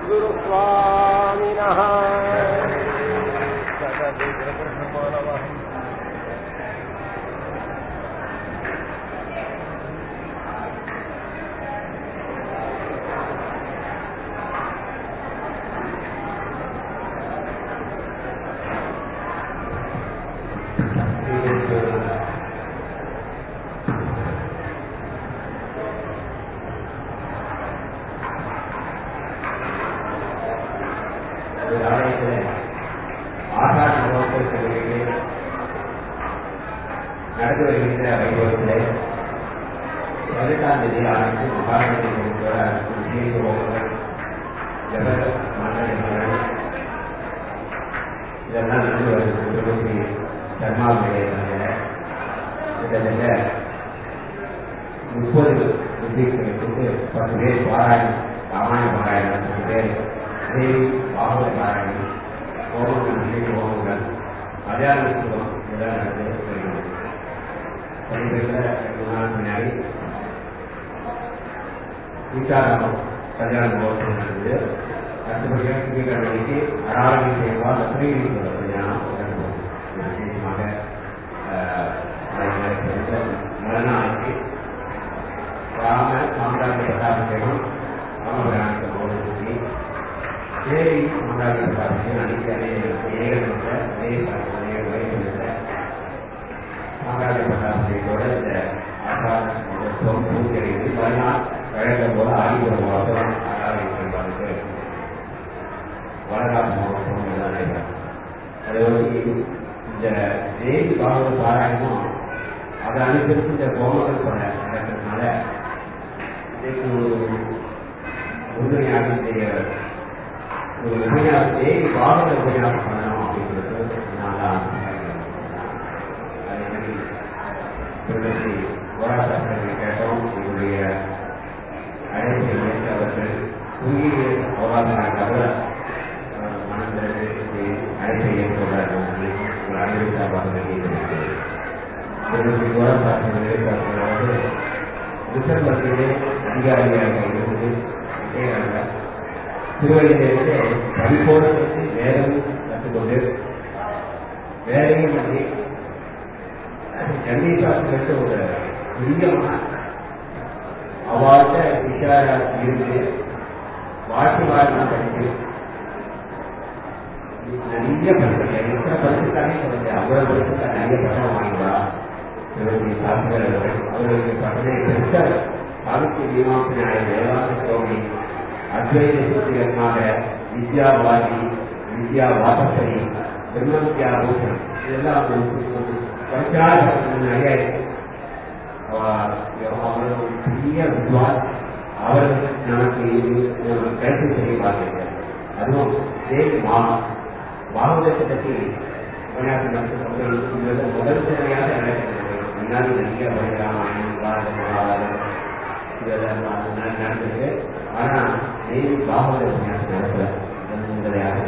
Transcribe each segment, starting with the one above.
श्रीसद्गुरुस्वामिनः जगद्गुरुमानवः ஒரு ஆலயத்தில் ஆகார மகோத்சவ நிகழ்ச்சியில் நடந்து வருகின்ற வைபவத்தில் பதினெட்டாம் தேதி ஆரம்பித்து மகாராஜி முக்கியத்துவங்கள் ஜப மண்டலங்கள் இதெல்லாம் நடந்து வருகிறது இருபத்தி தர்மாவுடைய கிட்டத்தட்ட முப்பது புத்திகளுக்கு பத்து பேர் பாராயணம் ராமாயண பாராயணம் பத்து பேர் தேவி பாகவத பாராயணம் ஹோமங்கள் நிகழ்ச்சி ஹோமங்கள் அஜானத்துவம் இதெல்லாம் நடந்து வருகிறது சமீபத்தில் ரெண்டு நாள் முன்னாடி சீதாராமம் கல்யாண மகோத்சவம் நடந்தது அடுத்தபடியாக திங்கட்கிழமைக்கு அராவணி சேவா லக்ஷ்மி கல்யாணம் நடந்தது விசேஷமாக மலநாளைக்கு ராம சாம்ராஜ்ய பட்டாபிஷேகம் ராமபிராணிக்கு மோடி தேவி சாம்ராஜ்ய பட்டாபிஷேகம் அனைத்து அநேக அநேக அநேக அநேக வயசுல சாம்ராஜ்ய பட்டாபிஷேகத்தோட இந்த ஆசார மகோத்சவம் பூஜைகிறது மறுநாள் வழக்கம் போல ஆதிபுரம் மகோத்சவம் ஆராதனை செய்வாருக்கு வளராச மகோத்சவம் எல்லாம் நடைபெறும் அது வந்து இந்த தேவி பாகவத பாராயணம் அதை அனுப்பிச்சு இந்த கோமகள் கூட நடக்கிறதுனால இதுக்கு ஒரு உண்மையாக செய்ய ஒரு உண்மையாக தேவி பாகவத உண்மையாக பண்ணணும் அப்படிங்கிறது நான் தான் அதே மாதிரி திருமதி போராட்டத்தை கேட்டோம் எங்களுடைய அழைப்பை ஏற்று அவர்கள் குறுகிய போராட்டங்களுக்காக மனதிற்கு அழைப்பை ஏற்றுள்ளார்கள் உங்கள் அனைவரும் சார்பாக வேண்டியிருக்கிறேன் திருமதி போராட்டத்திலே டிசம்பரிலே அதிகாரியாக இருந்து விஜயகாந்த திருவள்ளியிலிருந்து பரிபோரத்துக்கு வேதம் கற்றுக்கொண்டு வேலையும் பண்ணி சென்னை சாஸ்திரத்து ஒரு பிரியமான அவாட்ட விசாரா இருந்து வாழ்க்கை வாழ்க்கை படித்து நிறைய படிச்சிருக்கேன் எத்தனை படிச்சிருக்கானே சொல்லுங்க அவ்வளவு படிச்சிருக்கா நிறைய பட்டம் வாங்கிவா இவருடைய சாஸ்திரர்கள் அவர்களுடைய பட்டனை பெருத்த சாகித்ய மீமாசனாய வேதாந்த சுவாமி அத்வைத சூத்திரமாக வித்யாவாதி வித்யா வாசசரி பிரம்மவித்யா பூஷன் இதெல்லாம் படிச்சால் நிறைய அவர்கள் பெரிய வித்வான் அவர்கள் நமக்கு கருத்து செய்ய பார்க்கிறார் அதுவும் தேவி மா பாகவதத்தை பற்றி உபன்யாசம் நடத்துவது முதல் சேவையாக நடக்கிறது முன்னாடி நிறைய ராமாயணம் பாரத மகாபாரதம் இதெல்லாம் நடந்தது ஆனா தேவி பாகவத உபன்யாசம் நடக்கல முதலையாக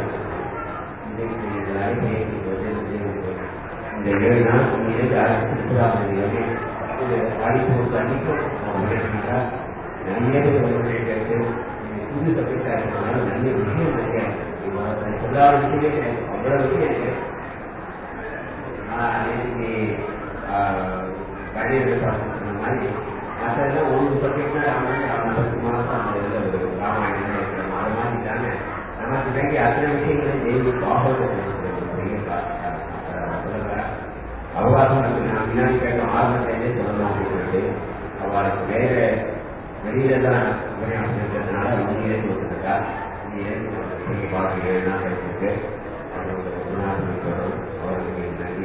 இந்த ஏழு நாள் இருந்து ஆரம்பித்து ஆடிப்போர் அன்னைக்கும் நிறைய பேர் கேட்டு புது சப்ஜெக்டா இருக்கிறதுனால நிறைய விஷயம் இருக்கு சொல்லாத விஷயம் அவ்வளவு விஷயம் இருக்கு அன்னைக்கு கணித சொன்ன மாதிரி மற்றெல்லாம் ஒரு சப்ஜெக்ட்னா ராமாயணம் பத்து மாதம் அந்த இதில் ஒரு ராமாயணம் இருக்கணும் அது மாதிரி தானே நமக்கு வேண்டிய அத்தனை விஷயங்களை தேவி பாகவதம் அவகாசம் இருக்கு நான் முன்னாடி கேட்டோம் ஆரம்பத்திலே சொல்லலாம் அப்படின்னு அவளுக்கு வேற வெளியில தான் உபன்யாசம் இருக்கிறதுனால இங்கே கொடுத்துருக்கா இங்கே பார்க்க ஏழு நாள் இருக்கு அவரோட குணாசனம் வரும் அவருக்கு நன்றி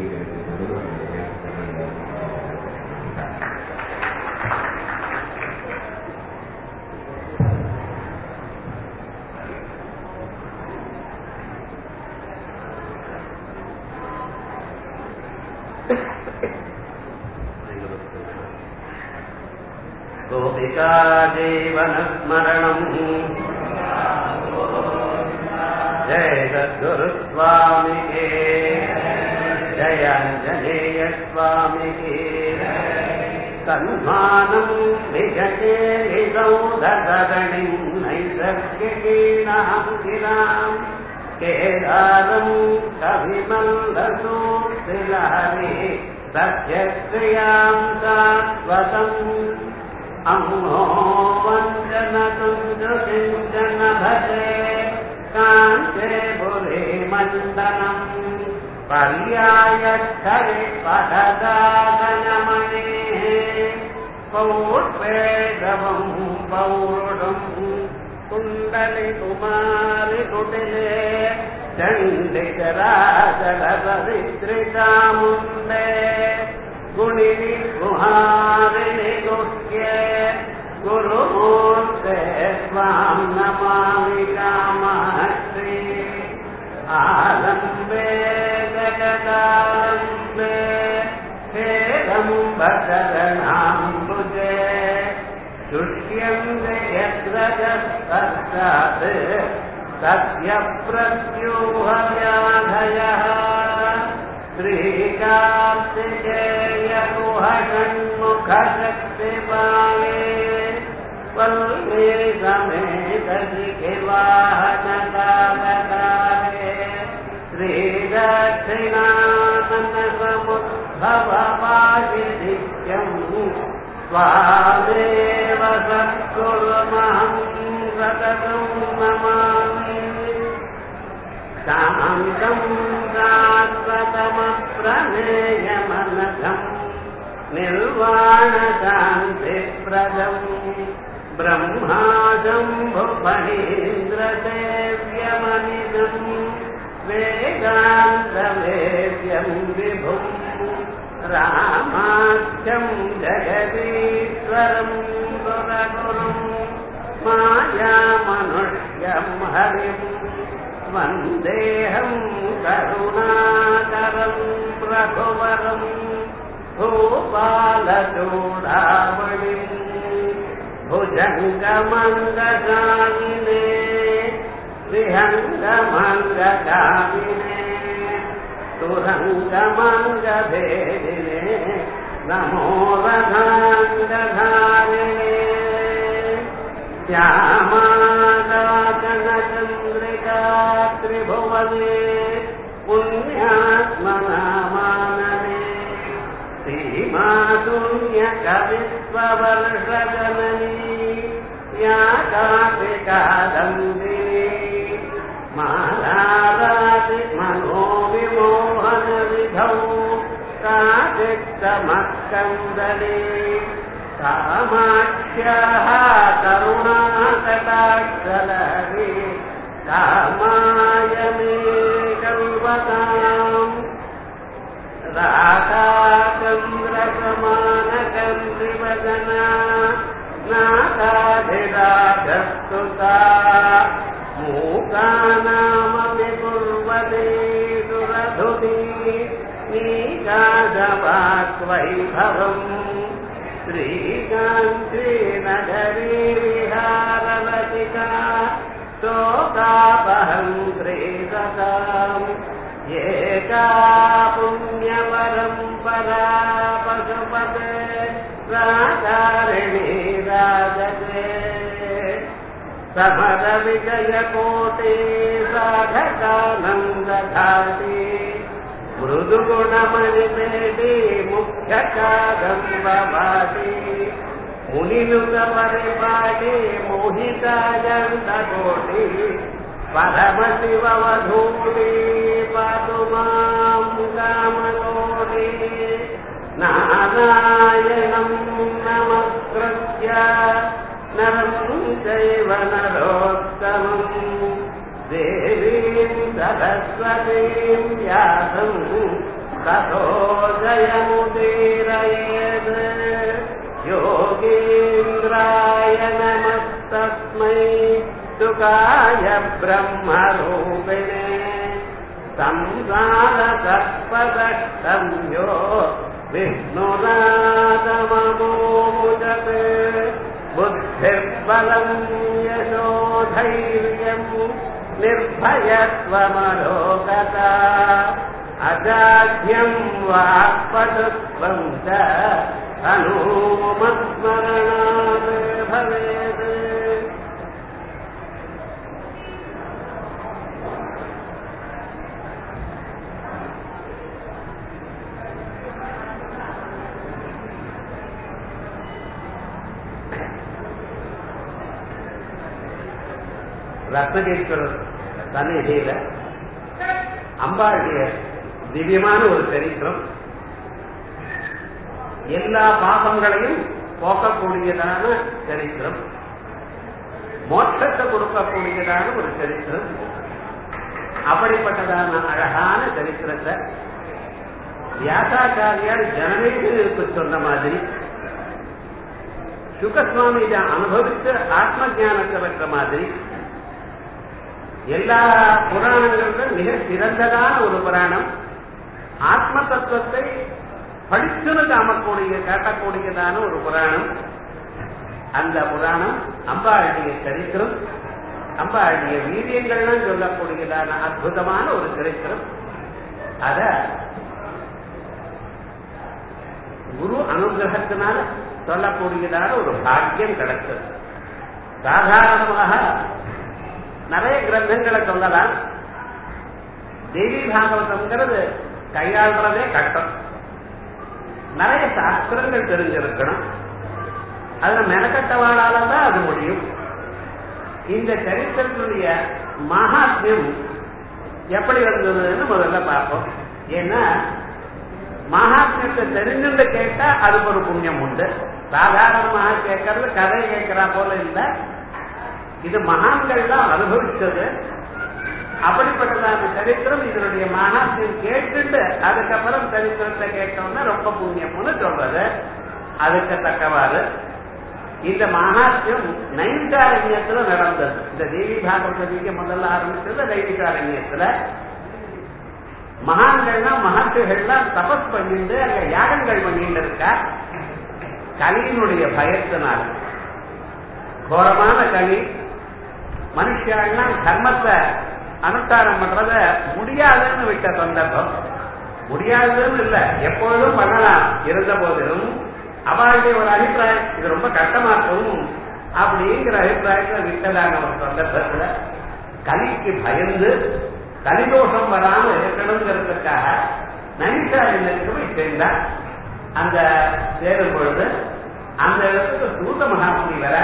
गोपिका जीवनस्मरणम् जय सद्गुरुस्वामिके जयाञ्जनेयस्वामिके सन्मानम् विजते विसौधगणिम् नैष दर्शकीणाम् गिराम् केदारम् कविमल्लसूतिलहरि सत्यक्रियाम् शाश्वतम् अम्हो वञ्जनतुञ्जसिञ्जन भजे काञ्चे पुरे मण्डनम् पर्यायच्छरि पठदागनमणेः पौर्वेदवम् पौरुडम् कुण्डलिकुमारि कुटिले चण्डिकराजलसवित्रितामुण्डे गुणिनि गुहारिणि गुह्ये गुरुमूर्ते स्वाम् नमामि कामाश्री आलम्बे जगदालम्बे हेदम् भजगणाम्बुजे शुष्यन्ते यत्र पश्चात् तस्य प्रत्यूहव्याधयः श्रीकार्तिकेयगुहषण्मुखशक्तिपाले वल्मे समेतशिखिवाहनकालकाले श्रीदक्षिणानन्दसमुद्भवपादिनित्यम् स्वामेव सत्कुर्महं सततं नमामि शान्तम् शाश्वतमप्रमेयमनघम् निर्वाणशान्तिप्रदम् ब्रह्माजम्भुफणीन्द्रसेव्यमनिदम् वेदान्तवेद्यम् विभुम् रामाख्यम् जगदीश्वरम् सुरगुरुम् मायामनुष्यम् हरिम् वन्देऽहम् करुणाकरम् रघुवरम् भूपालचूडामणिम् भुजङ्गमङ्गगामिने विहङ्गमङ्गगामिने तुरङ्गमङ्गभेदिने नमो रथाङ्गधारिणे श्यामादाचनचन्द्रिका त्रिभुवने पुण्यात्मनामानने सीमाशून्यकविश्ववर्षजननी या कापिकादम्बिनी मालाराति मनोविमोहनविधौ काचित्तमस्कन्दने कामाक्ष्याः करुणाकटाक्षलहरि कामाय मे कल्वताम् राधाचन्द्रसमानकन्द्रिवदना नाकाधिराजस्तुता मूकानामपि कुर्वते सुरधुनी नीकाजवाक्वैभवम् श्रीकाञ्चीनगरी विहारलतिका शोकापहङ्क्रीतताम् एका पुण्यपरम्परा पशुपते राकारिणी राजते समरविजयकोटे साधकानन्दधाति मृदुगुणमणिपेटी मुख्यकादम्बभाति मुनिनुतपरिपाटी मोहिताजन्तकोटि परमशिववधूति पातु माम् कामकोटि नारायणम् नमस्कृत्य नरम् चैव नरोत्तमम् देवीम् सरस्वतीम् व्यासम् ततो जयमुदीरयेत् योगीन्द्राय नमस्तस्मै सुकाय ब्रह्मरूपिणे संसारसर्पदष्टम् यो विष्णुरातममोमुदत् बुद्धिर्बलम् यशोधैर्यम् निर्भयत्वमलोकता अजाढ्यम् वाक्पटुत्वम् च हनूमत्स्मरणात् भवेत् ரத்னகேஸ்வரர் சந்நிதியில அம்பாளுடைய திவ்யமான ஒரு சரித்திரம் எல்லா பாசங்களையும் போக்கக்கூடியதான சரித்திரம் மோட்சத்தை கொடுக்கக்கூடியதான ஒரு சரித்திரம் அப்படிப்பட்டதான அழகான சரித்திரத்தை வியாசாச்சாரியார் ஜனநேசருக்கு சொன்ன மாதிரி சுகசுவாமி இதை அனுபவித்து ஆத்ம ஞானத்தை பெற்ற மாதிரி எல்லா புராணங்களிலும் மிக சிறந்ததான ஒரு புராணம் ஆத்ம தத்துவத்தை படிச்சுன்னு காமக்கூடிய காட்டக்கூடியதான ஒரு புராணம் அந்த புராணம் அம்பாளுடைய சரித்திரம் அம்பாளுடைய வீரியங்கள்லாம் சொல்லக்கூடியதான அற்புதமான ஒரு சரித்திரம் அத குரு அனுகிரகத்தினால சொல்லக்கூடியதான ஒரு பாக்கியம் கிடைச்சது சாதாரணமாக நிறைய கிரந்தங்களை சொல்லலாம் தேவி பாகவதம்ங்கிறது கையாளுறதே கட்டம் நிறைய சாஸ்திரங்கள் தெரிஞ்சிருக்கணும் அதுல மெனக்கட்டவாளால தான் அது முடியும் இந்த சரித்திரத்தினுடைய மகாத்மியம் எப்படி வந்ததுன்னு முதல்ல பார்ப்போம் ஏன்னா மகாத்மியத்தை தெரிஞ்சுட்டு கேட்டா அதுக்கு ஒரு புண்ணியம் உண்டு சாதாரணமாக கேட்கறது கதை கேட்கிறா போல இல்ல இது மகான்கள்லாம் அனுபவிச்சது அப்படிப்பட்டதான சரித்திரம் இதனுடைய மகாத்மியம் கேட்டுட்டு அதுக்கப்புறம் சரித்திரத்தை கேட்டோம்னா ரொம்ப புண்ணியம்னு சொல்றது அதுக்கு தக்கவாறு இந்த மகாத்மியம் நைமிஷாரண்யத்துல நடந்தது இந்த தேவி பாகவதிக்கு முதல்ல ஆரம்பிச்சது நைமிஷாரண்யத்துல மகான்கள்லாம் மகர்ஷிகள்லாம் தபஸ் பண்ணிட்டு அங்க யாகங்கள் பண்ணிட்டு இருக்கா கலியினுடைய பயத்தினால் கோரமான களி மனுஷியெல்லாம் கர்மத்தை அனுஷ்டானம் பண்றத முடியாதுன்னு விட்ட சந்தர்ப்பம் முடியாதுன்னு இல்ல எப்பொழுதும் பண்ணலாம் இருந்த போதிலும் அவளுடைய ஒரு அபிப்பிராயம் இது ரொம்ப கஷ்டமா இருக்கும் அப்படிங்கிற அபிப்பிராயத்துல விட்டதான ஒரு சந்தர்ப்பத்துல கலிக்கு பயந்து கலிதோஷம் வராம இருக்கணுங்கிறதுக்காக நைசாரியனுக்கு போய் சேர்ந்தார் அந்த சேரும் பொழுது அந்த இடத்துக்கு சூத மகாமுனி வர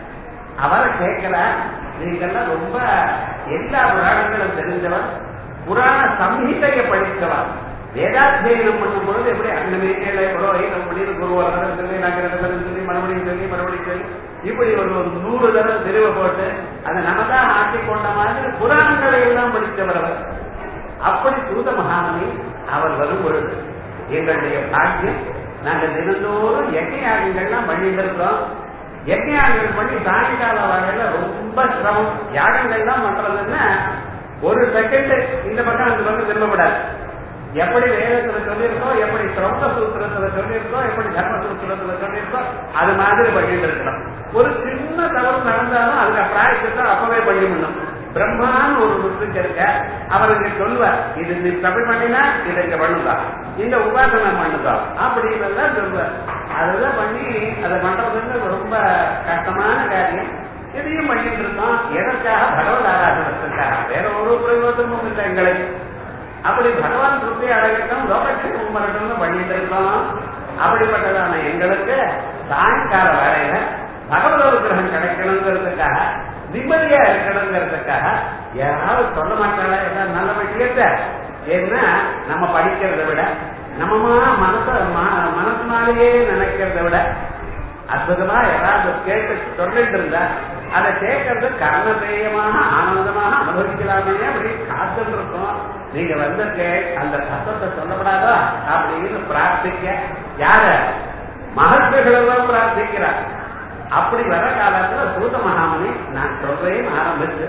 அவரை கேட்கிறார் நீங்கெல்லாம் ரொம்ப எல்லா புராணங்களும் தெரிஞ்சவர் புராண சம்ஹிதையை படித்தவர் வேதாத்தியனம் பண்ணும் பொழுது எப்படி அங்கமே கேளை புரோஹிதம் அப்படின்னு குருவரதம் சொல்லி நகரதம் சொல்லி மறுபடியும் சொல்லி மறுபடியும் சொல்லி இப்படி ஒரு நூறு தடவை தெளிவு போட்டு அதை நம்ம தான் ஆட்டிக் கொண்ட மாதிரி புராணங்களை எல்லாம் படித்தவர் அவர் அப்படி சூத மகாமணி அவர் வரும் பொழுது எங்களுடைய பாக்கியம் நாங்க தினந்தோறும் யஜ்யாகங்கள்லாம் பண்ணிட்டு இருக்கோம் யஜ்யாகங்கள் பண்ணி சாயங்கால வரையில ரொம்ப சிரமம் யாகங்கள்லாம் பண்றதுன்னா ஒரு செகண்ட் இந்த பக்கம் அந்த பக்கம் திரும்பப்படாது எப்படி வேதத்துல சொல்லியிருக்கோம் எப்படி சிரம சூத்திரத்துல சொல்லியிருக்கோம் எப்படி தர்ம சூத்திரத்துல சொல்லியிருக்கோம் அது மாதிரி பண்ணிட்டு இருக்கணும் ஒரு சின்ன தவறு நடந்தாலும் அதுக்கு பிராயத்தை அப்பவே பண்ணி முடியும் பிரம்மான்னு ஒரு ருத்துக்கு இருக்க அவருக்கு சொல்வார் இது நீ தமிழ் பண்ணினா இதை இங்க பண்ணுதா இந்த உபாசனை பண்ணுதா அப்படின்னு சொல்வார் அதெல்லாம் பண்ணி அதை பண்றதுன்னு ரொம்ப கஷ்டமான காரியம் இதையும் பண்ணிட்டு இருக்கோம் எதற்காக பகவத் ஆராதனத்துக்காக வேற ஒரு பிரயோஜனமும் இல்லை எங்களுக்கு அப்படி பகவான் திருப்தி அடையட்டும் லோகட்சேமம் வரட்டும்னு பண்ணிட்டு இருக்கோம் அப்படிப்பட்டதான எங்களுக்கு சாயங்கால வேலையில பகவத் அனுகிரகம் கிடைக்கணுங்கிறதுக்காக நிம்மதியா இருக்கணுங்கிறதுக்காக யாராவது சொல்ல மாட்டாங்க எல்லாம் நல்ல விஷயத்த ஏன்னா நம்ம படிக்கிறத விட நம்ம மனச மனசுனாலேயே நினைக்கிறத விட அற்புதமா யாராவது கேட்டு சொல்லிட்டு இருந்தா அதை கேட்கறது கர்ணதேயமாக ஆனந்தமாக அனுபவிக்கலாமே அப்படி காத்துட்டு இருக்கோம் நீங்க வந்திருக்க அந்த சத்தத்தை சொல்லப்படாதா அப்படின்னு பிரார்த்திக்க யார மகர்ஷிகளெல்லாம் பிரார்த்திக்கிறார் அப்படி வர காலத்துல சூத மகாமணி நான் சொல்றேன் ஆரம்பிச்சு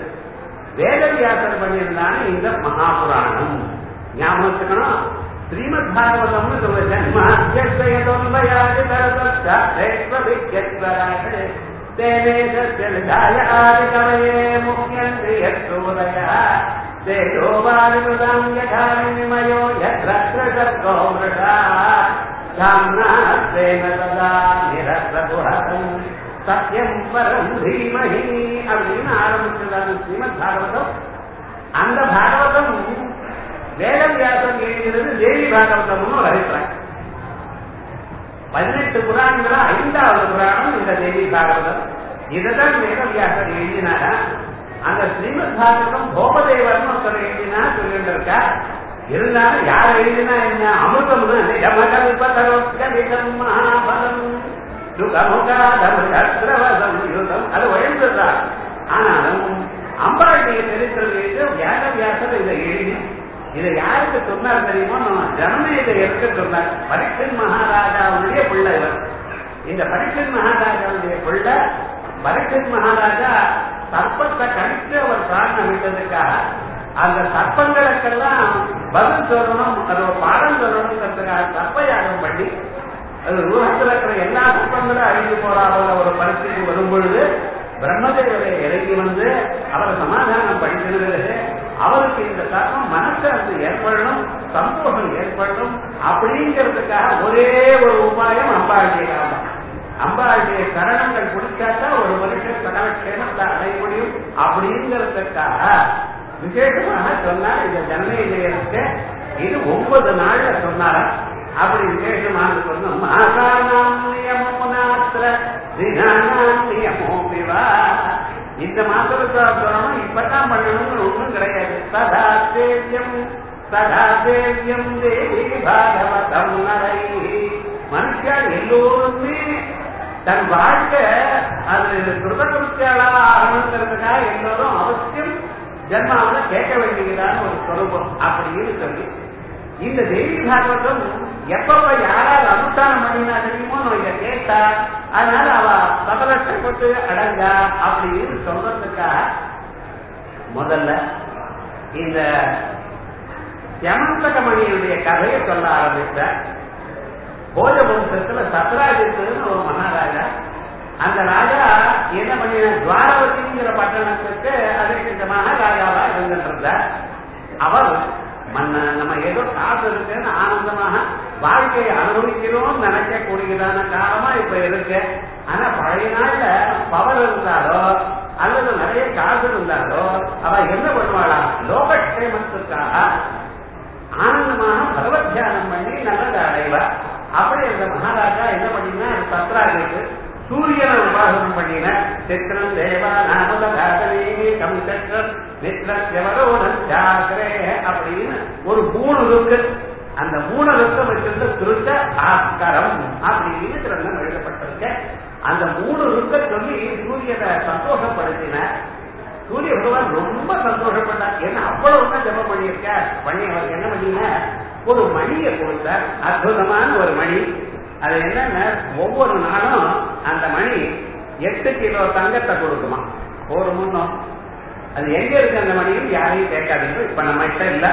வேதவியாசர் பண்ணியிருந்தானே இந்த மகாபுராணம் ஞாபகம் வச்சுக்கணும் ஸ்ரீமத் பாகவதம்னு சொல்ல ஜன்மாத்தியதொன்பயாது தரதேஸ்வராக தேவேசாய ஆதிகவயே முக்கியந்தியோதய தேஜோவாரிமதாம் யதாரிமயோ யத்ரோ மிருஷா சாம்னாஸ்தேன ததா நிரஸ்வகுஹரம் சத்யம் பரம் தீமஹி அப்படின்னு ஆரம்பிச்சதான ஸ்ரீமத் பாகவதம் அந்த பாகவதம் வேதவியாசம் எழுதினது தேவி பாகவதம்னு ஒரு அபிப்பிராயம் பதினெட்டு புராணங்கள ஐந்தாவது புராணம் இந்த தேவி பாகவதம் இதுதான் வேதவியாசர் எழுதினாரா அந்த ஸ்ரீமத் பாகவதம் கோபதேவர்னு ஒருத்தர் எழுதினா சொல்லிட்டு இருக்கா இருந்தாலும் யார் எழுதினா என்ன அமிர்தம்னு நிகமகல்பதரோத்கலிதம் மகாபலம் சுகமுகாதம் யுதம் அது உயர்ந்ததுதான் ஆனாலும் அம்பாளுடைய சரித்திரம் எழுதி வியாச வியாசர் இதை எழுதி இதை யாருக்கு சொன்னார் தெரியுமோ ஜனமே இதை எடுக்க சொன்னார் பரீட்சன் மகாராஜாவுடைய பிள்ளை இவர் இந்த பரீட்சன் மகாராஜாவுடைய பிள்ளை பரீட்சன் மகாராஜா சர்ப்பத்தை கடித்து அவர் பிராணம் விட்டதுக்காக அந்த சர்ப்பங்களுக்கெல்லாம் பதில் சொல்லணும் அது ஒரு பாடம் சொல்லணுங்கிறதுக்காக சர்ப்பயாகம் பண்ணி அது உலகத்தில் இருக்கிற எல்லா சர்ப்பங்களும் அழிந்து போறாமல் ஒரு பரிசுக்கு வரும் பொழுது பிரம்மதேவரை இறங்கி வந்து அவரை சமாதானம் படிக்கிறது அவருக்கு இந்த சர்மம் மனசு அது ஏற்படணும் சந்தோஷம் ஏற்படணும் அப்படிங்கிறதுக்காக ஒரே ஒரு உபாயம் அம்பாளுடைய அம்பாளுடைய சரணங்கள் பிடிச்சாக்கா ஒரு மனுஷன் சகல க்ஷேமத்தை அடைய முடியும் அப்படிங்கிறதுக்காக விசேஷமாக சொன்னார் இந்த ஜனநேயருக்கு இது ஒன்பது நாள்ல சொன்னாரா அப்படி விசேஷமாக சொன்னோம் மாசானாம் நியமோனாத்திர தினானாம் நியமோபிவா இந்த மாசத்துல சொல்லணும் இப்பதான் பண்ணணும்னு ஒண்ணும் கிடையாது சதா தேவியம் சதா தேவியம் தேவி பாகவதம் நரை மனுஷன் எல்லோருமே தன் வாழ்க்கை அது கிருதகிருத்தியாளா ஆகணுங்கிறதுக்காக எல்லோரும் அவசியம் ஜென்மாவில கேட்க வேண்டியதான ஒரு ஸ்வரூபம் அப்படின்னு சொல்லி இந்த தேவி பாகவதம் எப்பப்ப யாராவது அனுஷ்டானம் பண்ணினா தெரியுமோ நம்ம இதை கேட்டா அதனால அவ சதலட்சப்பட்டு அடங்கா அப்படின்னு சொல்றதுக்காக முதல்ல இந்த யமந்தகமணியுடைய கதையை சொல்ல ஆரம்பித்த போஜ வம்சத்துல சத்ராஜித்துன்னு ஒரு மகாராஜா அந்த ராஜா என்ன பண்ணின துவாரவதிங்கிற பட்டணத்துக்கு அதுக்கு இந்த மகாராஜாவா இருந்துட்டு இருந்தார் அவர் மன்ன நம்ம ஏதோ காசு இருக்குன்னு ஆனந்தமாக வாழ்க்கையை அனுபவிக்கிறோம் நினைக்கக்கூடியதான காலமா இப்ப இருக்கு ஆனா பழைய நாள்ல பவர் இருந்தாலோ அல்லது நிறைய காசு இருந்தாலோ அவ என்ன பண்ணுவாளா லோகக்ஷேமத்துக்காக ஆனந்தமாக பகவத் தியானம் பண்ணி நல்லதை அடைவா அப்படி அந்த மகாராஜா என்ன பண்ணினா சத்ராஜுக்கு சூரியனை உபாசனம் பண்ணின சித்திரம் தேவா நாமதாதனே கம்சம் நித்திரவரோடன் ஜாகிரே அப்படின்னு ஒரு மூணு இருக்கு அந்த மூணு ருக்கம் வச்சிருந்த திருத்த ஆஸ்கரம் அப்படின்னு கிரந்தம் எழுதப்பட்டிருக்க அந்த மூணு ருக்க சொல்லி சூரியனை சந்தோஷப்படுத்தின சூரிய பகவான் ரொம்ப சந்தோஷப்பட்டார் என்ன அவ்வளவு தான் ஜபம் பண்ணியிருக்க பண்ணி அவர் என்ன பண்ணின ஒரு மணியை கொடுத்தார் அற்புதமான ஒரு மணி அது என்னன்னா ஒவ்வொரு நாளும் அந்த மணி எட்டு கிலோ தங்கத்தை கொடுக்குமா ஒரு முன்னும் அது எங்க இருக்கு அந்த மணியும் யாரையும் கேட்காதீங்க இப்ப நம்ம கிட்ட இல்ல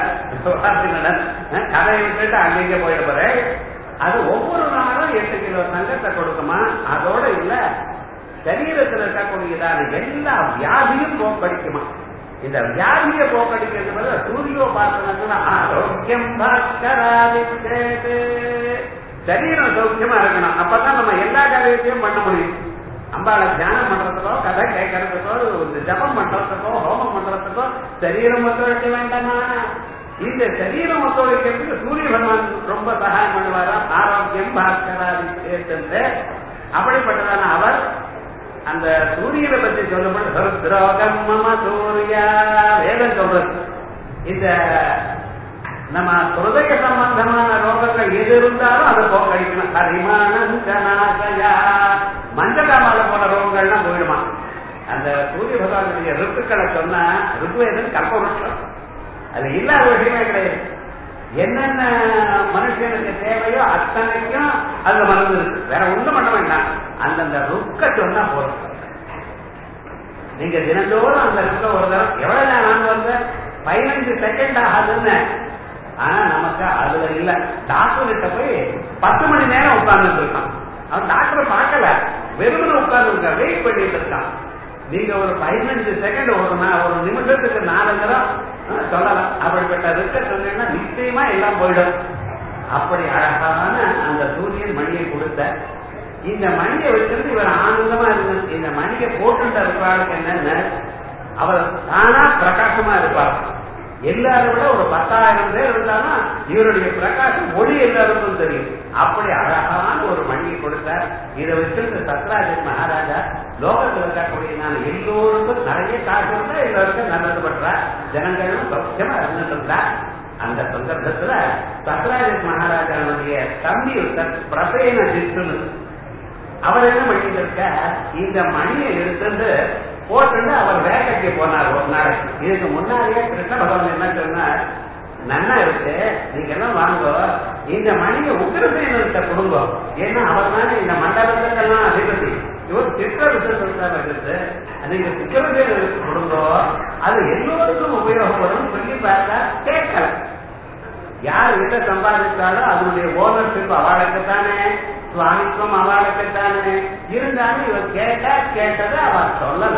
கதையை விட்டுட்டு அங்கங்க போயிட போற அது ஒவ்வொரு நாளும் எட்டு கிலோ தங்கத்தை கொடுக்குமா அதோட இல்ல சரீரத்தில் இருக்கக்கூடியதான எல்லா வியாதியும் போக்கடிக்குமா இந்த வியாதியை போக்கடிக்கிறது பதில் சூரியோபாசனத்துல ஆரோக்கியம் பாஸ்கராதித்தேது சரீரம் சௌக்கியமா இருக்கணும் அப்பதான் நம்ம எல்லா காரியத்தையும் பண்ண முடியும் அம்பாளை தியானம் பண்றதுக்கோ கதை கேட்கறதுக்கோ இந்த ஜபம் பண்றதுக்கோ ஹோமம் பண்றதுக்கோ சரீரம் ஒத்துழைக்க வேண்டாமா இந்த சரீரம் ஒத்துழைக்கிறதுக்கு சூரிய பகவான் ரொம்ப சகாயம் பண்ணுவாராம் ஆரோக்கியம் பாஸ்கராதி சேர்த்து அப்படிப்பட்டதான அவர் அந்த சூரியனை பத்தி சொல்லப்பட்ட ஹருத்ரோகம் மம சூர்யா வேதம் சொல்றது இந்த நம்ம ஹிருதய சம்பந்தமான ரோகங்கள் எது இருந்தாலும் அதை போக்கடிக்கணும் ஹரிமானம் கனாசயா மஞ்சகாமால போன ரோகங்கள்லாம் போயிடுமா அந்த சூரிய பகவானுடைய ருத்துக்களை சொன்னா ருத்வேதம் கல்பவருஷம் அது இல்லாத விஷயமே கிடையாது என்னென்ன மனுஷனுக்கு தேவையோ அத்தனைக்கும் அதுல மருந்து இருக்கு வேற ஒண்ணும் பண்ண வேண்டாம் அந்தந்த ருக்க சொன்னா போதும் நீங்க தினந்தோறும் அந்த ருக்க ஒரு தரம் எவ்வளவு நேரம் வந்து பதினஞ்சு செகண்ட் ஆகுதுன்னு ஆனா நமக்கு அதுல இல்ல டாக்டர் கிட்ட போய் பத்து மணி நேரம் உட்கார்ந்து இருக்கான் அவன் டாக்டரை பார்க்கல வெறுமனை உட்கார்ந்து இருக்கான் வெயிட் பண்ணிட்டு இருக்கான் நீங்க ஒரு பதினஞ்சு செகண்ட் ஒரு ஒரு நிமிஷத்துக்கு நாலு தரம் சொல்லலாம் அப்படிப்பட்ட இருக்க சொன்னீங்கன்னா நிச்சயமா எல்லாம் போயிடும் அப்படி அழகான அந்த சூரியன் மணியை கொடுத்த இந்த மணியை வச்சிருந்து இவர் ஆனந்தமா இருந்து இந்த மணியை போட்டுட்ட இருப்பாளுக்கு என்னன்னு அவர் தானா பிரகாசமா இருப்பார் எல்லாரும் விட ஒரு பத்தாயிரம் பேர் இருந்தாலும் இவருடைய பிரகாசம் ஒளி எல்லாருக்கும் தெரியும் அப்படி அழகான ஒரு மணியை கொடுத்தார் இதை வச்சிருந்த சத்ராஜன் மகாராஜா லோகத்தில் இருக்கக்கூடிய நான் எல்லோருக்கும் நிறைய காசு இருந்தா எல்லாருக்கும் நல்லது பண்றா ஜனங்களும் சௌக்கியமா இருந்துட்டு இருந்தா அந்த சந்தர்ப்பத்துல சத்ராஜ மகாராஜாவுடைய தம்பி ஒருத்தர் பிரசேன ஜித்துன்னு அவர் என்ன பண்ணிட்டு இருக்க இந்த மணியை எடுத்துட்டு போட்டு அவர் வேட்டைக்கு போனார் ஒரு நாளைக்கு இதுக்கு முன்னாடியே கிருஷ்ண பகவான் என்ன சொன்னார் நன்னா இருக்கு நீங்க எல்லாம் வாங்க இந்த மணியை உக்கிரசேனத்தை கொடுங்க ஏன்னா அவர் தானே இந்த மண்டலத்துக்கெல்லாம் அதிபதி இவர் சித்திரவிசேஷம் எடுத்து நீங்க சித்திரவிசேனத்துக்கு கொடுங்க அது எல்லோருக்கும் உபயோகப்படும் சொல்லி பார்த்தா கேட்கல யார் எதை சம்பாதித்தாலும் அதனுடைய ஓனர்ஷிப் அவளுக்குத்தானே சுவாமித்துவம் அவளுக்குத்தானே இருந்தாலும் இவர் கேட்டா கேட்டதை அவர் சொல்லல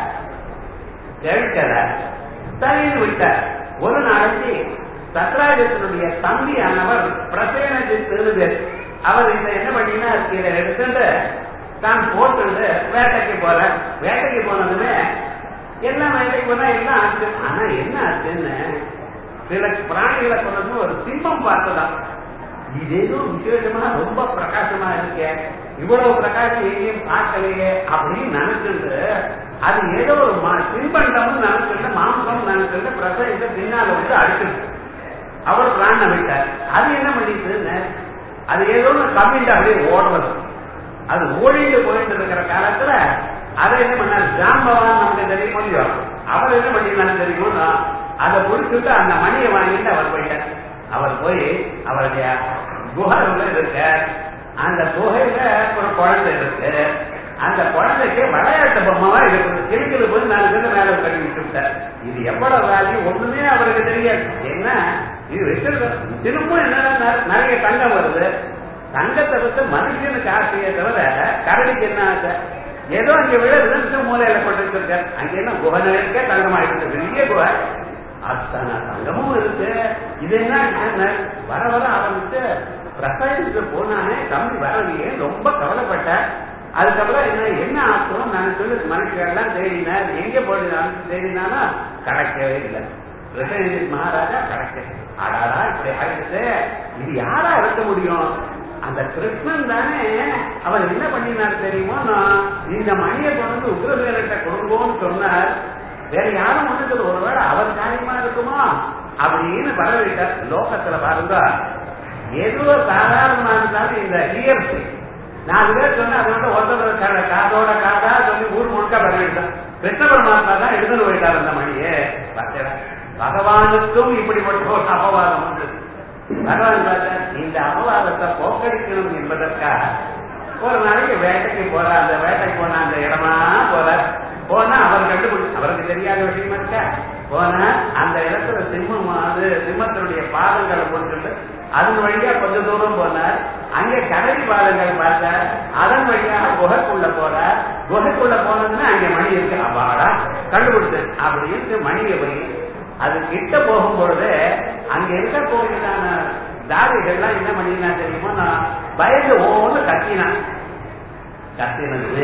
கேட்கல சரின்னு விட்டார் ஒரு நாளைக்கு சத்ராஜத்தினுடைய தம்பி ஆனவர் பிரசேனஜித்து அவர் இந்த என்ன பண்ணினா இதை எடுத்துட்டு தான் போட்டு வேட்டைக்கு போற வேட்டைக்கு போனதுமே எல்லாம் வேட்டைக்கு போனா என்ன ஆச்சு ஆனா என்ன ஆச்சுன்னு சில பிராணிகளை கொண்டு ஒரு சிம்மம் பார்த்ததாம் இது ஏதோ விசேஷமா ரொம்ப பிரகாசமா இருக்கே இவ்வளவு பிரகாசம் எங்கேயும் பார்க்கலையே அப்படின்னு நினைச்சிட்டு அது ஏதோ ஒரு சிம்பண்டம்னு நினைச்சிட்டு மாம்சம் நினைச்சிட்டு பிரசவித்த பின்னால வந்து அடிச்சிருக்கு அவர் பிராண விட்டார் அது என்ன பண்ணிட்டு அது ஏதோ ஒன்று கம்மிட்டு அப்படியே ஓடுறது அது ஓடிட்டு போயிட்டு இருக்கிற காலத்துல அதை என்ன பண்ணார் ஜாம்பவான் நமக்கு தெரியுமோ இல்லையோ அவர் என்ன பண்ணிருந்தாலும் தெரியுமோ அதை பிடிச்சிட்டு அந்த மணியை வாங்கிட்டு அவர் போயிட்டார் அவர் போய் அவருடைய குஹைல இருக்க அந்த குகையில ஒரு குழந்தை இருக்கு அந்த குழந்தைக்கு விளையாட்டு பொம்மாவா இருக்குது கிழக்கில் போய் நாலு பேர் மேல கட்டி விட்டுட்டார் இது எவ்வளவு வேல்யூ ஒண்ணுமே அவருக்கு தெரியாது என்ன இது வச்சிருக்க திரும்ப என்ன நிறைய தங்கம் வருது தங்கத்தை விட்டு மனுஷனுக்கு ஆசையை தவிர கரடிக்கு என்ன ஆசை ஏதோ அங்க விழுது மூலையில போட்டு வச்சிருக்காரு அங்க என்ன குகை இருக்க தங்கமா இருக்கு பெரிய குகை அத்தனை தங்கமும் இருக்கு இது என்ன வர வர ஆரம்பிச்சு பிரசாயத்துக்கு போனானே தம்பி வரலையே ரொம்ப கவலைப்பட்ட அதுக்கப்புறம் என்ன என்ன ஆத்திரம் நான் சொல்லி மனுஷன் தேடினார் எங்க போடுனாலும் தேடினானா கிடைக்கவே இல்லை பிரசேந்திர மகாராஜா கிடைக்க ஆடாடா இப்படி ஆயிடுச்சு இது யாரா இருக்க முடியும் அந்த கிருஷ்ணன் தானே அவர் என்ன பண்ணினார் தெரியுமோ நான் இந்த மணியை கொண்டு உக்ரசேனத்தை கொடுங்கோன்னு சொன்னார் வேற யாரும் ஒண்ணுக்கு ஒருவேளை அவர் காரியமா இருக்குமா அப்படின்னு பரவிட்டார் லோகத்துல பாருங்க ஏதோ சாதாரணமா இருந்தாலும் இந்த இயற்கை நாலு பேர் சொன்னா அது வந்து ஒருத்தர் காதோட காதா சொல்லி ஊர் முழுக்க பரவிட்டார் கிருஷ்ண பரமாத்மா தான் எழுதுன்னு போயிட்டார் அந்த மணியே பார்த்தா பகவானுக்கும் இப்படிப்பட்ட ஒரு அபவாதம் உண்டு பகவான் பார்த்தா இந்த அபவாதத்தை போக்கடிக்கணும் என்பதற்காக ஒரு நாளைக்கு வேட்டைக்கு போற அந்த வேட்டைக்கு போன அந்த இடமா போற போனா அவர் கண்டுபிடி அவருக்கு தெரியாத விஷயம் இருக்கா போனா அந்த இடத்துல சிம்மம் அது சிம்மத்தினுடைய பாதங்களை போட்டு அதன் வழியா கொஞ்ச தூரம் போனார் அங்க கடல் பாதங்கள் பார்த்தார் அதன் வழியாக குகைக்குள்ள போறார் குகைக்குள்ள போனதுன்னா அங்க மணி இருக்கு அப்பாடா கண்டுபிடிச்சேன் அப்படின்னு மணியை போய் அது கிட்ட போகும் பொழுது அங்க இருக்க போகிறதான தாரிகள்லாம் என்ன பண்ணினா தெரியுமோ நான் பயந்து ஓன்னு கத்தினான் கத்தினது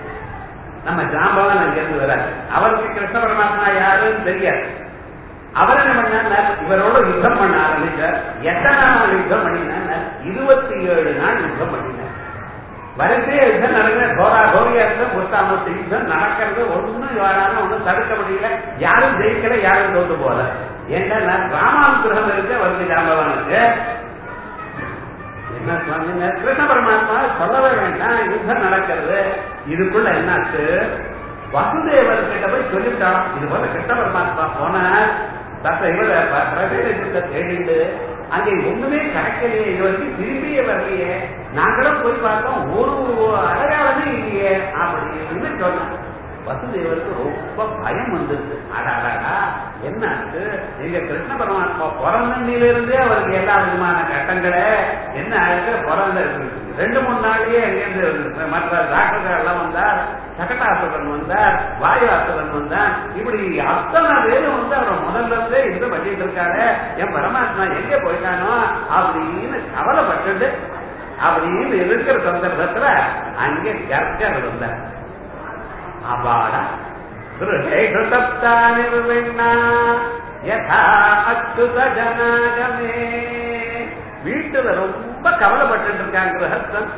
நம்ம ஜாம்பவான் அங்க இருந்து வர அவருக்கு கிருஷ்ண பரமாத்மா யாருன்னு தெரியாது அவர் என்ன பண்ணார் இவரோட யுத்தம் பண்ண ஆரம்பிச்சார் எத்தனை நாள் யுத்தம் பண்ணினார் இருபத்தி ஏழு நாள் யுத்தம் பண்ணினார் வரிசையா யுத்தம் நடக்கிற கோரா கோரியா இருந்த முத்தாமத்து யுத்தம் நடக்கிறது ஒன்னும் யாராலும் ஒன்னும் தடுக்க முடியல யாரும் ஜெயிக்கல யாரும் தோத்து போல ஏன்னா ராமானுகிரகம் இருக்கு அவருக்கு ஜாம்பவானுக்கு என்ன சுவாமிங்க கிருஷ்ண பரமாத்மா சொல்லவே வேண்டாம் யுத்தம் நடக்கிறது இதுக்குள்ள என்னாச்சு வசுதேவர் கிட்ட போய் சொல்லிட்டான் இது போல கிருஷ்ண பரமாத்மா போனார் தத்த இவர பிரவேசத்தை தேடிட்டு அங்கே ஒண்ணுமே கிடைக்கலையே இது வரைக்கும் திரும்பியே வரலையே நாங்களும் போய் பார்த்தோம் ஒரு அடையாளமே இல்லையே அப்படின்னு சொன்னோம் வசுதேவருக்கு ரொம்ப பயம் வந்துருச்சு அடாடா என்ன ஆச்சு எங்க கிருஷ்ண பரமாத்மா பிறந்தண்ணிலிருந்தே அவருக்கு எல்லா விதமான கட்டங்களே என்ன ஆயிருக்கு பிறந்த ரெண்டு மூணு நாள்லயே எங்கேருந்து மற்ற டாக்டர்கள் எல்லாம் வந்தார் சகட்டாசுரன் வந்தார் வாயுவாசுரன் வந்தார் இப்படி அத்தனை பேரும் வந்து அவர் முதல்ல இருந்தே இது பண்ணிட்டு இருக்காரு என் பரமாத்மா எங்க போயிட்டானோ அப்படின்னு கவலைப்பட்டு அப்படின்னு இருக்கிற சந்தர்ப்பத்துல அங்கே கர்க்கர் வந்தார் அபாடா கிருஷேஷப்தா நிர்விண்ணா யதா அச்சுத ஜனாகமே வீட்டுல ரொம்ப கவலைப்பட்டு இருக்காங்க கிரகஸ்தன்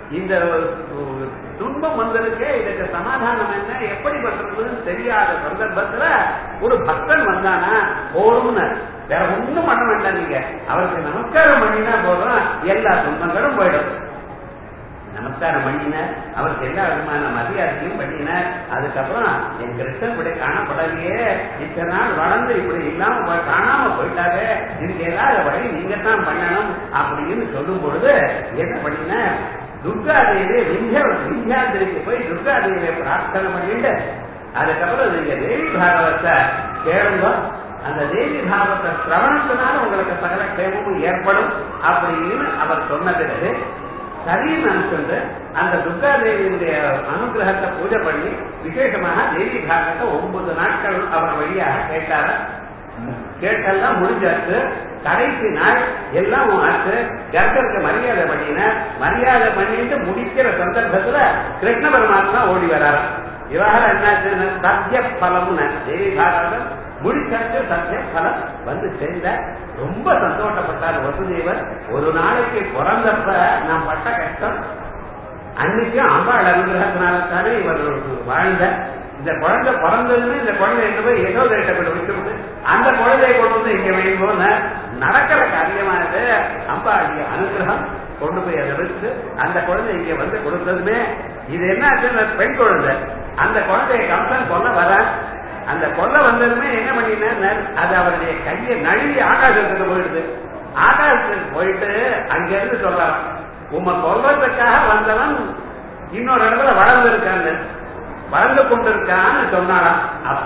இந்த அஹ், துன்பம் வந்திருக்கே இதுக்கு சமாதானம் என்ன எப்படி பண்றதுன்னு தெரியாத சந்தர்ப்பத்துல ஒரு பக்தன் வந்தானா போதும்னு வேற ஒண்ணும் பண்ண வேண்டாம் நீங்க அவருக்கு நமஸ்காரம் பண்ணினா போதும் எல்லா துன்பங்களும் போயிடும் நமஸ்காரம் பண்ணினார் அவருக்கு எல்லா விதமான மரியாதையும் பண்ணினார் அதுக்கப்புறம் என் கிருஷ்ணன் இப்படி காணப்படலையே இத்தனை நாள் வளர்ந்து இப்படி இல்லாம போய் காணாம போயிட்டாரு இதுக்கு ஏதாவது வழி நீங்க தான் பண்ணணும் அப்படின்னு சொல்லும் பொழுது என்ன பண்ணினார் துர்கா தேவியை விந்திய விந்தியாந்திரிக்கு போய் துர்கா தேவியை பிரார்த்தனை பண்ணிட்டு அதுக்கப்புறம் நீங்க தேவி பாகவத்தை கேளுங்க அந்த தேவி பாகவத்தை சிரவணத்தினால உங்களுக்கு சகல க்ஷேமமும் ஏற்படும் அப்படின்னு அவர் சொன்ன பிறகு சரின்னு நினைச்சுட்டு அந்த துர்கா தேவியினுடைய அனுகிரகத்தை பூஜை பண்ணி விசேஷமாக தேவி பாகத்தை ஒன்பது நாட்கள் அவர் வழியாக கேட்டார கேட்டெல்லாம் முடிஞ்சாச்சு கடைசி நாள் எல்லாம் ஆச்சு கர்ப்பருக்கு மரியாதை பண்ணின மரியாதை பண்ணிட்டு முடிக்கிற சந்தர்ப்பத்துல கிருஷ்ண பரமாத்மா ஓடி வராரு விவகாரம் என்னாச்சுன்னு சத்திய பலம்னு தேவி பாகவதம் முடிச்சாச்சு சத்திய பலம் வந்து சேர்ந்த ரொம்ப சந்தோஷப்பட்டார் வசுதேவர் ஒரு நாளைக்கு பிறந்தப்ப நான் பட்ட கஷ்டம் அன்னைக்கும் அம்பாள் அனுகிரகத்தினால தானே இவர் வாழ்ந்த இந்த குழந்தை பிறந்ததுன்னு இந்த குழந்தை எங்க போய் ஏதோ ரேட்டை கொண்டு விட்டு அந்த குழந்தையை கொண்டு வந்து இங்க வைங்கோன நடக்கிற காரியமானது அம்பாளுடைய அனுகிரகம் கொண்டு போய் அதை வச்சு அந்த குழந்தை இங்க வந்து கொடுத்ததுமே இது என்ன ஆச்சுன்னா பெண் குழந்தை அந்த குழந்தைய கம்சன் கொல்ல வர அந்த கொல்ல வந்ததுமே என்ன பண்ணினா அது அவருடைய கையை நழுவி ஆகாசத்துக்கு போயிடுது ஆகாசத்துக்கு போயிட்டு அங்க இருந்து சொல்றான் உம்மை கொல்வதற்காக வந்தவன் இன்னொரு இடத்துல வளர்ந்து இருக்காங்க வளர்ந்து கொண்டிருக்கான்னு சொன்னாராம் அப்ப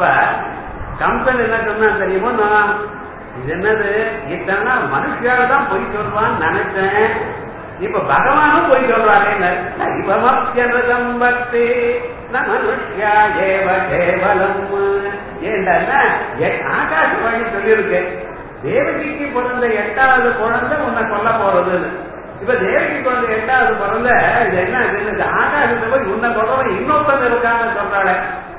கம்சன் என்ன சொன்னான் தெரியுமோ நான் இது என்னது இத்தனை மனுஷியால தான் பொய் சொல்வான்னு நினைச்சேன் இப்ப பகவானும் பொய் சொல்றாரு இவமப்பியனதம் பக்தி ந மனுஷ்யா ஏவ கேவலம் ஏண்டா ஆகாசவாணி சொல்லியிருக்கு தேவகிக்கு பிறந்த எட்டாவது குழந்தை உன்னை கொல்ல போறதுன்னு இப்ப தேவகி குழந்தை எட்டாவது பிறந்த இது என்ன இது ஆகாசத்தை போய் உன்னை கொல்றவன் இன்னொருத்தன் இருக்கான்னு சொல்றாளே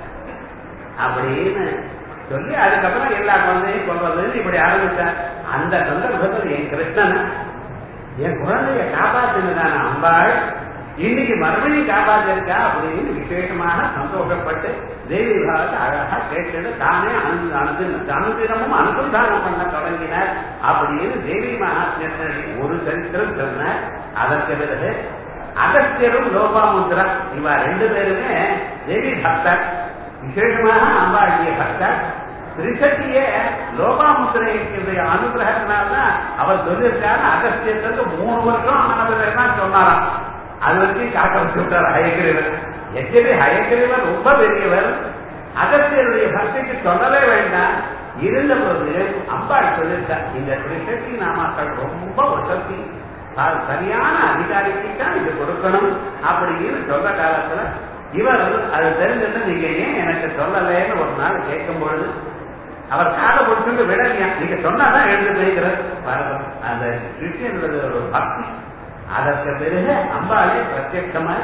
அப்படின்னு சொல்லி அதுக்கப்புறம் எல்லா குழந்தையும் கொல்றதுன்னு இப்படி ஆரம்பிச்சான் அந்த சந்தர்ப்பத்தில் என் கிருஷ்ணன் என் குழந்தைய காப்பாத்துனதான அம்பாள் இன்னைக்கு மறுபடியும் காப்பாத்திருக்கா அப்படின்னு விசேஷமாக சந்தோஷப்பட்டு தேவி பாகத்தை அழகா கேட்டு தானே அனு அனு அனுதினமும் அனுசந்தானம் பண்ண தொடங்கினார் அப்படின்னு தேவி மகாத்மியத்தினுடைய ஒரு சரித்திரம் சொன்னார் அதற்கு பிறகு அகஸ்தியரும் லோபாமுத்ரா இவ ரெண்டு பேருமே தேவி பக்தர் விசேஷமாக அம்பாளுடைய பக்தர் திரிசக்திய லோபாமுத்திரையுடைய அனுகிரகத்தினால்தான் அவர் சொல்லியிருக்காரு அகஸ்தியத்துக்கு மூணு வருஷம் ஆனவர் தான் சொன்னாராம் அது வரைக்கும் காக்க வச்சு விட்டார் ஹயக்கிரிவர் எச்சரி ஹயக்கிரிவர் ரொம்ப பெரியவர் அகஸ்தியருடைய பக்திக்கு சொல்லவே வேண்டாம் இருந்த போது அம்பாள் சொல்லியிருக்கார் இந்த திரிசக்தி நாமாக்கள் ரொம்ப வசதி சரியான அதிகாரிக்கு தான் இது கொடுக்கணும் அப்படின்னு சொல்ற காலத்துல இவர் அது தெரிஞ்சுட்டு நீங்க ஏன் எனக்கு சொல்லலைன்னு ஒரு நாள் கேட்கும் பொழுது அவர் காலை கொடுத்துட்டு விடலையா நீங்க சொன்னாதான் எழுந்து போய்கிறார் பாரதம் அந்த கிறிஸ்டியனுடைய ஒரு பக்தி அதற்கு பிறகு அம்பாளே பிரத்யட்சமா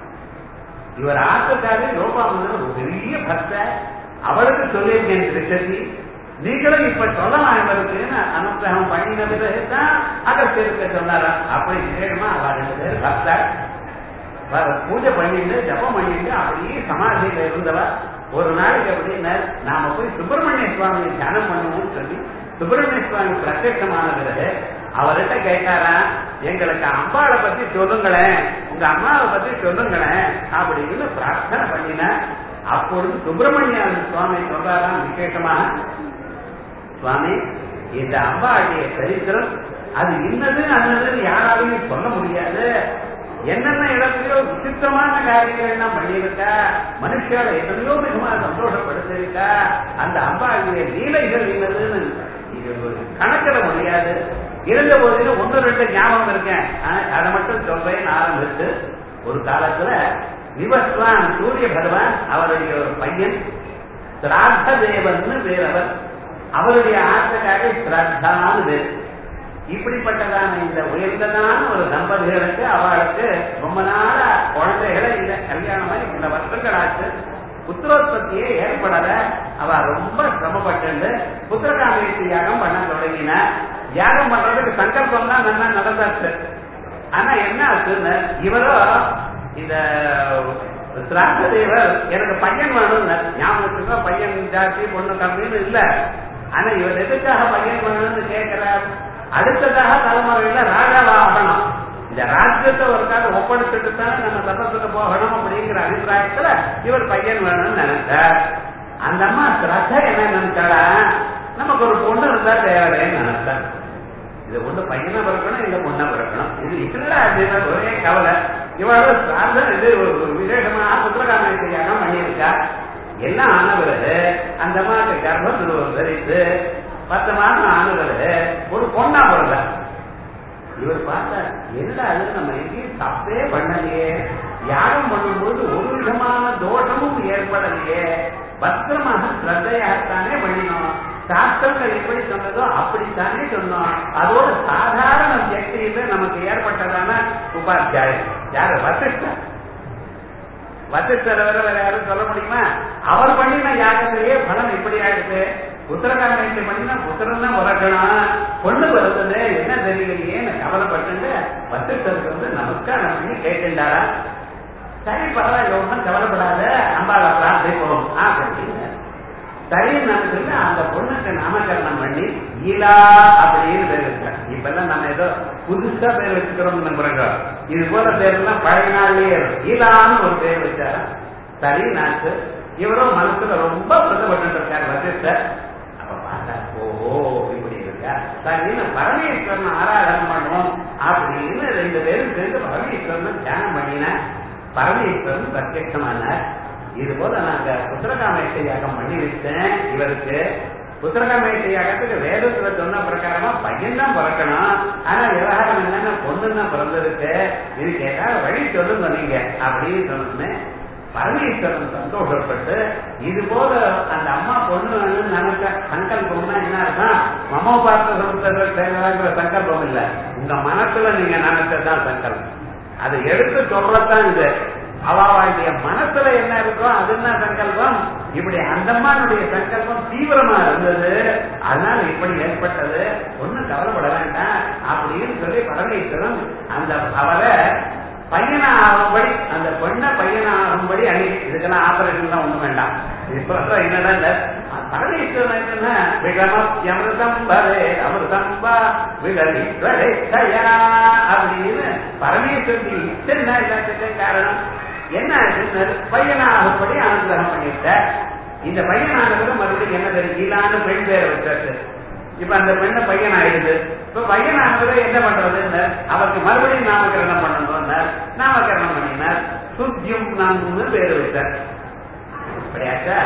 இவர் ஆத்துக்காரி யோகாமந்தர் ஒரு பெரிய பக்த அவளுக்கு சொல்லியிருக்கேன் திருச்சதி நீங்களும் இப்ப சொல்லலாம் இவருக்குன்னு அனுகிரகம் பண்ணின பிறகுதான் அகஸ்தியருக்கு சொன்னாரா அப்படி கேடுமா அவ ரெண்டு பேர் பக்தர் பூஜை பண்ணிட்டு ஜபம் பண்ணிட்டு அப்படியே சமாதியில இருந்தவ ஒரு நாளைக்கு அப்படின்னு நாம போய் சுப்பிரமணிய சுவாமியை தியானம் பண்ணுவோம்னு சொல்லி சுப்பிரமணிய சுவாமி பிரத்யட்சமான பிறகு அவர்கிட்ட கேட்டாரா எங்களுக்கு அம்பாளை பத்தி சொல்லுங்களேன் உங்க அம்மாவை பத்தி சொல்லுங்களேன் அப்படின்னு பிரார்த்தனை பண்ணின அப்பொழுது சுப்பிரமணிய சுவாமி சொல்றாராம் விசேஷமாக சுவாமி இந்த அம்பாளுடைய சரித்திரம் அது இன்னது அன்னதுன்னு யாராலையும் சொல்ல முடியாது என்னென்ன இடத்துலயோ விசித்திரமான காரியங்கள் எல்லாம் பண்ணியிருக்கா மனுஷால எத்தனையோ மிகமா சந்தோஷப்படுத்திருக்கா அந்த அம்பாளுடைய லீலைகள் என்னதுன்னு இது கணக்கிட முடியாது இருந்த போதிலும் ஒன்று ரெண்டு ஞாபகம் இருக்கேன் அதை மட்டும் சொல்றேன் ஆரம்பித்து ஒரு காலத்துல விவஸ்வான் சூரிய பகவான் அவருடைய ஒரு பையன் சிராத்த தேவன் வேறவர் அவருடைய ஆசைக்காக ஸ்ரத்தான்னு பேர் இப்படிப்பட்டதான இந்த உயர்ந்ததான ஒரு தம்பதிகளுக்கு அவளுக்கு ரொம்ப நாளா குழந்தைகளை இல்லை கல்யாணம் இந்த வருஷங்கள் ஆச்சு புத்திரோத்பத்தியே ஏற்படல அவ ரொம்ப சிரமப்பட்டு புத்திரகாமேசி யாகம் பண்ண தொடங்கின யாகம் பண்றதுக்கு சங்கல்பம் தான் நல்லா நடந்தாச்சு ஆனா என்ன ஆச்சுன்னு இவரோ இந்த சிராத்த தேவர் எனக்கு பையன் வேணும்னு ஞாபகத்துக்கு பையன் ஜாஸ்தி பொண்ணு கம்மின்னு இல்ல ஆனா இவர் எதுக்காக பையன் வேணும்னு கேட்கிறார் அடுத்ததாக தலைமுறையில ராஜாவாகணும் இந்த ராஜ்யத்தை ஒருக்காக ஒப்படைச்சிட்டு தான் நம்ம தப்பத்துக்கு போகணும் அப்படிங்கிற அபிப்பிராயத்துல இவர் பையன் வேணும்னு நினைச்சார் அந்த அம்மா ஸ்ரத்த என்ன நினைச்சாடா நமக்கு ஒரு பொண்ணு இருந்தா தேவைன்னு நினைச்சார் இது ஒண்ணு பையனா பிறக்கணும் இல்ல பொண்ணா பிறக்கணும் இது இதுல அப்படின்னா ஒரே கவலை இவ்வளவு சார்ந்த இது ஒரு விசேஷமா புத்திரகாம யாகம் பண்ணியிருக்கா எல்லாம் ஆன பிறகு அந்த அம்மாவுக்கு கர்ப்பம் துருவம் தரித்து பத்து மாசம் ஆன பிறகு ஒரு பொண்ணா பிறந்த இவர் பார்த்தா என்ன அது நம்ம எங்கேயும் தப்பே பண்ணலையே யாகம் பண்ணும்போது ஒரு விதமான தோஷமும் ஏற்படலையே பத்திரமாக ஸ்ரத்தையாகத்தானே பண்ணினோம் சாஸ்திரங்கள் எப்படி சொன்னதோ அப்படித்தானே சொன்னோம் அதோட சாதாரண வியக்தியில நமக்கு ஏற்பட்டதான உபாத்தியாயம் யாரு வசிஷ்டர் வசிஷ்டர் வர வேற யாரும் சொல்ல முடியுமா அவர் பண்ணின யாகத்திலேயே பலன் இப்படி ஆயிடுச்சு புத்திரகாமத்தை பண்ணினா புத்திரன் தான் பிறக்கணும் பொண்ணு பிறந்தது என்ன தெரியலையேன்னு கவலைப்பட்டு வசிஷ்டருக்கு வந்து நமஸ்காரம் பண்ணி கேட்டுண்டாரா சரி பரவாயில்ல ஒன்றும் கவலைப்படாத அம்பாவை பிரார்த்திப்போம் அப்படின்னு சரி நினைச்சுட்டு அந்த பொண்ணுக்கு நாமகரணம் பண்ணி ஈலா அப்படின்னு பேர் வச்சார் இப்ப எல்லாம் நம்ம ஏதோ புதுசா பேர் வச்சுக்கிறோம் நம்புறோங்க இது போல பேர்லாம் பழைய நாள்லயே இருக்கும். ஈலான்னு ஒரு பேர் வச்சார் சரி நாச்சு இவரும் மனசுல ரொம்ப வருத்தப்பட்டு இருக்கார் வசிஷ்டர் அப்ப பார்த்தா ஓஹோ இப்படி இருக்கா சரின்னு பரமேஸ்வரன் ஆராதனம் பண்ணுவோம் அப்படின்னு ரெண்டு பேரும் சேர்ந்து பரமேஸ்வரன் தியானம் பண்ணினா பரமேஸ்வரன் பிரத்யட்சமானார் இது போல நாங்க புத்திரகாமேஷ யாகம் பண்ணி வச்சேன் இவருக்கு புத்திரகாமேஷ யாகத்துக்கு வேதத்துல சொன்ன பிரகாரமா பையன் தான் பிறக்கணும் ஆனா விவகாரம் என்னன்னா பொண்ணு தான் பிறந்திருக்கு இதுக்கு ஏதாவது வழி சொல்லுங்க நீங்க அப்படின்னு சொன்னோமே பரமேஸ்வரன் சந்தோஷப்பட்டு இது போல அந்த அம்மா பொண்ணு வேணும்னு நினைச்ச சங்கல்பம்னா என்ன அர்த்தம் மமோ பார்த்த சமுத்திர சங்கல்பம் இல்ல உங்க மனசுல நீங்க நினைச்சதுதான் சங்கல்பம் அதை எடுத்து சொல்றதுதான் இது அவளுடைய மனசுல என்ன இருக்கோ அது என்ன சங்கல்பம் இப்படி அந்தம்மானுடைய சங்கல்பம் தீவிரமா இருந்தது அதனால இப்படி ஏற்பட்டது ஒண்ணும் கவலைப்பட வேண்டாம் அப்படின்னு சொல்லி பரமேஸ்வரன் அந்த அவரை பையனா ஆகும்படி அந்த பெண்ணை பையனா ஆகும்படி அணி இதுக்கெல்லாம் ஆபரேஷன் தான் ஒண்ணும் வேண்டாம் இப்ப என்னடா இல்ல பரமேஸ்வரன் என்ன விகமத்யமிருதம் பரே அமிர்தம் பா விகலித்வரேச்சயா அப்படின்னு பரமேஸ்வரன் இத்தனை எல்லாத்துக்கும் காரணம் என்ன ஆச்சுன்னு பையனாகும்படி அனுகிரகம் பண்ணிட்ட இந்த பையனானது மறுபடியும் என்ன தெரியும் ஈலான பெண் பேரை வச்சாச்சு இப்ப அந்த பெண்ணை பையன் ஆயிடுது இப்ப பையன் ஆனது என்ன பண்றதுன்னு அவருக்கு மறுபடியும் நாமகரணம் பண்ணணும்னு நாமகரணம் பண்ணினார் சுத்தியம் நான்னு பேரு வச்சார் அப்படியாச்சா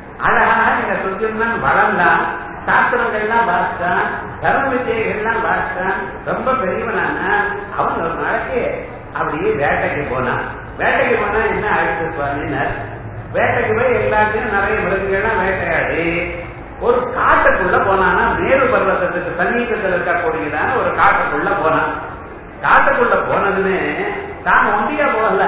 அழகாக நீங்க சுத்தியம் தான் வளர்ந்தான் சாஸ்திரங்கள்லாம் வாசித்தான் தர்ம விஜயங்கள்லாம் வாசித்தான் ரொம்ப பெரியவனான அவன் ஒரு நாளைக்கு அப்படியே வேட்டைக்கு போனான் வேட்டைக்கு போனா என்ன ஆயிடுச்சு சுவாமினர் வேட்டைக்கு போய் எல்லாத்தையும் நிறைய விலங்குகள்லாம் வேட்டையாடி ஒரு காட்டுக்குள்ள போனானா மேரு பர்வத்தத்துக்கு சமீபத்தில் இருக்கக்கூடியதான ஒரு காட்டுக்குள்ள போனான் காட்டுக்குள்ள போனதுன்னு தான் ஒண்டியா போகல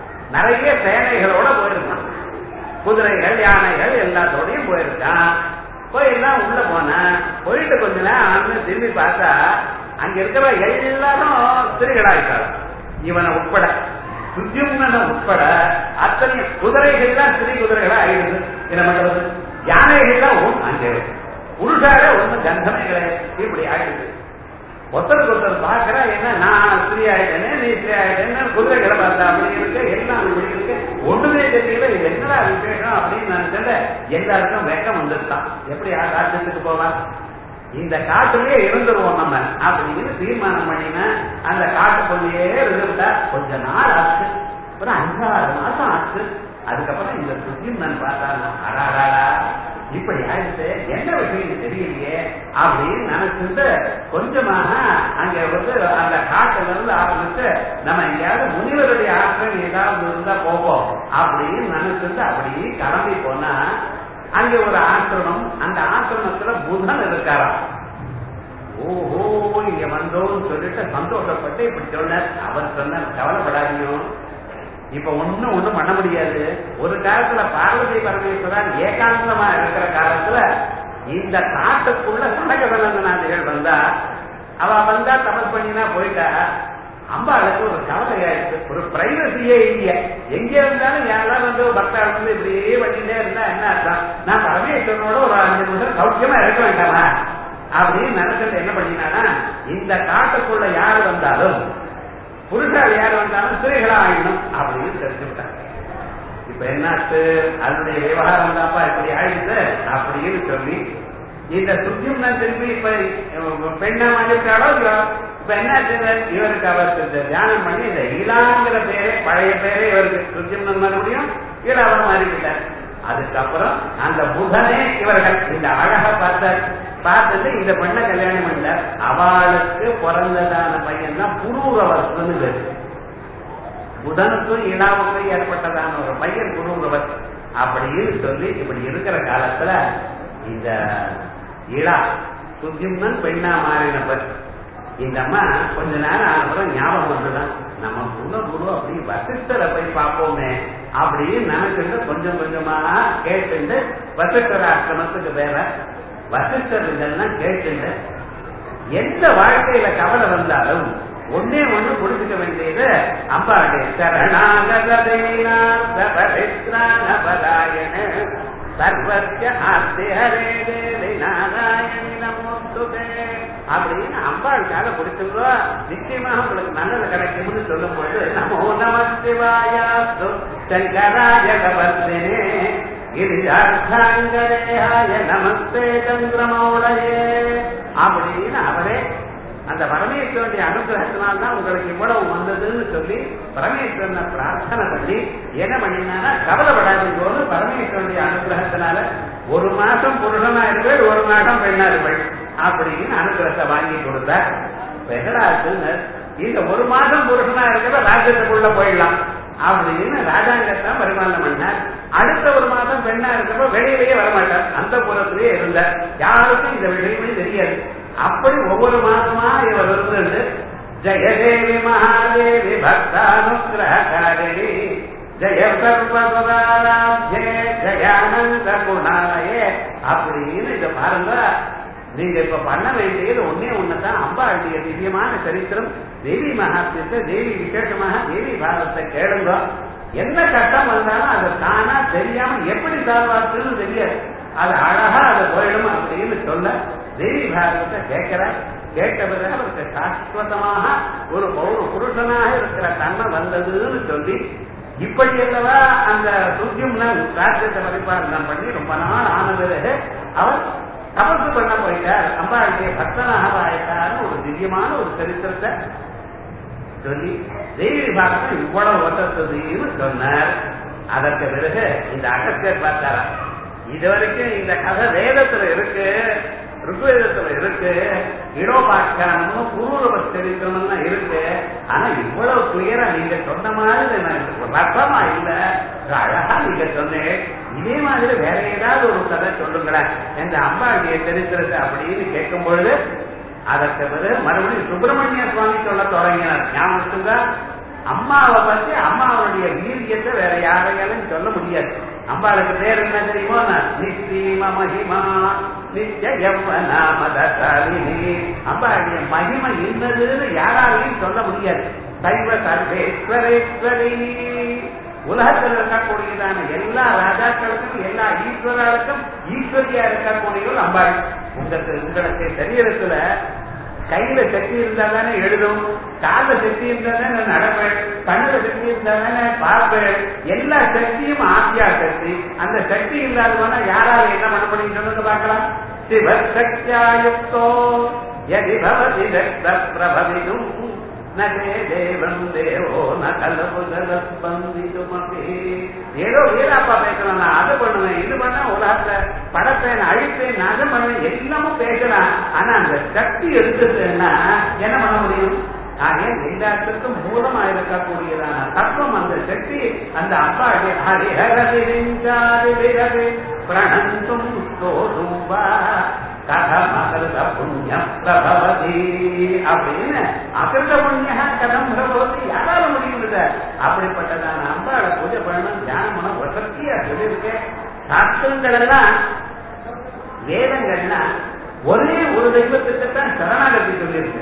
நிறைய சேனைகளோட போயிருக்கான் குதிரைகள் யானைகள் எல்லாத்தோடையும் போயிருக்கான் போய் எல்லாம் உள்ள போனேன் போயிட்டு கொஞ்ச நேரம் திரும்பி பார்த்தா அங்க இருக்கிற எல்லாரும் சிறுகளாயிட்டாங்க இவனை உட்பட சுத்தியம்மன உட்பட அத்தனை குதிரைகள்லாம் சிறு குதிரைகளா ஆயிடுது என்ன பண்றது யானைகள்லாம் ஒன்று அங்கே புருஷாக ஒன்றும் கந்தமே கிடையாது இப்படி ஆயிடுது ஒருத்தருக்கு ஒருத்தர் பாக்குறா என்ன நான் ஸ்திரீ ஆயிட்டேனே நீ ஸ்திரீ ஆயிட்டேன்னு குதிரைகளை பார்த்தா அப்படி இருக்கு எல்லாம் இப்படி இருக்கு ஒண்ணுமே தெரியல இது என்னடா விசேஷம் அப்படின்னு நான் சொல்ல எல்லாருக்கும் வெக்கம் வந்துருக்கான் எப்படி ராஜ்யத்துக்கு போவான் இந்த காட்டுலயே இருந்துருவோம் நம்ம அப்படின்னு தீர்மானம் பண்ணின அந்த காட்டுக்குள்ளேயே இருந்துட்டா கொஞ்ச நாள் ஆச்சு ஒரு அஞ்சாறு மாசம் ஆச்சு அதுக்கப்புறம் இந்த சுத்தியும் நான் பார்த்தா அடாடாடா இப்படி ஆயிடுச்சு என்ன விஷயம் தெரியலையே அப்படின்னு நினைச்சிட்டு கொஞ்சமாக அங்க வந்து அந்த காட்டுல இருந்து ஆரம்பிச்சு நம்ம எங்கேயாவது முனிவருடைய ஆசிரியம் ஏதாவது இருந்தா போவோம் அப்படின்னு நினைச்சிட்டு அப்படியே கிளம்பி போனா அங்க ஒரு ஆசிரமம் அந்த ஆசிரமத்துல புதன் இருக்காராம் ஓஹோ இங்க வந்தோம்னு சொல்லிட்டு சந்தோஷப்பட்டு இப்படி சொன்னார் அவர் சொன்னார் கவலைப்படாதீங்க இப்ப ஒண்ணும் ஒண்ணும் பண்ண முடியாது ஒரு காலத்துல பார்வதி பரமேஸ்வரன் ஏகாந்தமா இருக்கிற காலத்துல இந்த காட்டுக்குள்ள சனகவலநாதிகள் வந்தா அவ வந்தா தபஸ் பண்ணினா போயிட்டா அம்பாளுக்கு ஒரு கவலையாயிருக்கு ஒரு பிரைவசியே இல்லையா எங்க இருந்தாலும் யாராவது வந்து பக்தா வந்து இப்படியே பண்ணிட்டே இருந்தா என்ன அர்த்தம் நான் பரமேஸ்வரனோட ஒரு அஞ்சு நிமிஷம் சௌக்கியமா இருக்க வேண்டாமா அப்படின்னு நினைச்சது என்ன பண்ணினானா இந்த காட்டுக்குள்ள யார் வந்தாலும் புருஷால் யார் வந்தாலும் ஸ்திரீகளா ஆயிடணும் அப்படின்னு தெரிஞ்சுக்கிட்டாங்க இப்ப என்னாச்சு அதனுடைய விவகாரம் தான்ப்பா இப்படி ஆயிடுச்சு அப்படின்னு சொல்லி இந்த சுத்தியம் நான் திருப்பி இப்ப பெண்ணா மாறிட்டாலோ இல்லையோ இப்ப என்னாச்சு இவருக்கு அவர் தியானம் பண்ணி இந்த ஈலாங்கிற பேரே பழைய பேரே இவருக்கு சுத்தியம் மறுபடியும் ஈழாவா மாறிவிட்டார் அதுக்கப்புறம் அந்த புதனே இவர்கள் இந்த அழக பார்த்தார் பார்த்துட்டு இந்த பெண்ணை கல்யாணம் பண்ணார் அவளுக்கு பிறந்ததான பையன் தான் புரூரவர்ஸ்னு பேரு புதனுக்கும் இனாவுக்கும் ஏற்பட்டதான ஒரு பையன் குருங்கிறவர் அப்படின்னு சொல்லி இப்படி இருக்கிற காலத்துல இந்த இளா சுத்தியம்னன் பெண்ணா மாறினவர் இந்த அம்மா கொஞ்ச நேரம் ஆனப்புறம் ஞாபகம் வந்துதான் நம்ம குல குரு அப்படி வசிஷ்டரை போய் பார்ப்போமே அப்படின்னு நினைச்சிட்டு கொஞ்சம் கொஞ்சமா கேட்டுண்டு வசிஷ்டர் ஆசிரமத்துக்கு வேற வசிஷ்டர் இதெல்லாம் கேட்டுண்டு எந்த வாழ்க்கையில கவலை வந்தாலும் ஒன்னே ஒண்ணு புரிஞ்சுக்க வேண்டியது அம்பாளுடைய சரணாகதேனாயன சர்வத்திய ஆஸ்தி ஹரே தேவி நாராயணி நமோஸ்துதே அப்படின்னு அம்பாளுக்காக பிடிச்சிருந்தோ நிச்சயமாக உங்களுக்கு நல்லது கிடைக்கும்னு சொல்லும் பொழுது நமோ நம சிவாயாஸ்து சங்கராய கவர்த்தினே கிரிஜார்த்தாங்கரேயாய நமஸ்தே சந்திரமௌளையே அப்படின்னு அவரே அந்த பரமேஸ்வரனுடைய அனுகிரகத்தினால் தான் உங்களுக்கு இவ்வளவு வந்ததுன்னு சொல்லி பரமேஸ்வரனை பிரார்த்தனை பண்ணி என்ன பண்ணினா கவலைப்படாதீங்கன்னு பரமேஸ்வரனுடைய அனுகிரகத்தினால ஒரு மாசம் புருஷனா இருப்பேன் ஒரு மாசம் பெண்ணா இருப்பேன் அப்படின்னு அனுகிரகத்தை வாங்கி கொடுத்தார் என்னடா இருக்குன்னு இந்த ஒரு மாசம் புருஷனா இருக்கிற ராஜ்யத்துக்குள்ள போயிடலாம் அப்படின்னு ராஜாங்கத்தான் பரிமாணம் பண்ணார் அடுத்த ஒரு மாதம் பெண்ணா இருக்கிறப்ப வெளியிலேயே வரமாட்டார் அந்த புறத்திலேயே இருந்தார் யாருக்கும் இந்த விஷயமே தெரியாது அப்படி ஒவ்வொரு மாதமா இவர் இருந்து ஜெயதேவி மகாதேவி பக்தானுகிரகாரிணி ஜெய சர்வதாராத்யே ஜயானந்த குணாயே அப்படின்னு இத பாருங்க நீங்க இப்ப பண்ண வேண்டியது ஒன்னே ஒண்ணுதான் அம்பாளுடைய திவ்யமான சரித்திரம் தேவி மகாத்மியத்தை தேவி விசேஷமாக தேவி பாரதத்தை கேளுங்க எந்த கட்டம் வந்தாலும் அது தானா தெரியாம எப்படி சால்வாக்குன்னு தெரியாது அது அழகா அது போயிடும் அப்படின்னு சொல்ல தேவி பாரதத்தை கேட்கிற கேட்ட பிறகு அவருக்கு சாஸ்வதமாக ஒரு பௌர புருஷனாக இருக்கிற தன்மை வந்ததுன்னு சொல்லி இப்படி அல்லவா அந்த சுத்தியம்னா ராஜ்யத்தை பரிபாலனம் பண்ணி ரொம்ப நாள் ஆன பிறகு அவர் தபசு பண்ண போயிட்டார் அம்பாளுடைய பக்தனாக ஆயிட்டார்னு ஒரு திவ்யமான ஒரு சரித்திரத்தை சொல்லி தேவி பாரதம் இவ்வளவு ஒத்ததுன்னு சொன்னார் அதற்கு பிறகு இந்த அகத்தியர் பார்த்தாரா இது வரைக்கும் இந்த கதை வேதத்துல இருக்கு ருக்வேதத்துல இருக்கு இடோபாக்கியானமும் குரூரவ சரித்திரம்லாம் இருக்கு ஆனா இவ்வளவு கிளியரா நீங்க சொன்ன மாதிரி எனக்கு ரத்தமா இல்ல அழகா நீங்க சொன்னேன் இதே மாதிரி வேற ஏதாவது ஒரு கதை சொல்லுங்களேன் எங்க அம்பாவுடைய சரித்திரத்தை அப்படின்னு கேட்கும் பொழுது அதற்கு பிறகு மறுபடியும் சுப்பிரமணிய சுவாமி சொல்ல தொடங்கினார் ஞாபகத்துங்க அம்மாவை பத்தி அம்மாவுடைய வீரியத்தை வேற யாரையாலும் சொல்ல முடியாது அம்பாளுக்கு பேர் என்ன தெரியுமோ நிச்சீம மகிமா நித்திய யவ்வனா மதசாலினி அம்பாளுடைய மகிமை என்னதுன்னு யாராலையும் சொல்ல முடியாது சைவ சர்வேஸ்வரேஸ்வரி உலகத்தில் இருக்கக்கூடியதான எல்லா ராஜாக்களுக்கும் எல்லா ஈஸ்வரர்களுக்கும் ஈஸ்வரியா இருக்கக்கூடியவர்கள் அம்பாள் உங்களுக்கு உங்களுக்கு சரீரத்துல கையில சக்தி இருந்தா தானே எழுதும் கால சக்தி இருந்தா தானே நடப்பேன் கண்ணுல சக்தி இருந்தா தானே பார்ப்பேன் எல்லா சக்தியும் ஆத்யா சக்தி அந்த சக்தி இல்லாதவனா யாரால என்ன பண்ண முடியும் சொல்லுங்க பார்க்கலாம் சிவசக்தியாயுக்தோ யதி பவதி தக்த பிரபவிதும் நகே தேவம் தேவோ நகலபுதலஸ்பந்திதுமபி ஏதோ வீராப்பா பேசலாம் நான் அதை பண்ணுவேன் இது பண்ண உலகத்தை படப்பேன் அழிப்பேன் அதை பண்ணுவேன் எல்லாமும் பேசலாம் ஆனா அந்த சக்தி எடுத்துட்டுன்னா என்ன பண்ண முடியும் ஆகவே எல்லாத்துக்கும் மூலமா இருக்கக்கூடியதான தத்துவம் அந்த சக்தி அந்த அப்பா ஹரிஹரவிரிஞ்சாரி விரவி பிரணந்தும் சோதும்பா கதமகிருத புண்ணியம் பிரபவதி அப்படின்னு அகிருத புண்ணிய கதம் பிரபவதி யாரால முடியுது அப்படிப்பட்டதான அம்பாளை பூஜை பண்ணணும் தியானம் பண்ண ஒரு சக்தியா சொல்லியிருக்கேன் சாஸ்திரங்கள் எல்லாம் வேதங்கள்னா ஒரே ஒரு தெய்வத்துக்கு தான் சரணாகதி சொல்லியிருக்கு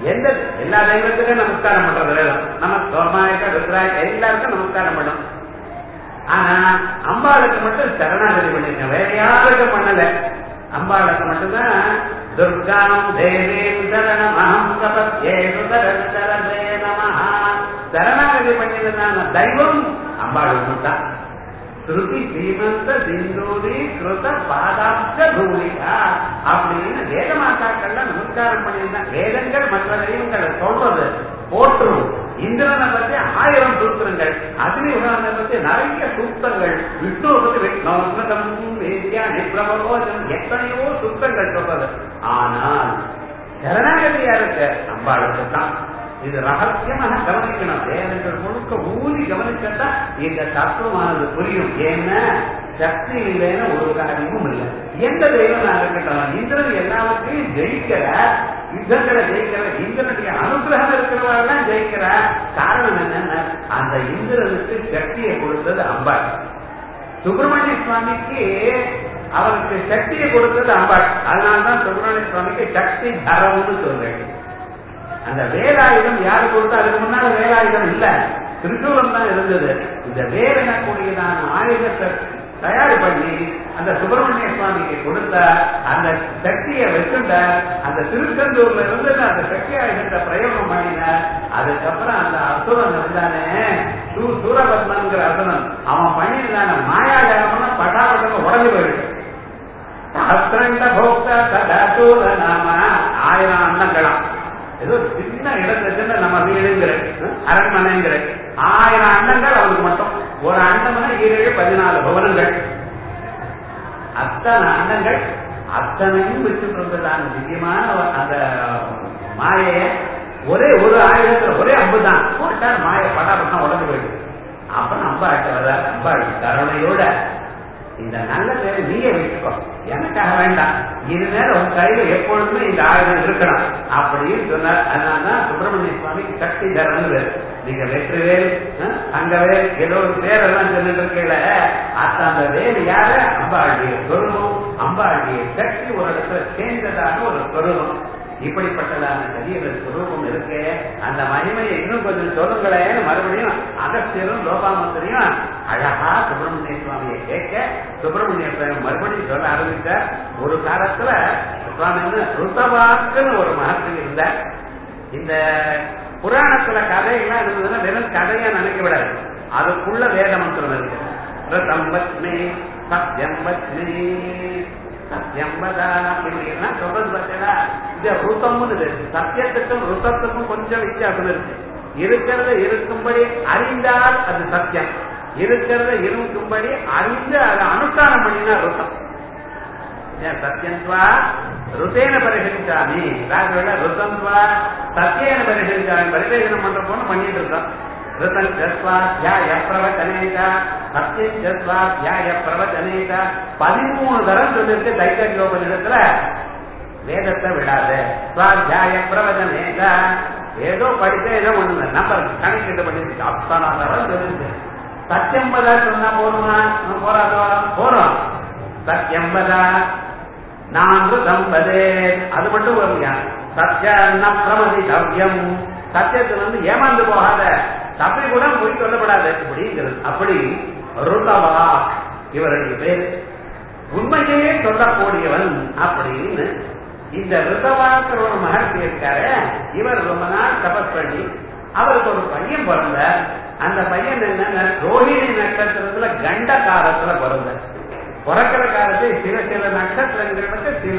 எந்த எல்லா தெய்வத்துக்கும் நமஸ்காரம் பண்றது வேதம் நம்ம சோமாயக்க ருத்ராய எல்லாருக்கும் நமஸ்காரம் பண்ணும் ஆனா அம்பாளுக்கு மட்டும் சரணாகதி பண்ணிருக்கேன் வேற யாருக்கும் பண்ணல அம்பாளுக்கு மட்டும்தான் துர்காம் தேவீம் சரணமஹம் கபத்யேது சரணே நமஹ சரணாகதி பண்ணிருந்தான தெய்வம் அம்பாளுக்கு தான் ஸ்ருதி ஸ்ரீமந்த சிந்தூரி கிருத பாதாப்த பூமிகா அப்படின்னு வேத மாதாக்கள்ல நமஸ்காரம் பண்ணியிருந்தாங்க வேதங்கள் மற்ற தெய்வங்களை சொல்றது போற்றும் இந்திரனை பத்தி ஆயிரம் சூத்திரங்கள் அக்னி உதாரணத்தை பத்தி நிறைய சூத்திரங்கள் விஷ்ணுவை பத்தி விஷ்ணோத்மதம் வேதியா நிப்ரமோஜம் எத்தனையோ சூத்திரங்கள் சொல்றது ஆனால் சரணாகதியா இருக்க அம்பாளுக்கு தான் இது ரகசியமாக கவனிக்கணும் வேதங்கள் முழுக்க ஊதி கவனிச்சா இந்த தத்துவமானது புரியும் ஏன்னா சக்தி இல்லைன்னு ஒரு காரியமும் இல்லை எந்த தெய்வம் நான் இருக்கட்டும் இந்திரன் எல்லாவற்றையும் ஜெயிக்கிற யுத்தங்களை ஜெயிக்கிற இந்திரனுடைய அனுகிரகம் இருக்கிறவரெல்லாம் ஜெயிக்கிற காரணம் என்னன்னா அந்த இந்திரனுக்கு சக்தியை கொடுத்தது அம்பாள் சுப்பிரமணிய சுவாமிக்கு அவருக்கு சக்தியை கொடுத்தது அம்பாள் அதனால்தான் சுப்பிரமணிய சுவாமிக்கு சக்தி தரம்னு சொல்றேன் அந்த வேலாயுதம் யாரு கொடுத்தா அதுக்கு முன்னால வேலாயுதம் இல்ல திருச்சூலம் தான் இருந்தது இந்த வேல் எனக்கூடியதான ஆயுதத்தை தயார் பண்ணி அந்த சுப்பிரமணிய சுவாமிக்கு கொடுத்த அந்த சக்தியை வச்சுட்ட அந்த திருச்செந்தூர்ல இருந்து அந்த சக்தி ஆயுதத்தை பிரயோகம் பண்ணின அதுக்கப்புறம் அந்த அசுரன் இருந்தானே சூ சூரபத்மன்கிற அசுரன் அவன் பண்ணியிருந்தான மாயாஜாலம்னா பட்டாபட்டம் உடஞ்சு போயிடுச்சு சஹசிரண்ட போக்தா சதாசூர நாம ஆயிரம் அன்னங்களாம் ஏதோ சின்ன இடத்துல நம்ம வீடுங்கிற அரண்மனைங்கிற ஆயிரம் அண்டங்கள் அவனுக்கு மட்டும் ஒரு அண்டம்னா ஏழு பதினாலு பவனங்கள் அத்தனை அண்டங்கள் அத்தனையும் வச்சுட்டு இருந்ததான திவ்யமான அந்த மாயைய ஒரே ஒரு ஆயுதத்துல ஒரே அம்பு தான் போட்டார் மாய படாபட்டம் உடம்பு போயிடுது அப்புறம் அம்பாட்ட வர அம்பாள் கருணையோட இந்த நல்ல பேரை நீயே வச்சுக்கோ எனக்காக வேண்டாம் இது மேல உன் கையில எப்பொழுதுமே இந்த ஆயுதம் இருக்கணும் அப்படின்னு சொன்னார் அதனாலதான் சுப்பிரமணிய சுவாமிக்கு சக்தி தரன்னு நீங்க வெற்றிவேல் தங்கவேல் ஏதோ ஒரு பேரெல்லாம் சொல்லிட்டு இருக்கல அத்த அந்த வேல் யார அம்பாளுடைய சொருபம் அம்பாளுடைய சக்தி ஒரு இடத்துல சேர்ந்ததாக ஒரு சொருபம் இப்படிப்பட்டதான சரீர சுரூபம் இருக்கு அந்த மகிமையை இன்னும் கொஞ்சம் சொல்லுங்களேன்னு மறுபடியும் அகஸ்தியரும் லோபாமந்தரையும் அழகா சுப்பிரமணிய சுவாமியை கேட்க சுப்பிரமணிய சுவாமி மறுபடியும் சொல்ல ஆரம்பித்தார் ஒரு காலத்துல சுவாமி ருத்தவாக்குன்னு ஒரு மகத்துவம் இருந்தார் இந்த புராணத்துல கதையெல்லாம் இருந்ததுன்னா வெறும் கதையா நினைக்க விடாது அதுக்குள்ள வேத மந்திரம் இருக்கு ரிதம் வச்மே சத்யம் வச்மே சத்தியம் வதா இப்படிலாம் சொல்றது பார்த்தீங்கன்னா இந்த ருத்தம்னு இருக்கு சத்தியத்துக்கும் ருத்தத்துக்கும் கொஞ்சம் வித்தியாசம் இருக்கு இருக்கிறத இருக்கும்படி அறிந்தால் அது சத்தியம் இருக்கிறத இருக்கும்படி அறிந்து அதை அனுஷ்டானம் பண்ணினா ருத்தம் சத்தியந்த்வா ருத்தேன பரிசீலிச்சாமி ராஜவேல ருத்தந்த்வா சத்தியேன பரிசீலிச்சாமி பரிசேஷனம் பண்ற போன பண்ணிட்டு இருக்கோம் ருத்தம் ஜஸ்வாத்தியாய பிரவச்சனேக சத்தியம் ஜஸ்வாத்தியாய பிரவச்சனேக பதிமூணு தரம் சொல்லிருக்கு தைத்தோபனிடத்துல வேதத்தை விடாது சுவாத்தியாய பிரவச்சனேக ஏதோ படிச்ச ஏதோ ஒண்ணு நம்பர் கணக்கிட்டு பண்ணிருக்கு அத்தனை தரம் சொல்லிருக்கு சத்தியம்பதா சொன்னா போதுமா போறாதோ போறோம் சத்தியம்பதா நான் தம்பதே அது மட்டும் வருங்க சத்திய பிரமதி தவ்யம் சத்தியத்துல வந்து ஏமாந்து போகாத தப்பி கூட போய் சொல்லப்படாது இப்படிங்கிறது அப்படி ருதவா இவருடைய பேர் உண்மையே சொல்லக்கூடியவன் அப்படின்னு இந்த ரிதவாக்கிற ஒரு மகர்ஷி இருக்காரு இவர் ரொம்ப நாள் தபஸ் பண்ணி அவருக்கு ஒரு பையன் பிறந்த அந்த பையன் என்ன ரோஹிணி நட்சத்திரத்துல கண்ட காலத்துல பிறந்த பிறக்கிற காலத்தை சில சில நட்சத்திரங்களுக்கு சில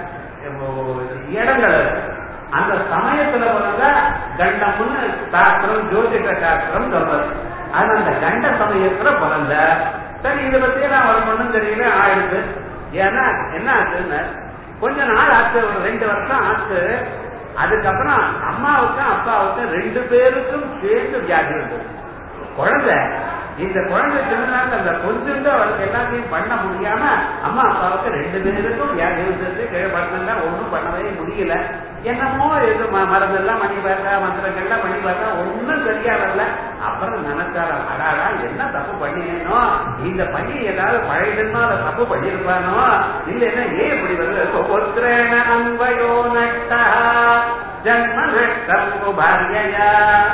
இடங்கள் இருக்கு அந்த சமயத்துல பிறந்த கண்டம்னு சாஸ்திரம் ஜோதிட சாஸ்திரம் சொல்றது அது அந்த கண்ட சமயத்துல பிறந்த சரி இதை பத்தி நான் ஒரு ஒண்ணும் தெரியல ஆயிடுச்சு ஏன்னா என்ன ஆச்சுன்னு கொஞ்ச நாள் ஆச்சு ஒரு ரெண்டு வருஷம் ஆச்சு அதுக்கப்புறம் அம்மாவுக்கும் அப்பாவுக்கும் ரெண்டு பேருக்கும் சேர்ந்து வியாதி வந்தது குழந்தை இந்த குழந்தை சின்னதாக அந்த கொஞ்சம் அவருக்கு எல்லாத்தையும் பண்ண முடியாம அம்மா அப்பாவுக்கு ரெண்டு பேருக்கும் வியாதி வந்தது கீழ்படுத்தா ஒன்றும் பண்ணவே முடியல என்னமோ எது மருந்தெல்லாம் பண்ணி பார்த்தா மந்திரங்கள்லாம் பண்ணி பார்த்தா ஒன்றும் சரியா வரல அப்புறம் நினைச்சாரா அடாடா என்ன தப்பு பண்ணினோ இந்த பையன் ஏதாவது பழையதுன்னா அதை தப்பு பண்ணியிருப்பானோ இல்லைன்னா ஏன் இப்படி வருது புத்திரேன அன்பயோ நட்டா ஜன்ம நட்ட நஷ்டம் குபாரியயா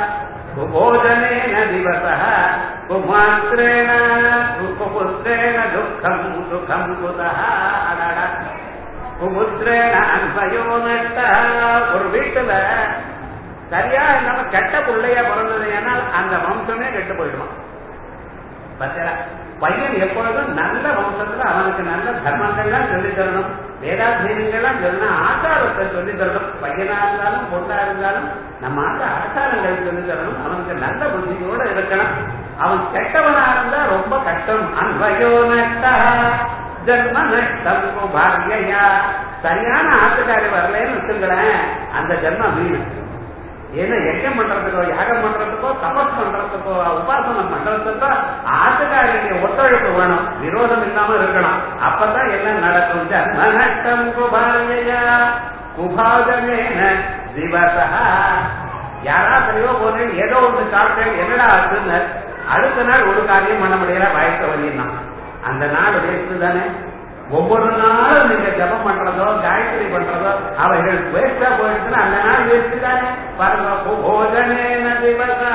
குபோஜனேன திவசः குமாத்திரேண குபுத்திரேண துக்கம் சுகம் குதः அடடா குபுத்திரேண அன்பயோ நஷ்ட ஒரு வீட்டுல சரியா இல்லாம கெட்ட பிள்ளையா பிறந்தது ஏன்னால் அந்த வம்சமே கெட்டு போயிடுமா பார்த்தீங்களா பையன் எப்பொழுதும் நல்ல வம்சத்துல அவனுக்கு நல்ல தர்மங்கள்லாம் சொல்லி தரணும் வேதாத்தியங்கள்லாம் சொல்லணும் ஆச்சாரத்தை சொல்லி தரணும் பையனா இருந்தாலும் பொண்ணா இருந்தாலும் நம்ம ஆட்ட ஆச்சாரங்கள் சொல்லி தரணும் அவனுக்கு நல்ல புத்தியோட இருக்கணும் அவன் கெட்டவனா இருந்தா ரொம்ப கஷ்டம் அன்பயோ நட்டா ஜன்ம நஷ்டம் பாக்யா சரியான ஆத்துக்காரி வரலன்னு வச்சுங்களேன் அந்த ஜென்மம் வீணு ஏன்னா யஜ்யம் பண்றதுக்கோ யாகம் பண்றதுக்கோ தபஸ் பண்றதுக்கோ உபாசனம் பண்றதுக்கோ ஆட்டுக்காரனுடைய ஒத்துழைப்பு வேணும் விரோதம் இல்லாம இருக்கணும் அப்பதான் எல்லாம் நடக்கும் ஜன்மநஷ்டம் குபாலயா குபாதமேன திவசா யாரா சரியோ போனேன் ஏதோ ஒன்று சாப்பிட்டேன் என்னடா ஆச்சுன்னு அடுத்த நாள் ஒரு காரியம் பண்ண முடியல வயசு வழியினா அந்த நாள் வேஸ்ட் தானே ஒவ்வொரு நாளும் நீங்க ஜபம் பண்றதோ காயத்ரி பண்றதோ அவைகள் வேஸ்டா போயிடுச்சுன்னா அந்த நாள் வேஸ்ட் தானே பாருங்க போஜனேன திவசா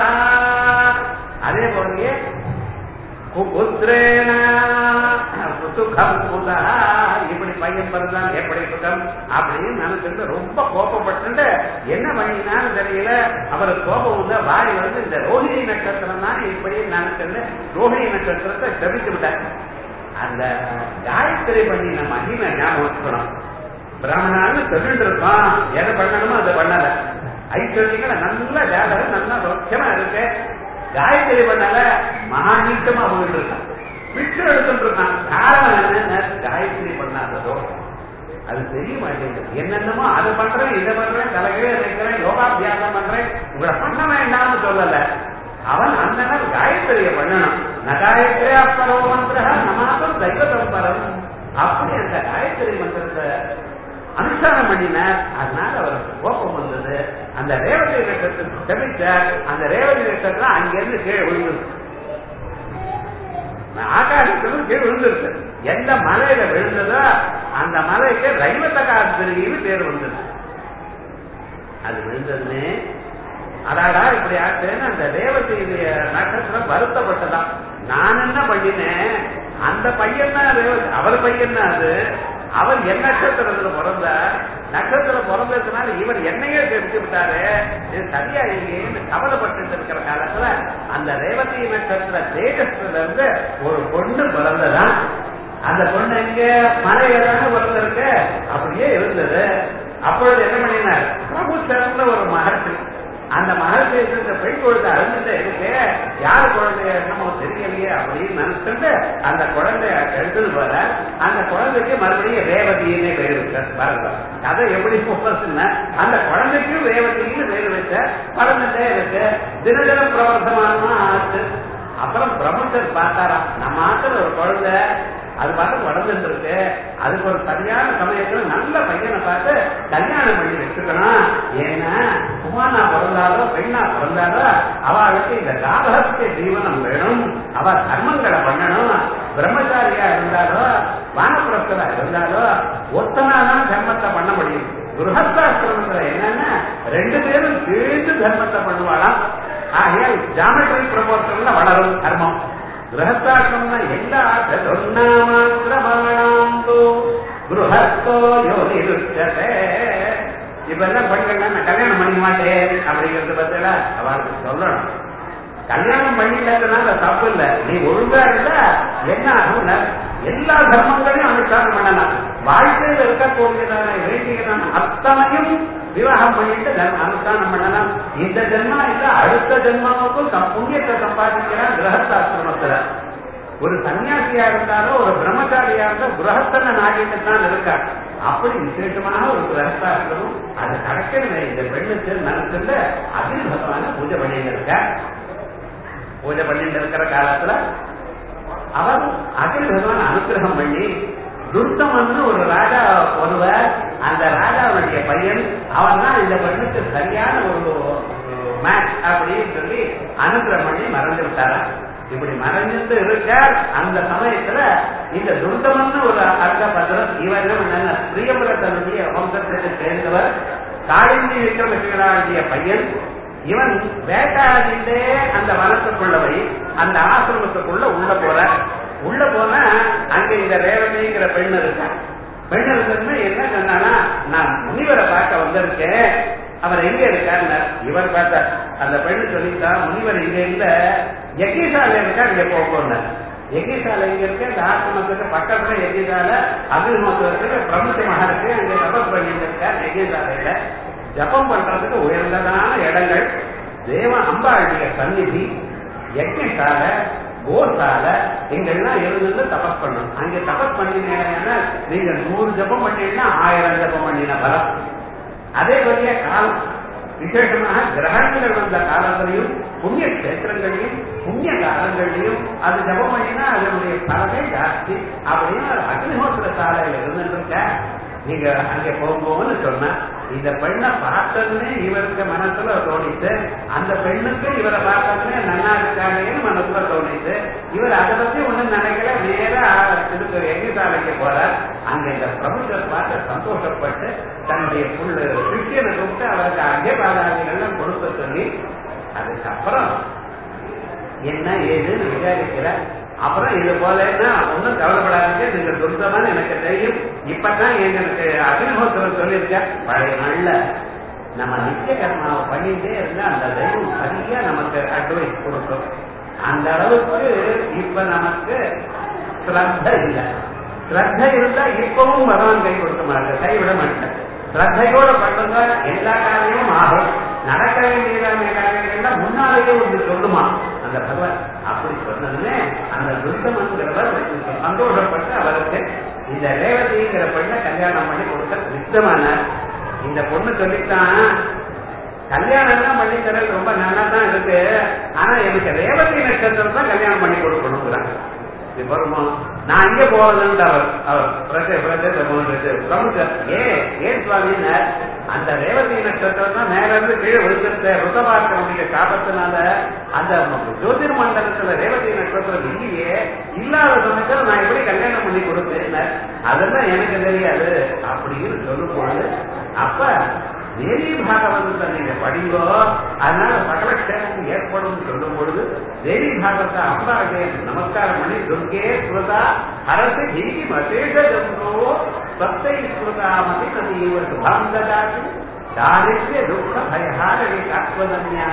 அதே போலயே குபுத்திரேன சுகம் புதா இப்படி பையன் பிறந்தான் எப்படி சுகம் அப்படின்னு நினைச்சிட்டு ரொம்ப கோபப்பட்டு என்ன பண்ணினாலும் தெரியல அவருக்கு கோபம் வந்து வாய் வந்து இந்த ரோஹிணி நட்சத்திரம் தான் இப்படி நினைச்சிட்டு ரோஹிணி நட்சத்திரத்தை தவித்து விட்டார் அந்த காயத்ரி பண்ணின மகிமை ஞாபகம் வச்சுக்கணும் பிராமணான்னு சொல்லிட்டு இருக்கோம் எதை பண்ணணுமோ அதை பண்ணல ஐஸ்வர்யங்களை நல்ல ஜாதகம் நல்லா ரொச்சமா இருக்கு காயத்ரி பண்ணல மகா நீட்டமா போயிட்டு இருக்கான் விட்டு எடுத்துட்டு இருக்கான் காரணம் என்ன காயத்ரி பண்ணாததோ அது தெரிய மாட்டேங்குது என்னென்னமோ அதை பண்றேன் இதை பண்றேன் தலைகளே வைக்கிறேன் யோகாபியாசம் பண்றேன் உங்களை பண்ண வேண்டாம்னு சொல்லல அவன் அந்த நாள் காயத்ரிய பண்ணணும் நகாயத்ரியா பரவ மந்திர நமாசம் தெய்வதம் பரம் அப்படி அந்த காயத்ரி மந்திரத்தை அனுஷ்டானம் பண்ணினார் அதனால அவருக்கு கோபம் வந்தது அந்த ரேவதி நட்சத்திரத்தை தவிர்த்தார் அந்த ரேவதி நட்சத்திரம் அங்கிருந்து கீழே விழுந்தது ஆகாசத்திலும் கீழே விழுந்திருக்கு எந்த மலையில விழுந்ததோ அந்த மலைக்கு ரைவத்தகாத்திரின்னு பேர் வந்தது அது விழுந்ததுன்னு அடாடா இப்படி ஆச்சுன்னு அந்த தேவதையுடைய நட்சத்திரம் வருத்தப்பட்டதான் நான் என்ன பண்ணினேன் அந்த பையன் தான் தேவதை அவர் பையன் தான் அது அவர் என் நட்சத்திரத்துல பிறந்தார் நட்சத்திரம் பிறந்ததுனால இவர் என்னையே தெரிஞ்சு விட்டாரு இது சரியா இல்லையேன்னு கவலைப்பட்டு இருக்கிற காலத்துல அந்த ரேவதி நட்சத்திர தேஜஸ்ல இருந்து ஒரு பொண்ணு பிறந்ததான் அந்த பொண்ணு எங்க மலையிலான பிறந்திருக்கு அப்படியே இருந்தது அப்பொழுது என்ன பண்ணினார் பிரபு சேர்ந்த ஒரு மகர்ஷி அந்த மகர்ஷி இருந்த பெண் குழந்தை அழுந்துட்டு இருக்கு யார் குழந்தைய என்னமோ தெரியலையே அப்படின்னு நினைச்சிட்டு அந்த குழந்தைய எடுத்துட்டு போற அந்த குழந்தைக்கு மறுபடியும் ரேவதினே பேர் வச்சார் பாருங்க அதை எப்படி போச்சுன்னா அந்த குழந்தைக்கும் ரேவதின்னு பேர் வச்ச பறந்துட்டே இருக்கு தின தினம் பிரவர்த்தமானமா ஆச்சு அப்புறம் பிரபஞ்சர் பார்த்தாராம் நம்ம ஆத்துல ஒரு குழந்தை அது பார்த்து வளர்ந்துட்டு இருக்கு அதுக்கு ஒரு சரியான சமயத்துல நல்ல பையனை பார்த்து கல்யாணம் பண்ணி வச்சுக்கணும் ஏன்னா குமாரனா பிறந்தாலோ பெண்ணா பிறந்தாலோ அவளுக்கு இந்த காலகத்திய ஜீவனம் வேணும் அவ தர்மங்களை பண்ணணும் பிரம்மச்சாரியா இருந்தாலோ வானப்பிரஸ்தரா இருந்தாலோ ஒத்தனாதான் தர்மத்தை பண்ண முடியும் குருஹஸ்தாசிரமத்துல என்னன்னா ரெண்டு பேரும் சேர்ந்து தர்மத்தை பண்ணுவாளாம் ஆகையால் ஜாமெட்ரி ப்ரமோஷன்ல வளரும் தர்மம் ಗೃಹಸ್ಥಾಶ್ರಮ ಎಲ್ಲ ಮಾತ್ರ ಗೃಹಸ್ಥೋ யோகி ருச்சதே இப்பெல்லாம் பெண்கள் நான் கல்யாணம் பண்ணிக்க மாட்டேன் அப்படிங்கறது பத்தில அவளுக்கு சொல்லணும் கல்யாணம் பண்ணிட்டதுனால தப்பு இல்ல நீ ஒழுங்கா இருந்தா என்ன ஆகும் எல்லா தர்மங்களையும் அனுஷ்டானம் பண்ணலாம் வாழ்க்கையில் இருக்கக்கூடியதான வேண்டியதான அத்தனையும் விவாகம் பண்ணிட்டு தர்ம அனுஷ்டானம் பண்ணலாம் இந்த ஜென்மா இல்ல அடுத்த ஜென்மாவுக்கும் தம் புண்ணியத்தை சம்பாதிக்கிறான் கிரகஸ்தாசிரமத்துல ஒரு சன்னியாசியா இருந்தாலும் ஒரு பிரம்மச்சாரியா இருந்தா கிரகஸ்தன நாடிட்டு தான் இருக்கா அப்படி விசேஷமான ஒரு கிரகஸ்தாசிரமம் அது கிடைக்கணும் இந்த பெண்ணுக்கு நினைச்சுட்டு அகில் பகவான பூஜை பண்ணிட்டு இருக்க பூஜை பண்ணிட்டு இருக்கிற காலத்துல அவர் அகில் பகவான் அனுகிரகம் பண்ணி துர்த்தமன்னு ஒரு ராஜா ஒருவர் அந்த ராஜாவுடைய பையன் அவன் தான் இந்த பெண்ணுக்கு சரியான ஒரு மேட்ச் அப்படின்னு சொல்லி அனுகிரகம் பண்ணி மறந்து விட்டாரா இப்படி மறைஞ்சிட்டு இருக்க அந்த சமயத்துல இந்த துர்தமன்னு ஒரு அர்த்த பத்திரம் இவர் என்ன பிரியபுரத்தனுடைய வம்சத்துக்கு சேர்ந்தவர் காளிந்தி விக்ரமசிங்கராஜிய பையன் இவன் வேட்டாடிண்டே அந்த வனத்துக்குள்ள போய் அந்த ஆசிரமத்துக்குள்ள உள்ள போற உள்ள போனா அங்க இந்த ரேவதிங்கிற பெண் இருக்கா பெண் இருக்கிறது என்ன சொன்னானா நான் முனிவரை பார்க்க வந்திருக்கேன் அவர் எங்க இருக்காரு இவர் பார்த்தார் அந்த பெண்ணு சொல்லிட்டா முனிவர் இங்க இல்ல யஜ்யசாலை இருக்கா இங்க போகணும் யஜ்யசாலை எங்க இருக்கு இந்த ஆசிரமத்துக்கு பக்கத்துல யஜ்யசாலை அபிமத்துவத்துக்கு பிரமுக மகனுக்கு அங்க தபஸ் பண்ணிட்டு இருக்கார் யஜ்யசாலையில ஜபம் பண்றதுக்கு உயர்ந்ததான இடங்கள் தேவ அம்பாளுடைய சந்நிதி யஜ்யசாலை கோசாலை இங்கெல்லாம் இருந்து தபஸ் பண்ணணும் அங்க தபஸ் பண்ணினீங்கன்னா நீங்க நூறு ஜபம் பண்ணீங்கன்னா ஆயிரம் ஜபம் பண்ணின பலம் அதே வழிய காலம் விசேஷமாக கிரகணங்கள் வந்த காலத்திலையும் புண்ணிய கஷேத்திரங்களையும் புண்ணிய காலங்களையும் அது ஜபம் பண்ணினா அதனுடைய பலமே ஜாஸ்தி அப்படின்னு அக்னிஹோத்திர சாலையில இருந்துருக்க நீங்க அங்க போகும்போன்னு சொன்ன இந்த பெண்ணை பார்த்ததுமே இவருக்கு மனசுல தோணித்து அந்த பெண்ணுக்கு இவரை பார்த்ததுமே நன்னா இருக்காங்கன்னு மனசுல தோணித்து இவர் அதை பத்தி ஒண்ணும் நினைக்கல நேரா இதுக்கு எங்கிசாலைக்கு போறார் அங்க இந்த பிரபுத்தர் பார்த்து சந்தோஷப்பட்டு தன்னுடைய புள்ள சிஷியனை கூப்பிட்டு அவருக்கு அங்கேபாதாதிகள்லாம் கொடுக்க சொல்லி அதுக்கப்புறம் என்ன ஏதுன்னு விசாரிக்கிறார் அப்புறம் இது போலன்னா ஒன்றும் கவலைப்படாதீங்க நீங்க சொந்தமான எனக்கு தெரியும் இப்பதான் எனக்கு அக்னிஹோத்திரம் சொல்லியிருக்க பழைய நாள்ல நம்ம நித்திய கர்மாவை பண்ணிட்டே இருந்தா அந்த தெய்வம் சரியா நமக்கு அட்வைஸ் கொடுக்கும் அந்த அளவுக்கு இப்ப நமக்கு ஸ்ரத்த இல்லை ஸ்ரத்த இருந்தா இப்பவும் பகவான் கை கொடுக்க மாட்டேன் கைவிட மாட்டேன் ஸ்ரத்தையோட பண்ணுங்க எல்லா காரியமும் ஆகும் நடக்க வேண்டியதான காரியங்கள்லாம் முன்னாலேயே ஒன்று சொல்லுமா அந்த பகவான் அப்படி சொன்னதுமே அந்த துர்கமங்கிறவர் சந்தோஷப்பட்டு அவருக்கு இந்த ரேவதிங்கிற பெண்ணை கல்யாணம் பண்ணி கொடுக்க சித்தமானார் இந்த பொண்ணு சொல்லித்தான் கல்யாணம் எல்லாம் பண்ணி தரது ரொம்ப நல்லா தான் இருக்கு ஆனா எனக்கு ரேவதி நட்சத்திரம் தான் கல்யாணம் பண்ணி கொடுக்கணுங்கிறாங்க இது வருமா நான் இங்க போவதுன்னு அவர் அவர் பிரச்சனை பிரச்சனை பிரமுகர் ஏ ஏன் சுவாமின்னு அந்த ரேவதி நட்சத்திரம் தான் மேல இருந்து கீழே விழுந்துருத்த ருதபாக்கனுடைய சாபத்தினால அந்த ஜோதிர் மண்டலத்துல ரேவதி நட்சத்திரம் இல்லையே இல்லாத சமயத்துல நான் எப்படி கல்யாணம் பண்ணி கொடுத்தேன் அதெல்லாம் எனக்கு தெரியாது அப்படின்னு சொல்லும்போது அப்ப தேவி பாகவதத்தை நீங்க படிங்கோ அதனால சகலக்ஷேமம் ஏற்படும் சொல்லும் பொழுது தேவி பாகவத அம்பாගේ நமஸ்காரம் பண்ணி துர்கே ஸ்ருதா அரசு ஜீவி மசேஷ ஜந்தோ சத்தை ஸ்ருதாமதி ததீவ சுபாம் ததாதி தாரித்ய துக்க பயஹாரணி காத்வதன்யா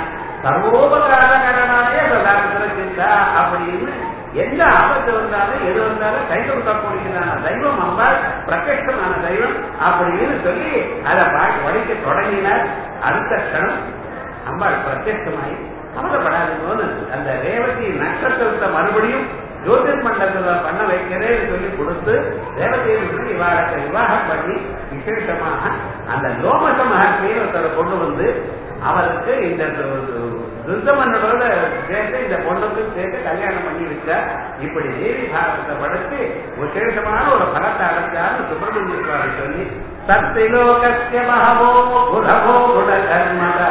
சர்வோபகாரகரணாய சதாந்திர சிந்தா அப்படின்னு எந்த ஆபத்து வந்தாலும் எது வந்தாலும் கை கொடுக்கக்கூடியதான தெய்வம் அம்பாள் பிரத்யட்சமான தெய்வம் அப்படின்னு சொல்லி அதை வடிக்க தொடங்கினார் அடுத்த க்ஷணம் அம்பாள் பிரத்யட்சமாயி கவலைப்படாதுன்னு அந்த ரேவதி நட்சத்திரத்தை மறுபடியும் ஜோதிர் மண்டலத்துல பண்ண வைக்கிறேன்னு சொல்லி கொடுத்து தேவதையை இவாளத்தை விவாகம் பண்ணி விசேஷமாக அந்த லோமச மகர்ஷியை ஒருத்தரை கொண்டு வந்து அவருக்கு இந்த துர்தமன்னோட சேர்த்து இந்த பொண்ணுக்கு சேர்த்து கல்யாணம் பண்ணி வச்சா இப்படி தேவி பாரதத்தை படைச்சு விசேஷமான ஒரு பலத்தை அடைஞ்சான்னு சுப்பிரமணிய சுவாமி சொல்லி சத்திலோகஸ்ய மகவோ குணவோ குண கர்மத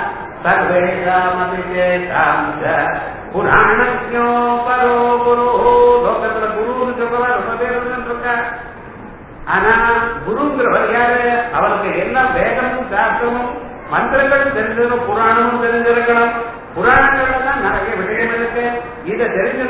சர்வேஷாமபி சேஷாம் புராணஜோ பரோ குரு லோகத்துல குருன்னு சொல்றவா ரொம்ப பேர் இருக்கா ஆனா குருங்கிறவர் யாரு அவருக்கு எல்லாம் வேதமும் சாஸ்திரமும் மந்திரங்களும் தெரிஞ்சிருக்கணும் புராணமும் தெரிஞ்சிருக்கணும் புராணங்கள்ல தான் நிறைய விஷயம் இருக்கு இதை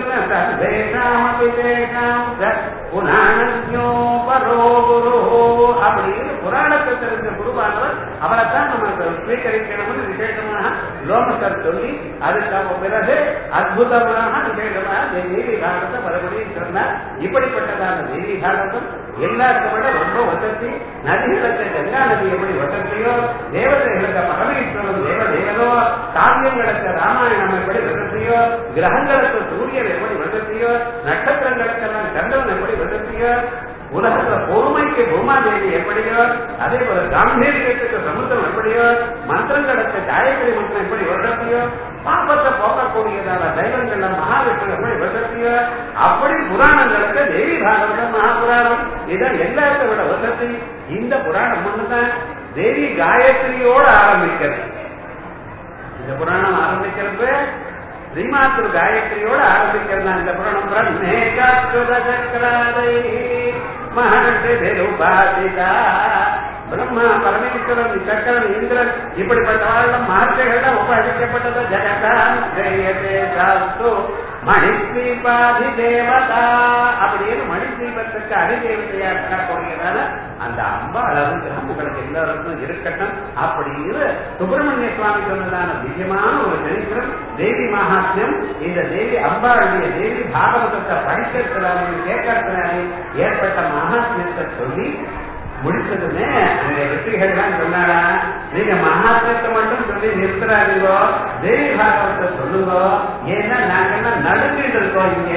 தெரிஞ்சிருக்கோ பரோ குரு அப்படின்னு புராணத்தை தெரிஞ்ச குருவானவர் அவரைத்தான் நம்ம ஸ்வீகரிக்கணும்னு விசேஷமாக லோகத்தர் சொல்லி அதுக்கு பிறகு அற்புதமாக விசேஷமாக தேவி பாரதத்தை மறுபடியும் சொன்னார் இப்படிப்பட்டதான தேவி பாரதம் எல்லாருக்கும் விட ரொம்ப வசதி நதிகளுக்கு கங்கா நதி எப்படி வசதியோ தேவதைகளுக்கு பரமேஸ்வரன் தேவதேவனோ காவியங்களுக்கு ராமாயணம் எப்படி வசதியோ கிரகங்களுக்கு சூரியன் எப்படி வசதியோ நட்சத்திரங்களுக்கெல்லாம் சந்திரன் எப்படி வசதியோ உலகத்துல பொறுமைக்கு பூமாதேவி எப்படியோ அதே போல காம்பீரியத்துக்கு சமுத்திரம் எப்படியோ மந்திரங்களுக்கு காயத்ரி மந்திரம் எப்படி வசதியோ பாப்பத்தை போக்கக்கூடியதான தெய்வங்கள்ல மகாவிஷ்ணு எப்படி வசதியோ அப்படி புராணங்களுக்கு தேவி பாகவதம் மகாபுராணம் இதான் எல்லாத்தை விட வசதி இந்த புராணம் ஒண்ணுதான் தேவி காயத்ரியோட ஆரம்பிக்கிறது இந்த புராணம் ஆரம்பிக்கிறது ஸ்ரீமாத்திரு காயத்ரியோட ஆரம்பிக்கிறது இந்த புராணம் பிரம்மேகாத்ருத சக்கராதை மகர்ஷி உபாசிதா பிரம்மா பரமேஸ்வரன் சக்கரன் இந்திரன் இப்படிப்பட்டவர்கள் மகர்ஷிகள் உபயோகிக்கப்பட்டது ஜெகதான் ஜெயதே சாஸ்து மணிஸ்வீபாதி தேவதா அப்படின்னு மணிஸ்வீபத்துக்கு அதிதேவதையா இருக்கக்கூடியதால அந்த அம்பாள் அனுகிரகம் உங்களுக்கு எல்லாருக்கும் இருக்கட்டும் அப்படின்னு சுப்பிரமணிய சுவாமி சொன்னதான திவ்யமான ஒரு சரித்திரம் தேவி மகாத்மியம் இந்த தேவி அம்பாளுடைய தேவி பாகவதத்தை படிக்கிறதுனாலையும் கேட்கறதுனாலையும் ஏற்பட்ட மகாத்மியத்தை சொல்லி முடிச்சதுமே அந்த வெற்றிகள் தான் சொன்னாரா நீங்க மகாத்மத்தை மட்டும் சொல்லி நிறுத்துறாதீங்கோ தேவி பாகவத்தை சொல்லுங்க ஏன்னா நாங்க எல்லாம் நடுங்கிட்டு இருக்கோம் இங்க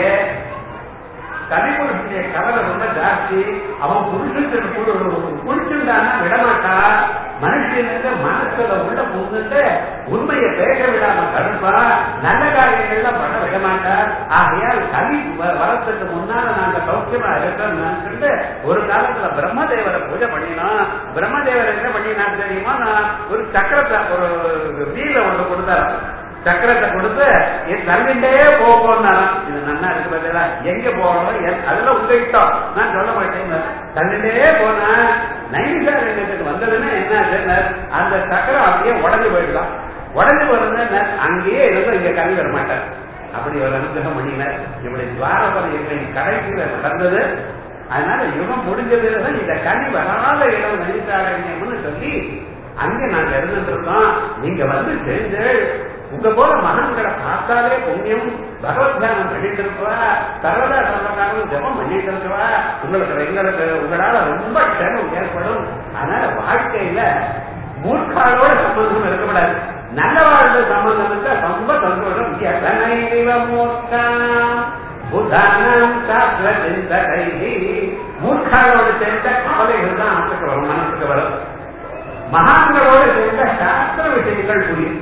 கலிபுருஷனுடைய கவலை ரொம்ப ஜாஸ்தி அவன் புருஷனுக்கு குடிச்சுட்டானா விடமாட்டா மனுஷனுக்கு மனசுல உள்ள புகுந்துட்டு உண்மையை பேச விடாம தடுப்பா நல்ல காரியங்கள்லாம் பண்ண விட மாட்டா ஆகையால் கவி வ- வரத்துக்கு முன்னால நாங்க சௌக்கியமா இருக்கோம்னு நினைச்சுட்டு ஒரு காலத்துல பிரம்மதேவரை பூஜை பண்ணினோம் பிரம்மதேவர் என்ன பண்ணினா தெரியுமா நான் ஒரு சக்கரத்தை ஒரு வீல ஒன்று கொடுத்தாரு சக்கரத்தை கொடுத்து என் தள்ளிண்டே போகணும்னாலும் இது நல்லா இருக்கு பதிலா எங்க போகணும் என்- அதெல்லாம் உங்க இஷ்டம் நான் சொல்ல மாட்டேன் தள்ளிண்டே போனா நைனிசார் எங்களுக்கு வந்ததுன்னா என்ன ஆச்சுன்னா, அந்த சக்கரம் அப்படியே உடஞ்சு போயிடலாம் உடஞ்சு போறது அங்கேயே இருந்து இங்க கல்வி வர மாட்டார் அப்படி ஒரு அனுகிரகம் பண்ணினார் இப்படி துவாரபம் எங்களை கடைசியில நடந்தது அதனால யுகம் முடிஞ்சதுதான் இந்த கனி வராத இடம் நைனிசாரண்யம்னு சொல்லி அங்க நாங்க இருந்துட்டு இருக்கோம் நீங்க வந்து தெரிஞ்சு உங்க போல மகன்களை பார்த்தாலே புண்ணியம் பகவத் தியானம் பண்ணிட்டு இருக்கவா சர்வதா சர்வகாலம் ஜபம் பண்ணிட்டு இருக்கவா உங்களுக்கு எங்களுக்கு உங்களால ரொம்ப க்ஷேமம் ஏற்படும் அதனால வாழ்க்கையில மூர்க்காலோட சம்பந்தம் இருக்கக்கூடாது நல்ல வாழ்ந்த சம்பந்தம் இருந்தா ரொம்ப சந்தோஷம் எதனைவ மூர்க்காம் புதானம் சாஸ்திர சிந்தகை மூர்க்காலோடு சேர்ந்த கவலைகள் தான் மனசுக்கு வரும் மனசுக்கு வரும் மகான்களோடு சேர்ந்த சாஸ்திர விஷயங்கள் புரியும்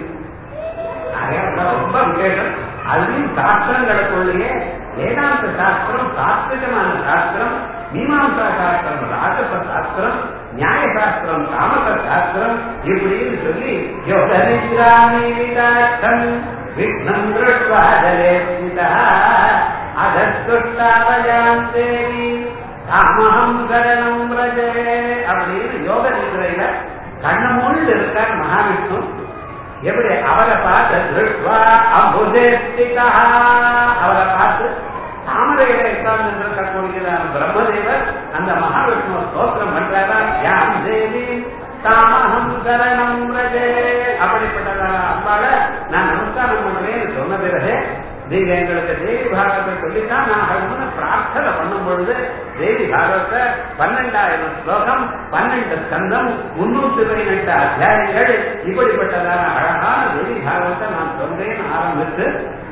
அதனால ரொம்ப விசேஷம் அதுலயும் சாஸ்திரங்களுக்குள்ளேயே வேதாந்த சாஸ்திரம் சாஸ்திரமான சாஸ்திரம் மீமாம்சா சாஸ்திரம் ராஜச சாஸ்திரம் நியாய சாஸ்திரம் தாமச சாஸ்திரம் இப்படின்னு சொல்லி யோகனித்ராமீதாட்சம் விக்னம் திருஷ்வா ஜலே ஸ்மிதா அதஸ்துஷ்டாவயாம் தேவி காமஹம் சரணம் ரஜே அப்படின்னு யோக நிதிரையில கண்ண மூழ்கு இருக்கார் மகாவிஷ்ணு எப்படி அவரை பார்த்து திருஷ்வா அம்புதேஸ்திகா அவரை பார்த்து தாமரையில உட்கார்ந்து இருக்கக்கூடியதான பிரம்மதேவர் அந்த மகாவிஷ்ணு ஸ்தோத்திரம் பண்றாரா யாம் தேவி தாமகம் சரணம் ரஜே அப்படிப்பட்டதான அம்பாள நான் நமஸ்காரம் பண்றேன்னு சொன்ன பிறகு நீங்க எங்களுக்கு தேவி பாகவத்தை சொல்லித்தான் நான் அதுக்கு பிரார்த்தனை பண்ணும் பொழுது தேவி பாகவத்தை பன்னெண்டாயிரம் ஸ்லோகம் பன்னெண்டு ஸ்கந்தம் முன்னூத்தி பதினெட்டு அத்தியாயங்கள் இப்படிப்பட்டதான அழகான தேவி பாகவத்தை நான் சொல்றேன்னு ஆரம்பித்து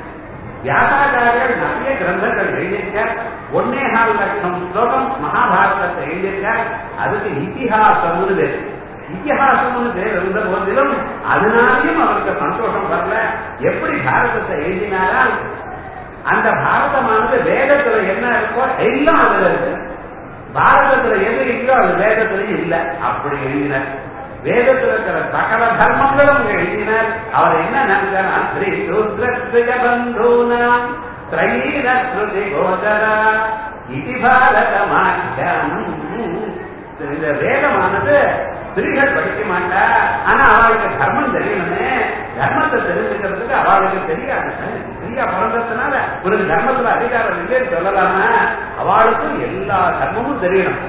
வியாசாச்சாரியர் நிறைய கிரந்தங்கள் எழுதியிருக்கார் ஒன்னே கால் லட்சம் ஸ்லோகம் மகாபாரதத்தை எழுதியிருக்கார் அதுக்கு இத்திஹாசம்னு பேர் இத்திஹாசம்னு பேர் இருந்த போதிலும் அதனாலையும் அவருக்கு சந்தோஷம் வரல எப்படி பாரதத்தை எழுதினாரா அந்த பாரதமானது வேதத்துல என்ன இருக்கோ எல்லாம் அதுல இருக்கு பாரதத்துல எது இருக்கோ அது வேதத்திலையும் இல்ல அப்படி எழுதினார் வேதத்தில் இருக்கிற சகல தர்மங்களும் எழுதினார் அவர் என்ன நினைச்சார் ஸ்ரீ சூத்ரஸ்ய பந்தூனாம் திரைரஸ்ருதி கோதரா இது பாரதமாக்கியானம் இந்த வேதமானது ஸ்திரீகள் படிக்க மாட்டா ஆனா அவளுக்கு தர்மம் தெரியணுமே தர்மத்தை தெரிஞ்சுக்கிறதுக்கு அவளுக்கு தெரியாது ஸ்திரீயா பிறந்ததுனால உனக்கு தர்மத்துல அதிகாரம் இல்லைன்னு சொல்லலாமா அவளுக்கும் எல்லா தர்மமும் தெரியணும்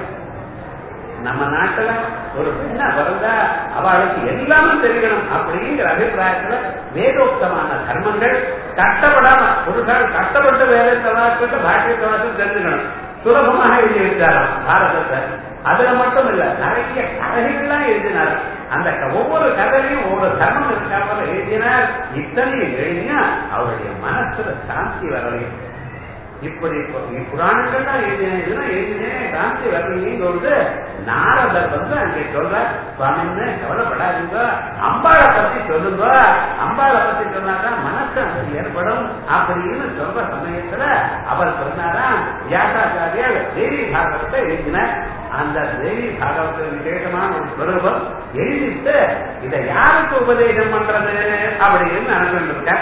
நம்ம நாட்டுல ஒரு பெண்ணா பிறந்தா அவளுக்கு எல்லாமே தெரியணும் அப்படிங்கிற அபிப்பிராயத்துல வேதோக்தமான தர்மங்கள் கஷ்டப்படாம புருஷன் கஷ்டப்பட்டு வேதத்தை வாசிட்டு பாக்கியத்தை வாசிட்டு தெரிஞ்சுக்கணும் சுலபமாக எழுதி வச்சாராம் பாரதத்தை அதுல மட்டும் இல்ல நிறைய கதைகள்லாம் எழுதினார் அந்த க- ஒவ்வொரு கதையிலும் ஒவ்வொரு தர்மம் இருக்காமல் எழுதினார் இத்தனையும் எழுதினா அவருடைய மனசுல சாந்தி வரலையும் இப்படி இப்ப- புராணங்கள்லாம் எழுதினேன் இதெல்லாம் எழுதினேன் சாந்தி வரலைங்கிறது நாரதர் வந்து அங்கே சொல்ற சுவாமின்னு கவலைப்படாதீங்க அம்பாளை பத்தி சொல்லுங்க அம்பாளை பத்தி சொன்னாதான் மனசு அது ஏற்படும் அப்படின்னு சொல்ற சமயத்துல அவர் சொன்னாரா வியாசாச்சாரியர் தேவி பாகவத்தை எழுதினார் அந்த தேவி பாகவத்தை விசேஷமான ஒரு ஸ்வரூபம் எழுதிட்டு இதை யாருக்கு உபதேசம் பண்றது அப்படின்னு நினைச்சுட்டு இருக்க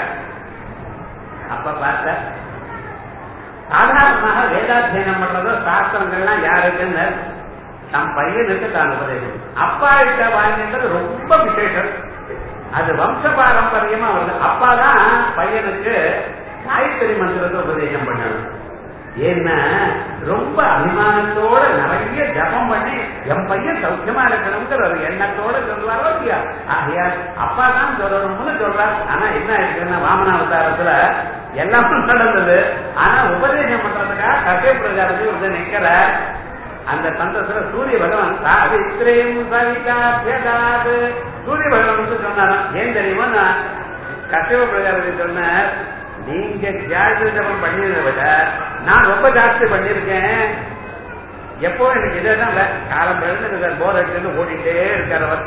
அப்ப பார்த்த சாதாரணமாக வேதாத்தியனம் பண்றதோ சாஸ்திரங்கள்லாம் யாருக்குன்னு தம் பையனுக்கு தான் உபதேசம் அப்பா கிட்ட வாங்கின்றது ரொம்ப விசேஷம் அது வம்ச பாரம்பரியமா வருது அப்பா தான் பையனுக்கு காயத்ரி மந்திரத்தை உபதேசம் பண்ணணும் ஏன்னா ரொம்ப அபிமானத்தோட நிறைய ஜபம் பண்ணி என் பையன் சௌக்கியமா இருக்கணுங்கிற ஒரு எண்ணத்தோட சொல்றாரோ இல்லையா ஆகையா அப்பா தான் சொல்லணும்னு சொல்றார் ஆனா என்ன இருக்குன்னா வாமனாவதாரத்துல எல்லாமே நடந்தது ஆனா உபதேசம் பண்றதுக்காக கட்டை பிரகாரத்தில் வந்து நிக்கிற அந்த சந்தத்துல சூரிய பகவான் சாவித்ரேம் சவிதாபியதாது சூரிய பகவான் வந்து சொன்னாராம் ஏன் தெரியுமா நான் கட்டை பிரகாரத்தை சொன்னார் நீங்க ஜாதி ஜபம் பண்ணியதை விட நான் ரொம்ப ஜாஸ்தி பண்ணிருக்கேன் எப்போ எனக்கு இதெல்லாம் இல்ல காலம் எழுந்து போர் அடிச்சுட்டு ஓடிட்டே இருக்கிறவர்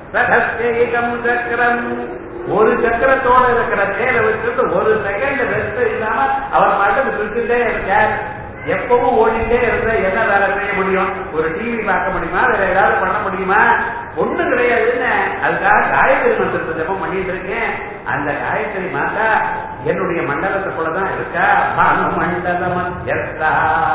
ரகசியம் சக்கரம் ஒரு சக்கரத்தோட இருக்கிற தேரை வச்சுட்டு ஒரு செகண்ட் ரெஸ்ட் இல்லாம அவர் மட்டும் சுட்டுட்டே இருக்கார் எப்பவும் ஓடிட்டே இருந்தா என்ன வேலை செய்ய முடியும் ஒரு டிவி பார்க்க முடியுமா வேற ஏதாவது பண்ண முடியுமா ஒண்ணு கிடையாதுன்னு அதுக்காக காயத்ரி மந்திரத்தை ஜபம் பண்ணிட்டு இருக்கேன் அந்த காயத்ரி மாதா என்னுடைய மண்டலத்துக்குள்ளதான் இருக்கா பானு மண்டல மத்தியஸ்தா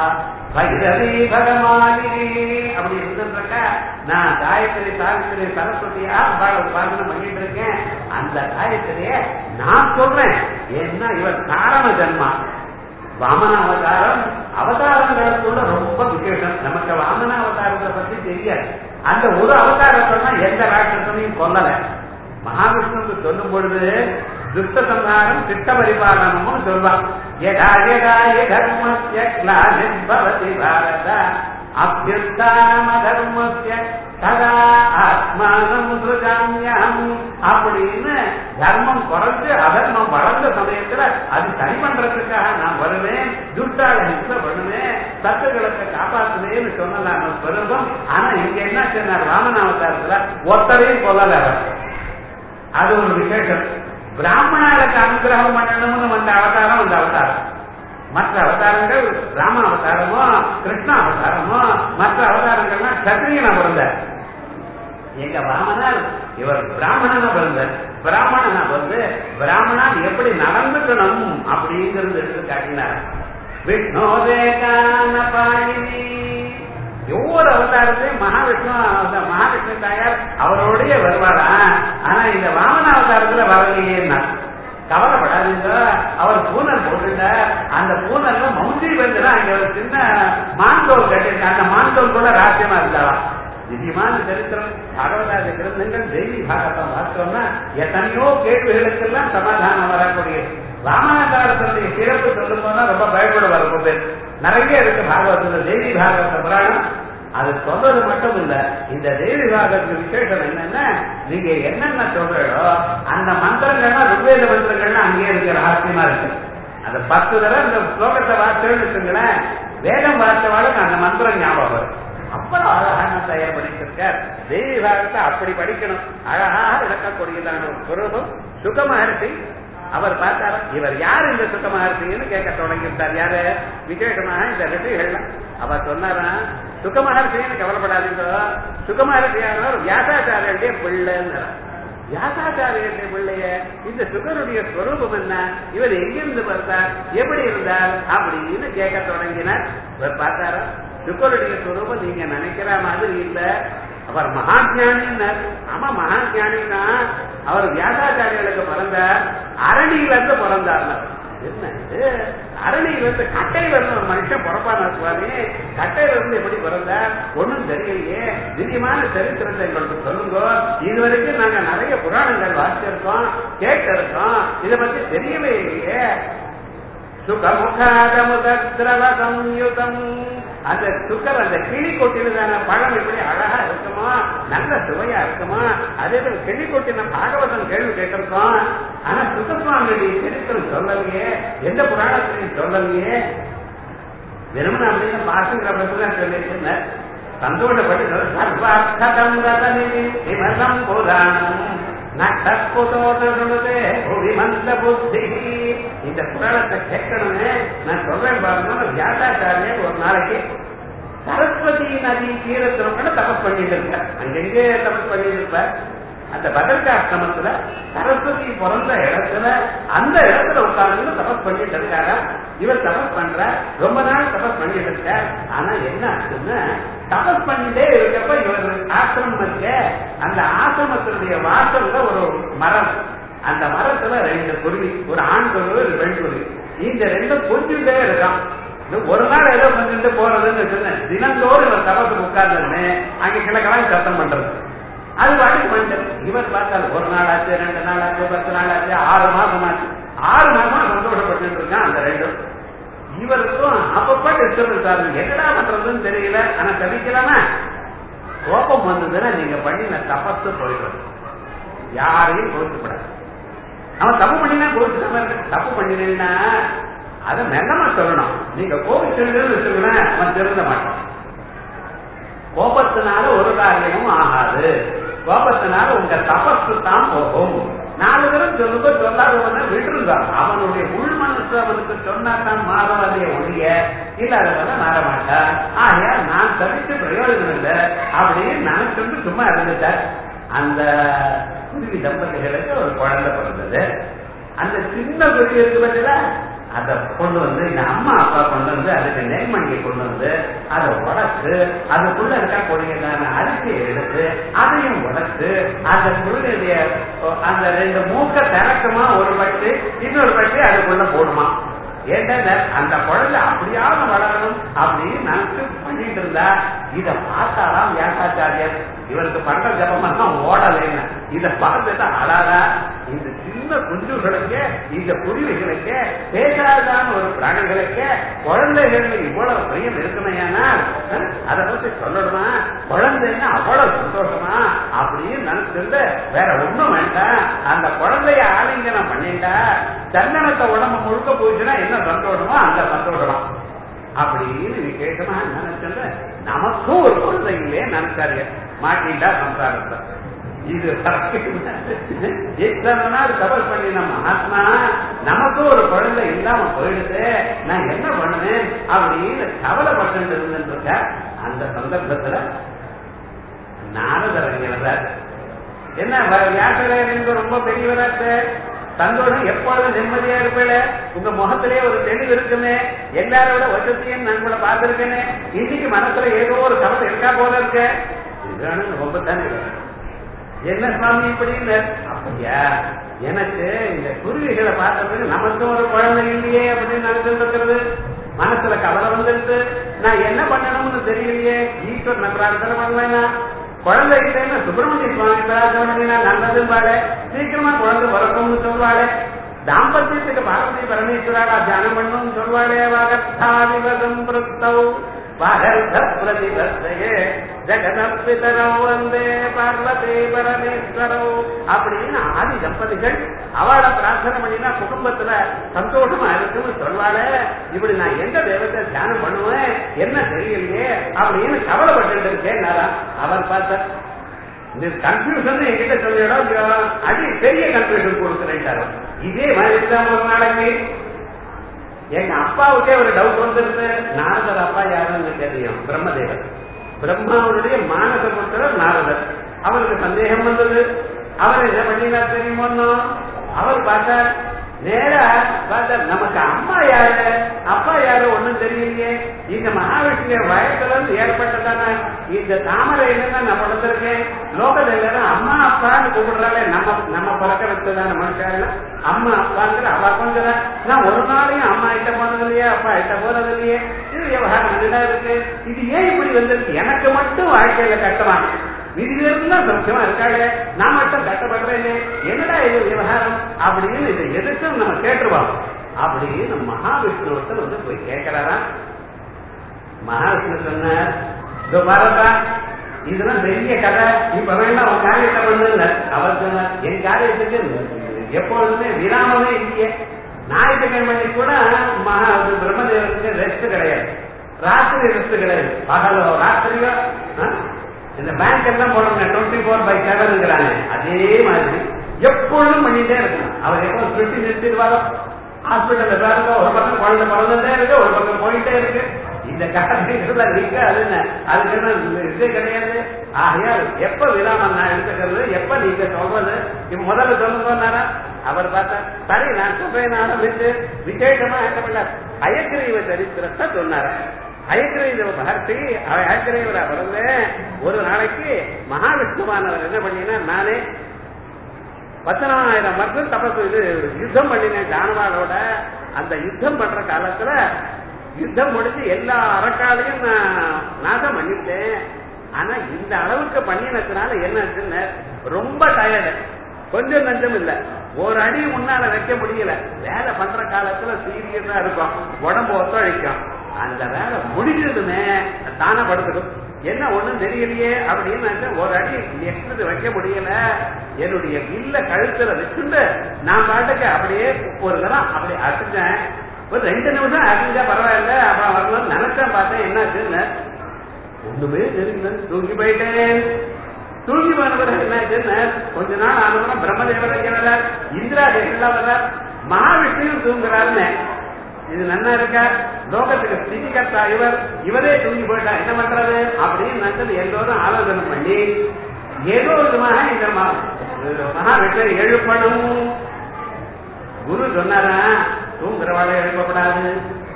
பைரவி பகவானி அப்படி இருந்திருக்கா நான் காயத்ரி சாவித்திரி சரஸ்வதியா உபாசனம் பண்ணிட்டு இருக்கேன் அந்த காயத்ரிய நான் சொல்றேன் ஏன்னா இவர் காரண ஜன்மா வாமன அவதாரம் அவதாரங்களுக்குள்ள ரொம்ப விசேஷம் நமக்கு வாமன அவதாரத்தை பத்தி தெரியாது அந்த ஒரு அவதாரத்தை தான் எந்த ராட்சசனையும் கொல்லல மகாவிஷ்ணுக்கு சொல்லும் பொழுது துஷ்ட சம்ஹாரம் சித்த பரிபாலனம்னு சொல்வான் யதா யதாய தர்மஸ்ய கிளானிர்பவதி பாரத அபியுத்தாம தர்மஸ்ய ததா ஆத்மானம் சுஜாமியம் அப்படின்னு தர்மம் குறைஞ்சு அதர்மம் வளர்ந்த சமயத்துல அது சரி பண்றதுக்காக நான் வருவேன் துஷ்டால ஹிம்சை பண்ணுவேன் சத்துக்களுக்கு காப்பாத்துவேன்னு சொன்னலாம் பெருதும் ஆனா இங்க என்ன சொன்னார் ராமநாவதாரத்துல ஒத்தரையும் கொல்லல அவர் அது ஒரு விசேஷம் பிராமணர்களுக்கு அனுகிரகம் பண்ணணும்னு வந்த அவதாரம் அந்த அவதாரம் மற்ற அவதாரங்கள் ராம அவதாரமோ கிருஷ்ண அவதாரமோ மற்ற அவதாரங்கள்லாம் சத்திரியனா பிறந்தார் எங்க வாமனார் இவர் பிராமணனா பிறந்தார் பிராமணனா வந்து பிராமணன் எப்படி நடந்துக்கணும் அப்படிங்கிறது எடுத்து காட்டினார் விஷ்ணோதேகான பாணினி ஒவ்வொரு அவதாரத்தையும் மகாவிஷ்ணு அந்த மகாவிஷ்ணு தாயார் அவரோடய வருவாரா ஆனா இந்த வாமன அவதாரத்துல வரலையேன்னா கவலைப்படாதீங்க அவர் பூனல் போட்டுட்டார் அந்த பூனல்ல மவுண்டி வந்து அங்க ஒரு சின்ன மான்தோல் கட்டிருக்க அந்த மான்தோல் கூட ராசியமா இருந்தாலாம் நிதியமான சரித்திரம் பகவதாத கிரந்தங்கள் தெய்வீ பாகவதம் பார்த்தோம்னா எத்தனையோ கேள்விகளுக்கெல்லாம் சமாதானம் வரக்கூடிய ராமாவதாரத்தினுடைய சிறப்பு சொல்லும் போனா ரொம்ப பயப்பட வரும்போது நிறைய இருக்கு பாகவதத்துல தேவி பாகவத புராணம் அது சொல்றது மட்டும் இல்ல இந்த தேவி பாகவத்துக்கு விசேஷம் என்னன்னா நீங்க என்னென்ன சொல்றீங்களோ அந்த மந்திரங்கள்லாம் ருக்வேத மந்திரங்கள்லாம் அங்கேயே இருக்கு ரகசியமா இருக்கு அந்த பத்து தடவை இந்த ஸ்லோகத்தை வார்த்தைன்னு வச்சுங்களேன் வேதம் வார்த்தைவாளுக்கு அந்த மந்திரம் ஞாபகம் வரும் அவ்வளவு அழகான தயார் பண்ணிருக்கார் தேவி பாகத்தை அப்படி படிக்கணும் அழகாக விளக்கக்கூடியதான ஒரு குரூபம் சுக மகர்ஷி அவர் பார்த்தார் இவர் யார் இந்த சுக மகர்ஷின்னு கேட்க தொடங்கிவிட்டார் யாரு விசேஷமாக இந்த ரிஷிகள்லாம் அவர் சொன்னாரா சுக மகர்ஷின்னு கவலைப்படாதீங்க சுக மகர்ஷியானவர் வியாசாச்சாரியருடைய பிள்ளைன்னு வியாசாச்சாரியருடைய பிள்ளைய இந்த சுகருடைய ஸ்வரூபம் என்ன இவர் எங்கிருந்து பார்த்தார் எப்படி இருந்தார் அப்படின்னு கேட்க தொடங்கினார் இவர் பார்த்தாரா சுக்கருடைய ஸ்வரூபம் நீங்க நினைக்கிற மாதிரி இல்ல அவர் மகாஜானின்னார் ஆமா மகாஜானின்னா அவர் வியாசாச்சாரியர்களுக்கு பிறந்தார் அரணியில இருந்து பிறந்தார் என்ன இது அரணியில இருந்து கட்டையில இருந்து ஒரு மனுஷன் பிறப்பான சுவாமி கட்டையில இருந்து எப்படி பிறந்தார் ஒண்ணும் தெரியலையே திவ்யமான சரித்திரத்தை எங்களுக்கு சொல்லுங்க இது வரைக்கும் நாங்க நிறைய புராணங்கள் வாசிச்சிருக்கோம் கேட்டிருக்கோம் இதை பத்தி தெரியவே இல்லையே சுகமுகாதமுதிரவ சம்யுதம் அந்த சுக்கர் அந்த கிளி கொட்டினதான பழம் எப்படி அழகா இருக்குமா நல்ல சுவையா இருக்குமா அதே போல கிளி கொட்டின பாகவதம் கேள்வி கேட்டிருக்கோம் ஆனா சுகசுவாமியுடைய சரித்திரம் சொல்லலையே எந்த புராணத்திலையும் சொல்லலையே வெறுமன அப்படின்னு பாசுங்கிற பற்றி சொல்லிட்டு சந்தோஷப்பட்டு சர்வார்த்தம் ரதனிமலம் புராணம் நட்டப்புதோதே மந்த புத்தி இந்த புராணத்தை கேட்கணுமே நான் சொல்றேன் பாருங்க வியாசாச்சாரியர் ஒரு நாளைக்கு சரஸ்வதி நதி தீரத்துல கூட தபஸ் பண்ணிட்டு இருக்க அங்கெங்கே தபஸ் பண்ணிட்டு இருப்ப அந்த பதர்காஷ்டமத்துல சரஸ்வதி பிறந்த இடத்துல அந்த இடத்துல உட்கார்ந்து தபஸ் பண்ணிட்டு இருக்காரா இவர் தபஸ் பண்ற ரொம்ப நாள் தபஸ் பண்ணிட்டு இருக்கார் ஆனா என்ன ஆச்சுன்னா தபஸ் பண்ணிட்டே இருக்கப்ப இவர் ஆசிரமம் இருக்க அந்த ஆசிரமத்தினுடைய வாசல்ல ஒரு மரம் அந்த மரத்துல ரெண்டு குருவி ஒரு ஆண் குருவி ஒரு பெண் குருவி இந்த ரெண்டும் கொஞ்சிட்டே இருக்கான் இது ஒரு நாள் ஏதோ கொஞ்சிட்டு போறதுன்னு சொன்னேன் தினந்தோறும் இவர் தபஸ் உட்கார்ந்து அங்க கிழக்கெல்லாம் சத்தம் பண்றது அது வாட்டி வந்துட்டு இவர் பார்த்தால் ஒரு நாள் ஆச்சு ரெண்டு நாள் ஆச்சு பத்து நாள் ஆச்சு ஆறு மாசம் ஆச்சு ஆறு மாசமா சந்தோஷப்பட்டு இருக்கான் அந்த ரெண்டும் இவருக்கும் அப்பப்ப டிஸ்டர்பன்ஸ் ஆகுது என்னடா பண்றதுன்னு தெரியல ஆனா தவிக்கலாமா கோபம் வந்ததுன்னா நீங்க பண்ணின தபத்து போயிடும் யாரையும் கோவிக்கப்படாது அவன் தப்பு பண்ணினா கோவிச்சுக்காம இருக்க தப்பு பண்ணினேன்னா அதை மெல்லமா சொல்லணும் நீங்க கோவிச்சுன்னு வச்சுக்கணும் அவன் திருந்த மாட்டான் கோபத்தினால ஒரு காரியமும் ஆகாது கோபத்தினால உங்க தபசு தான் போகும் நாலு தரம் சொல்லுங்க சொல்லாதவன விட்டுருங்க அவனுடைய உள் மனசு அவனுக்கு சொன்னா தான் மாறவதைய ஒழிய இல்லாதவன மாற மாட்டான் ஆகையா நான் தவித்து பிரயோஜனம் இல்லை அப்படின்னு நினைச்சுட்டு சும்மா இருந்துட்டார் அந்த குருவி தம்பதிகளுக்கு ஒரு குழந்தை பிறந்தது அந்த சின்ன குருவி இருக்கு பார்த்தீங்களா அதை கொண்டு வந்து இந்த அம்மா அப்பா கொண்டு வந்து அதுக்கு நெல்மணியை கொண்டு வந்து அதை உடச்சு அதுக்குள்ள இருக்கக்கூடியதான அரிசியை எடுத்து அதையும் உடச்சு அந்த குருவிய அந்த ரெண்டு மூக்க திறக்குமா ஒரு பட்டு இன்னொரு பட்டு அதுக்குள்ள போடுமா ஏன்டா அந்த குழந்தை அப்படியாவது வளரணும் அப்படின்னு நினைச்சு பண்ணிட்டு இருந்தா இத பார்த்தாலாம் வியாசாச்சாரியர் இவருக்கு பண்ற ஜபமெல்லாம் ஓடலைன்னு இத பார்த்துட்டு அழாதா இந்த சின்ன குஞ்சுகளுக்கு இந்த குருவிகளுக்கு பேசாதான ஒரு பிராணிகளுக்கு குழந்தைகளுக்கு இவ்வளவு பிரியம் இருக்குமையானால் அதை பத்தி சொல்லணுமா குழந்தைன்னா அவ்வளவு சந்தோஷமா அப்படின்னு நினைச்சிருந்து வேற ஒண்ணும் வேண்டாம் அந்த குழந்தைய ஆலிங்கனம் பண்ணிட்டா சந்தனத்தை உடம்பு முழுக்க போச்சுன்னா என்ன சந்தோஷமோ அந்த சந்தோஷமா அப்படின்னு விசேஷமா நினைச்சது நமக்கும் ஒரு குழந்தை இல்லையே நினைச்சாரு மாட்டிட்டா சம்சாரத்தை இது எத்தனை நாள் தபஸ் பண்ணின மகாத்மா நமக்கும் ஒரு குழந்தை இல்லாம போயிடுது நான் என்ன பண்ணுவேன் அப்படின்னு கவலைப்பட்டு இருந்துருக்க அந்த சந்தர்ப்பத்துல நாரதர் வந்தார் என்ன வியாசரங்க ரொம்ப பெரியவராச்சு சந்தோஷம் எப்பொழுதும் நிம்மதியா இருப்பேல உங்க முகத்திலே ஒரு தெளிவு இருக்குமே எல்லாரோட வசதியும் நான் கூட பார்த்திருக்கேனே இன்னைக்கு மனசுல ஏதோ ஒரு கவலை இருக்கா போல இருக்க இதுதானு ரொம்ப தானே என்ன சுவாமி இப்படின்னு அப்படியா எனக்கு இந்த குருவிகளை பார்த்ததுக்கு நமக்கும் ஒரு குழந்தை இல்லையே அப்படின்னு நினைச்சிருக்கிறது மனசுல கவலை வந்துருக்கு நான் என்ன பண்ணணும்னு தெரியலையே ஈஸ்வர் பிரார்த்தனை பண்ணுவேனா குழந்தை இல்லைன்னா சுப்பிரமணிய சுவாமி பிரார்த்தனை பண்ணினா நல்லதும்பாடு சீக்கிரமா குழந்தை பிறக்கும்னு சொல்வாளே தாம்பத்தியத்துக்கு பார்வதி பரமேஸ்வராடா தியானம் பண்ணும் சொல்வாளே வாகத்தாதிவதம் பிரத்தௌ வாகர்த்த பிரதிபத்தையே ஜெகதப்பிதரோ வந்தே பார்வதி பரமேஸ்வரோ அப்படின்னு ஆதி தம்பதிகள் அவளை பிரார்த்தனை பண்ணினா குடும்பத்துல சந்தோஷமா இருக்குன்னு சொல்வாள இப்படி நான் எந்த தெய்வத்தை தியானம் பண்ணுவேன் என்ன தெரியலையே அப்படின்னு கவலைப்பட்டு இருக்கேன் அவர் பார்த்த இந்த கன்ஃபியூஷன் என்கிட்ட சொல்லிடும் அடி பெரிய கன்ஃபியூஷன் கொடுக்குறேன் இதே மாதிரி தான் ஒரு நாளைக்கு எங்க அப்பாவுக்கே ஒரு டவுட் வந்துருக்கு நாரதர் அப்பா யாருன்னு தெரியும் பிரம்மதேவர் பிரம்மாவுடைய மானச புத்திரர் நாரதர் அவருக்கு சந்தேகம் வந்தது அவர் என்ன பண்ணினார் தெரியுமோ அவர் பார்த்தார் நேரா பார்த்தார் நமக்கு அம்மா யாரு அப்பா யாரு ஒண்ணும் தெரியலையே இந்த மகாவிஷ்ணுடைய வயசுல இருந்து ஏற்பட்டதான இந்த தாமரை என்னன்னா நான் படுத்திருக்கேன் லோகத்துல எல்லாரும் அம்மா அப்பான்னு கூப்பிடுறாங்க நம்ம நம்ம பழக்க வச்சதான மனுஷால அம்மா அப்பாங்கிற அவ கொஞ்சம் நான் ஒரு நாளையும் அம்மா கிட்ட போனது இல்லையே அப்பா கிட்ட போனது இல்லையே இது விவகாரம் என்னதான் இருக்கு இது ஏன் இப்படி வந்திருக்கு எனக்கு மட்டும் வாழ்க்கையில கட்டமா இதுல இருந்தா சத்தியமா இருக்காளே நான் மட்டும் கட்டப்படுறேனே என்னடா இது விவகாரம் அப்படின்னு இதை எதுக்கும் நம்ம கேட்டுருவோம் அப்படின்னு மகாவிஷ்ணுவத்தை வந்து போய் கேட்கிறாரா மகாவிஷ்ணு சொன்னார் இதோ பாருப்பா இதெல்லாம் பெரிய கதை இப்ப வேண்டாம் உன் காரியத்தை பண்ணுங்க அவர் சொன்னார் என் காரியத்துக்கு எப்பொழுதுமே விராமமே இல்லையே ஞாயிற்றுக்கிழமை கூட மகா பிரம்மதேவருக்கு ரெஸ்ட் கிடையாது ராத்திரி ரெஸ்ட் கிடையாது பகலோ ராத்திரியோ இந்த பேங்க் எல்லாம் போடுறாங்க டுவெண்ட்டி ஃபோர் பை செவன்ங்கிறாங்க அதே மாதிரி எப்பொழுதும் பண்ணிட்டே இருக்கணும் அவர் எப்போ சுற்றி நிறுத்திட்டு வரோம் ஹாஸ்பிட்டல்ல பாருங்க ஒரு பக்கம் குழந்தை பிறந்துட்டே இருக்கு ஒரு பக்கம் போயிட்டே இருக்கு இந்த கட்டத்தில் இருக்கு அது என்ன அதுக்கு என்ன இதே கிடையாது ஆகையால் எப்ப விராமம் நான் எடுத்துக்கிறது எப்ப நீங்க சொல்றது இப்ப முதல்ல சொல்லுங்க அவர் பார்த்தா சரி நான் சொல்றேன் ஆரம்பிச்சு விசேஷமா என்ன அயக்கிரீவ சரித்திரத்தை சொன்னார் அயக்கிரீவ மகர்ஷி அயக்கிரீவரா பிறந்த ஒரு நாளைக்கு மகாவிஷ்ணுவானவர் என்ன பண்ணினா நானே பத்தனாயிரம் வருஷம் தபசு இது யுத்தம் பண்ணினேன் ஜானவாளோட அந்த யுத்தம் பண்ற காலத்துல யுத்தம் முடிச்சு எல்லா அரக்காலையும் நான் நாசம் பண்ணிட்டேன் ஆனா இந்த அளவுக்கு பண்ணினதுனால என்ன ஆச்சுன்னு ரொம்ப டயர்டு கொஞ்சம் நஞ்சம் இல்ல ஒரு அடி முன்னால வைக்க முடியல வேலை பண்ற காலத்துல சீரியஸா இருக்கும் உடம்பு ஒத்துழைக்கும் அந்த வேலை முடிஞ்சதுமே தானே படுத்துக்கும் என்ன ஒண்ணும் தெரியலையே அப்படின்னு நினைச்சா ஒரு அடி எக்ஸ்ட்ரது வைக்க முடியல என்னுடைய வில்ல கழுத்துல வச்சுட்டு நான் பாட்டுக்கு அப்படியே ஒரு தரம் அப்படியே அடிச்சேன் ஒரு ரெண்டு நிமிஷம் அடிஞ்சா பரவாயில்ல அப்புறம் வரணும்னு நினைச்சேன் பார்த்தேன் என்னாச்சுன்னு ஒண்ணுமே தெரியல தூங்கி போயிட்டேன் தூங்கி போனவர் என்னாச்சுன்னு கொஞ்ச நாள் ஆனவரும் பிரம்மதேவர் இருக்கிறார் இந்திரா தேவெல்லாம் வர்றார் மகாவிஷ்ணுவும் தூங்குறாருன்னு இது நன்னா இருக்கா லோகத்துக்கு ஸ்திதிகர்த்தா இவர் இவரே தூங்கி போயிட்டா என்ன பண்றது அப்படின்னு நினைச்சது எல்லோரும் ஆலோசனை பண்ணி ஏதோ விதமாக இந்த மகாவிஷ்ணு எழுப்பணும் குரு சொன்னாரா தூங்குறவாளை எழுப்பப்படாது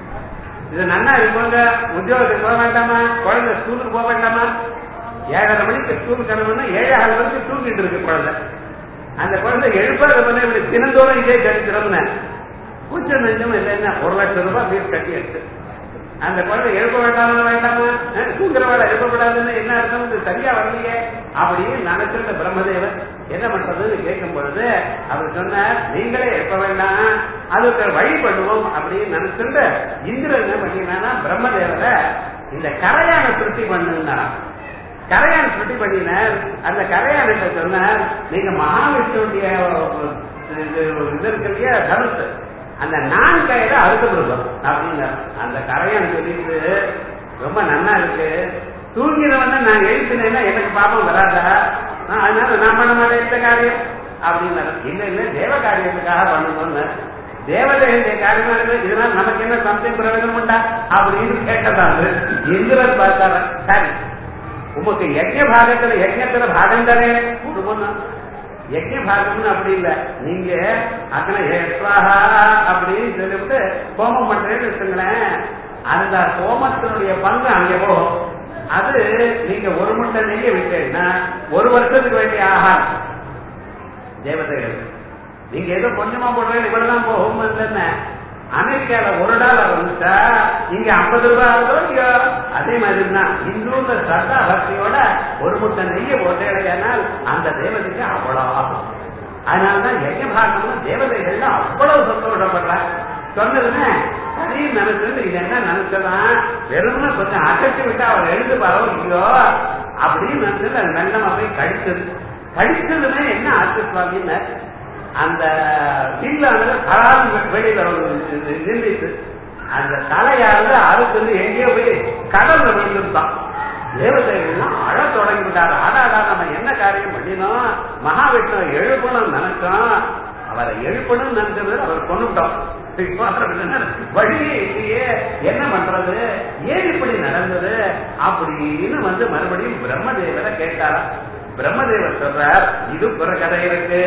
இது நன்னா இருப்பாங்க உத்தியோகத்துக்கு போக வேண்டாமா குழந்தை ஸ்கூலுக்கு போக வேண்டாமா ஏழரை மணிக்கு ஸ்கூல் கிளம்புனா ஏழாவது வரைக்கும் தூங்கிட்டு இருக்கு குழந்தை அந்த குழந்தை எழுப்பாத பண்ண இப்படி தினந்தோறும் இதே சரித்திரம்னு கொஞ்சம் நெஞ்சம் இல்லைன்னா ஒரு லட்சம் ரூபாய் ஃபீஸ் கட்டி எடுத்து அந்த குழந்தை எழுப்ப வேண்டாமா வேண்டாமா தூங்குறவாளை எழுப்பப்படாதுன்னு என்ன அர்த்தம் இது சரியா வரலையே அப்படின்னு நினைச்சிருந்த பிரம்மதேவன் என்ன பண்றதுன்னு கேட்கும் பொழுது அவர் சொன்னார் நீங்களே எழுப்ப வேண்டாம் அதுக்கு வழி பண்ணுவோம் அப்படின்னு நினைச்சிருந்த இந்திரன் என்ன பண்ணினா பிரம்மதேவரை இந்த கரையான திருப்தி பண்ணுன்னா கரையான் சுட்டி பண்ணினார் அந்த கரையானுக்கு சொன்னார் நீங்க மகாவிஷ்ணுடைய இது இருக்கு இல்லையா தனுசு அந்த நான் கையில அறுத்து கொடுக்கும் அப்படின்னு அந்த கரையான் சொல்லிட்டு ரொம்ப நன்னா இருக்கு தூங்கினவன நான் எழுப்பினேன்னா எனக்கு பாப்பம் வராதா அதனால நான் பண்ண மாட்டேன் இந்த காரியம் அப்படின்னு இல்ல இல்ல தேவ காரியத்துக்காக பண்ணணும்னு தேவதைகளுடைய காரியமா இருக்கு இதனால நமக்கு என்ன சம்திங் பிரயோஜனம் உண்டா அப்படின்னு கேட்டதான் இந்திரன் பார்த்தார சரி உமக்கு யஜ்ய பாகத்துல யஜ்யத்துல பாகம் தானே கொடுக்கணும் யஜ்ய பாகம்னு அப்படி இல்ல நீங்க அக்கனை ஏற்றாகா அப்படின்னு சொல்லிவிட்டு ஹோமம் பண்றேன்னு வச்சுங்களேன் அந்த ஹோமத்தினுடைய பங்கு அங்கே போகும் அது நீங்க ஒரு முட்டை நெய்ய விட்டீங்கன்னா ஒரு வருஷத்துக்கு வேண்டிய ஆகாரம் தேவதைகள் நீங்க ஏதோ கொஞ்சமா போடுறேன் இவ்வளவுதான் போகும் என்ன அமெரிக்கால ஒரு டாலர் வந்துட்டா இங்க ஐம்பது ரூபாய் ஆகுதோ இல்லையோ அதே மாதிரி தான் இந்துன்ற சட்ட பக்தியோட ஒரு முட்டை நெய்ய போட்டேனால் அந்த தேவதைக்கு அவ்வளவு ஆகும் அதனாலதான் யஜ்ய பாகம்னு தேவதைகள்ல அவ்வளவு சந்தோஷப்படுறாங்க சொன்னதுன்னு சரி நினைச்சது இது என்ன நினைச்சதான் வெறும்னா கொஞ்சம் அசைச்சு விட்டு அவர் எழுந்து பரவாயில்லையோ அப்படின்னு நினைச்சது அது மெல்லமா போய் கடிச்சது கடிச்சதுமே என்ன ஆச்சு சுவாமின்னு அந்த வில்லானது கலால் வெளியில நின்றுச்சு அந்த தலையானது அறுத்து எங்கேயோ போய் கடல்ல விழுந்துருந்தான் தேவதைகள்லாம் அழ தொடங்கி விட்டார் ஆடாடா நம்ம என்ன காரியம் பண்ணினோம் மகாவிஷ்ணு எழுப்பணும் நினைச்சோம் அவரை எழுப்பணும் நினைச்சது அவர் கொண்டுட்டோம் வழியே இல்லையே என்ன பண்றது ஏன் இப்படி நடந்தது அப்படின்னு வந்து மறுபடியும் பிரம்மதேவரை கேட்டாரா பிரம்மதேவர் சொல்றார் இது புற கதை இருக்கு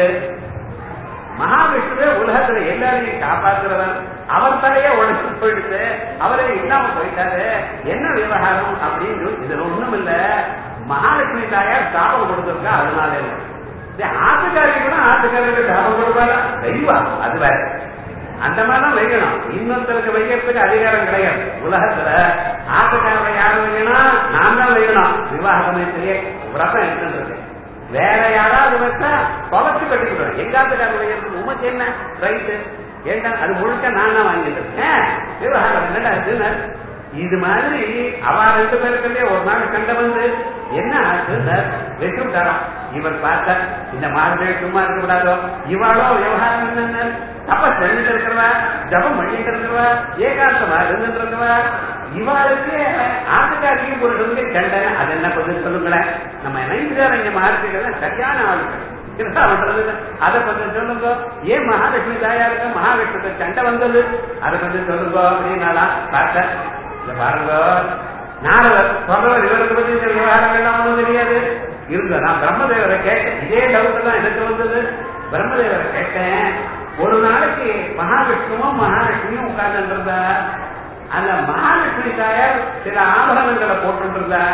மகாவிஷ்ணுவே உலகத்துல எல்லாரையும் காப்பாற்றுறவர் அவர் தலையே உடச்சு போயிடுச்சு அவரே இல்லாம போயிட்டாரு என்ன விவகாரம் அப்படின்னு இது ஒண்ணும் இல்ல மகாலட்சுமி தாயார் சாபம் கொடுத்திருக்கா அதனால இல்ல ஆத்துக்காரி கூட ஆத்துக்காரருக்கு சாபம் கொடுப்பாரா தெய்வா அது வேற அந்த மாதிரிதான் வைக்கணும் இன்னொருத்தருக்கு வைக்கிறதுக்கு அதிகாரம் கிடையாது உலகத்துல ஆத்துக்காரரை யாரு வைக்கணும் நான் தான் வைக்கணும் விவாக சமயத்திலேயே விரதம் இருக்கின்றது வேற யாராவது வச்சா பவச்சு கட்டிக்கிட்டோம் எங்காத்துக்காரருடைய உமக்கு என்ன ரைட்டு ஏண்டா அது முழுக்க நான் தான் வாங்கிட்டு இருக்கேன் விவகாரம் என்னடா இது மாதிரி அவ ரெண்டு பேருக்குள்ளே ஒரு நாள் கண்ட வந்து என்ன ஆச்சு வெற்றி விட்டாராம் இவர் பார்த்த இந்த மாதிரி சும்மா இருக்கக்கூடாதோ இவாளோ விவகாரம் என்னென்ன தப்ப செஞ்சுட்டு இருக்கிறவா ஜபம் பண்ணிட்டு இருக்கிறவா ஏகாந்தமா இருந்துட்டு இருக்கிறவா இவாளுக்கு ஆட்டுக்காரியும் புருஷனுக்கு கண்ட அது என்ன கொஞ்சம் சொல்லுங்களேன் நம்ம நைட்டுக்காரன் இங்க மார்க்கெட் சரியான ஆளுங்க என்ன பண்றது அதை கொஞ்சம் சொல்லுங்க ஏன் மகாலட்சுமி தாயாருக்கு மகாவிஷ்ணுக்கு சண்டை வந்தது அதை கொஞ்சம் சொல்லுங்க அப்படின்னாலாம் பார்த்தேன் இல்ல பாருங்க நாரதர் சொல்றவர் இவருக்கு பத்தி இந்த விவகாரம் எல்லாம் ஒண்ணும் தெரியாது இருந்த நான் பிரம்மதேவரை கேட்டேன் இதே டவுட் தான் எனக்கு வந்தது பிரம்மதேவரை கேட்டேன் ஒரு நாளைக்கு மகாவிஷ்ணுவும் மகாலட்சுமியும் உட்கார்ந்து இருந்தா அந்த மகாலட்சுமி தாயார் சில ஆபரணங்களை போட்டு இருந்தா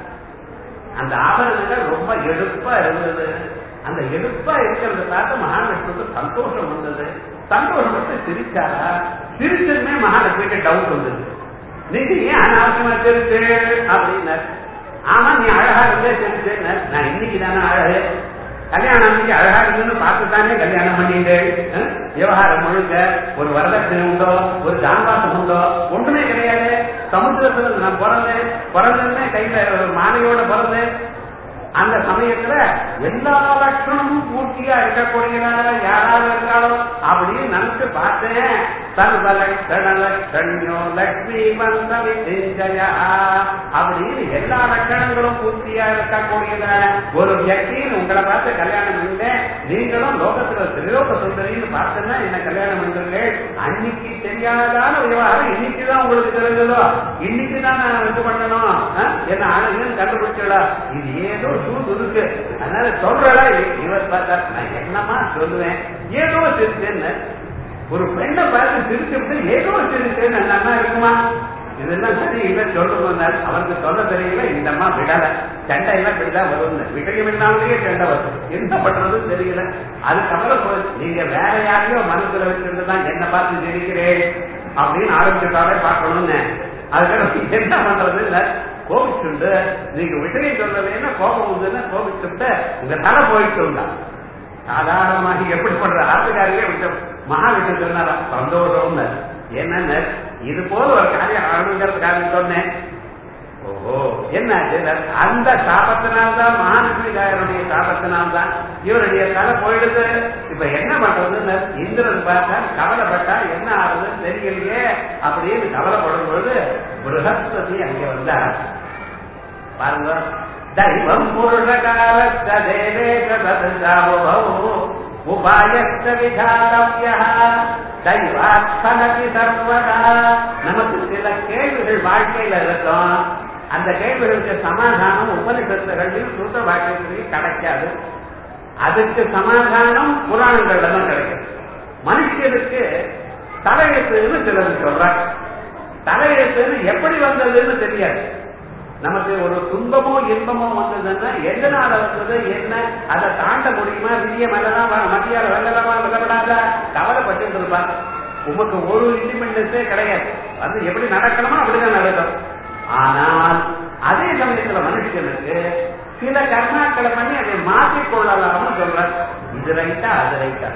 அந்த ஆபரணங்கள் ரொம்ப எடுப்பா இருந்தது அந்த எடுப்பா இருக்கிறத பார்த்து மகாலட்சுமிக்கு சந்தோஷம் வந்தது சந்தோஷப்பட்டு சிரிச்சாரா சிரிச்சதுமே மகாலட்சுமிக்கு டவுட் வந்தது நீங்க ஏன் அனாவசியமா சிரிச்சு அப்படின்னாரு ஆமா நீ அழகா இருந்தே சிரிச்சேன்னு நான் இன்னைக்கு தானே அழகு கல்யாணம் அன்னைக்கு அழகா இருக்குன்னு பார்த்து தானே கல்யாணம் பண்ணிட்டு அஹ், விவகாரம் முழுக்க ஒரு வரதட்சணை உண்டோ ஒரு தாம்பாசம் உண்டோ ஒண்ணுமே கிடையாது சமுத்திரத்துல நான் பிறந்தேன் பிறந்தேன்னே கையில ஒரு மாலையோட பிறந்தேன் அந்த சமயத்துல எல்லா லட்சணமும் பூர்த்தியா இருக்கக்கூடியவங்க யாராவது இருக்காளோ அப்படின்னு நினைச்சு பார்த்தேன் சர்வ லட்சண லட்சண்யோ லட்சுமி மந்தமி செஞ்சயா அப்படின்னு எல்லா லட்சணங்களும் பூர்த்தியா இருக்கக்கூடியதான ஒரு வியக்தின்னு உங்களை பார்த்து கல்யாணம் பண்ணேன் நீங்களும் லோகத்துல திரிலோக சுந்தரின்னு பார்த்தேன்னா என்ன கல்யாணம் பண்றீங்க அன்னைக்கு தெரியாதான விவகாரம் இன்னைக்குதான் உங்களுக்கு தெரிஞ்சதோ இன்னைக்கு தான் நான் இது பண்ணணும் ஆ? என்ன அழகுன்னு கண்டுபிடிச்சடா இது ஏதோ சூது இருக்கு அதனால சொல்றடா இவர் பார்த்தா நான் என்னமா சொல்லுவேன் ஏதோ சிரிச்சேன்னு ஒரு பெண்ணை பார்த்து சிரிச்சுட்டு ஏதோ சிரிச்சேன்னு நல்லா இருக்குமா இதெல்லாம் சரி இவன் சொல்றது வந்தார் அவருக்கு சொல்ல தெரியல இந்த அம்மா விடல சண்டை எல்லாம் இப்படிதான் வரும் விஷயம் இல்லாமலேயே சண்டை வரும் என்ன பண்றதுன்னு தெரியல அதுக்கப்புறம் போய் நீங்க வேற யாரையோ மனசுல வச்சிருந்து தான் என்ன பார்த்து சிரிக்கிறேன் அப்படின்னு ஆரம்பிச்சுட்டாலே பார்க்கணும்னு அதுக்கப்புறம் என்ன பண்றது கோபிச்சுண்டு நீங்க விஷயம் சொல்லலைன்னா கோபம் வந்ததுன்னா கோபிச்சுட்டு உங்க தலை போயிட்டு இருந்தா சாதாரணமாக எப்படி பண்ற ஆத்துக்காரியே விட்டு மகாவிஷ்ணு சொன்னாரா சந்தோஷம் என்னன்னு இது போல ஒரு காரியம் ஆரம்பிக்கிறதுக்காக சொன்னேன் ஓஹோ என்ன ஆச்சு? அந்த சாபத்தினால்தான் மகாலட்சுமி தாயருடைய சாபத்தினால்தான் இவருடைய தலை போயிடுது இப்ப என்ன பண்றதுன்னு இந்திரன் பார்த்தா கவலைப்பட்டா என்ன ஆகுதுன்னு தெரியலையே அப்படின்னு கவலைப்படும் பொழுது பிருகஸ்பதி அங்க வந்தார் பாருங்க दैवम् पुरुषकालश्च देवेश तदृशावभौ उपायश्च विधातव्यः दैवात् फलति सर्वदा நமக்கு சில கேள்விகள் வாழ்க்கையில இருக்கும் அந்த கேள்விகளுக்கு சமாதானம் உபனிஷத்துகளையும் சூத்த வாக்கியத்திலையும் கிடைக்காது அதுக்கு சமாதானம் புராணங்கள்ல தான் கிடைக்கும் மனுஷனுக்கு தலையெழுத்துன்னு சிலர் சொல்றாங்க தலையெழுத்துன்னு எப்படி வந்ததுன்னு தெரியாது நமக்கு ஒரு துன்பமோ இன்பமோ வந்ததுன்னா எதனால வந்தது என்ன அதை தாண்ட முடியுமா விதிய மேலதான் மத்தியால வெள்ளலாமா வெள்ளப்படாதா கவலைப்பட்டு இருப்பாங்க உமக்கு ஒரு இண்டிபெண்டன்ஸே கிடையாது அது எப்படி நடக்கணுமோ அப்படிதான் நடக்கும் ஆனால் அதே சமயத்துல மனுஷனுக்கு சில கர்மாக்களை பண்ணி அதை மாற்றிக் கொள்ளலாம்னு சொல்ற இது ரைட்டா அது ரைட்டா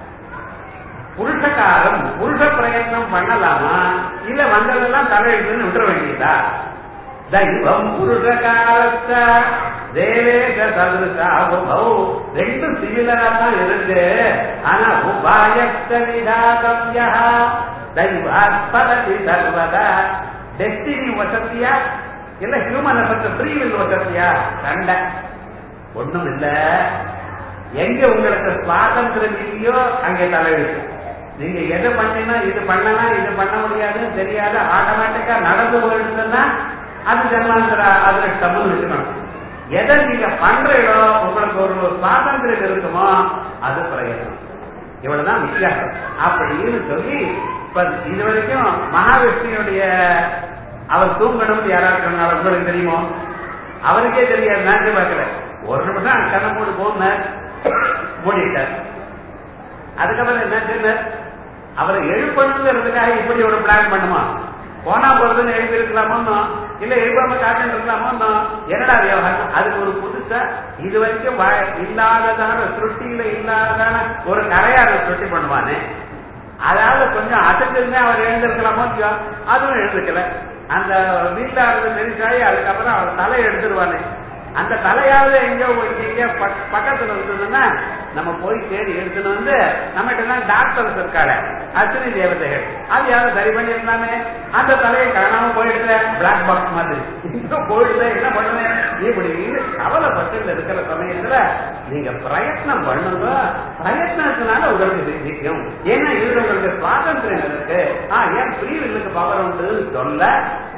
புருஷகாரம் புருஷ பிரயத்னம் பண்ணலாமா இல்ல வந்ததெல்லாம் தலையெழுத்துன்னு விட்டுற வேண்டியதா தெய்வம் புருஷகாரத்த தேவேஷ சதுசாபௌ ரெண்டும் சிமிலரா தான் இருக்கு ஆனா உபாயத்த விதாதவ்யா தெய்வாத்பதி சர்வதா டெஸ்டினி வசதியா இல்ல ஹியூமன் எஃபெக்ட் ஃப்ரீ வில் வசதியா சண்டை ஒண்ணும் இல்ல எங்க உங்களுக்கு சுவாதந்திரம் இல்லையோ அங்கே தலையெழுத்து நீங்க எதை பண்ணினா இது பண்ணலாம் இது பண்ண முடியாதுன்னு தெரியாத ஆட்டோமேட்டிக்கா நடந்து போயிடுதுன்னா அது ஜன்மாந்திர அதிர்ஷ்டம்னு வச்சுக்கணும் எதை நீங்க பண்றீங்களோ உங்களுக்கு ஒரு சுவாதந்திரம் இருக்குமோ அது பிரயோஜனம் இவ்வளவுதான் வித்தியாசம் அப்படின்னு சொல்லி இப்ப இது வரைக்கும் மகாவிஷ்ணுடைய அவர் தூங்கணும்னு யாராவது சொன்னாலும் உங்களுக்கு தெரியுமோ அவருக்கே தெரியாது நான் பார்க்கல ஒரு நிமிஷம் கண்ணை மூடி போன மூடிட்டார் அதுக்கப்புறம் என்ன சொன்னார் அவரை எழுப்பணுங்கிறதுக்காக இப்படி ஒரு பிளான் பண்ணுமா போனா போறதுன்னு எழுப்பி இருக்கலாமோ இல்ல எழுப்பாம காட்டு இருக்கலாமோ என்னடா விவகாரம் அதுக்கு ஒரு புதுசா இது வரைக்கும் வா- இல்லாததான சிருஷ்டியில இல்லாததான ஒரு கரையாத சிருஷ்டி பண்ணுவானே அதாவது கொஞ்சம் அசத்துமே அவர் எழுந்திருக்கலாமோ இல்லையோ அதுவும் எழுந்துக்கல அந்த வீட்டுல இருந்து பெருசாகி அதுக்கப்புறம் அவர் தலை எடுத்துருவானே அந்த தலையாவது எங்கேயோ எங்கேயோ பக்- பக்கத்துல இருந்ததுன்னா நம்ம போய் தேடி எடுத்துன்னு வந்து நம்மகிட்ட தான் டாக்டர்ஸ் இருக்காரு அஸ்வினி தேவதைகள் அது யாரும் சரி பண்ணிருந்தாமே அந்த தலையை காணாம போயிடுற பிளாக் பாக்ஸ் மாதிரி இங்க போயிடுத என்ன பண்ணுவேன் இப்படி கவலைப்பட்டு இருக்கிற சமயத்துல நீங்க பிரயத்னம் பண்ணுங்க பிரயத்னத்தினால உங்களுக்கு நிற்கும் ஏன்னா இதுல உங்களுக்கு சுவாதந்திரம் இருக்கு ஆ ஏன் ஃப்ரீ வில்லுக்கு பவர் உண்டு சொல்ல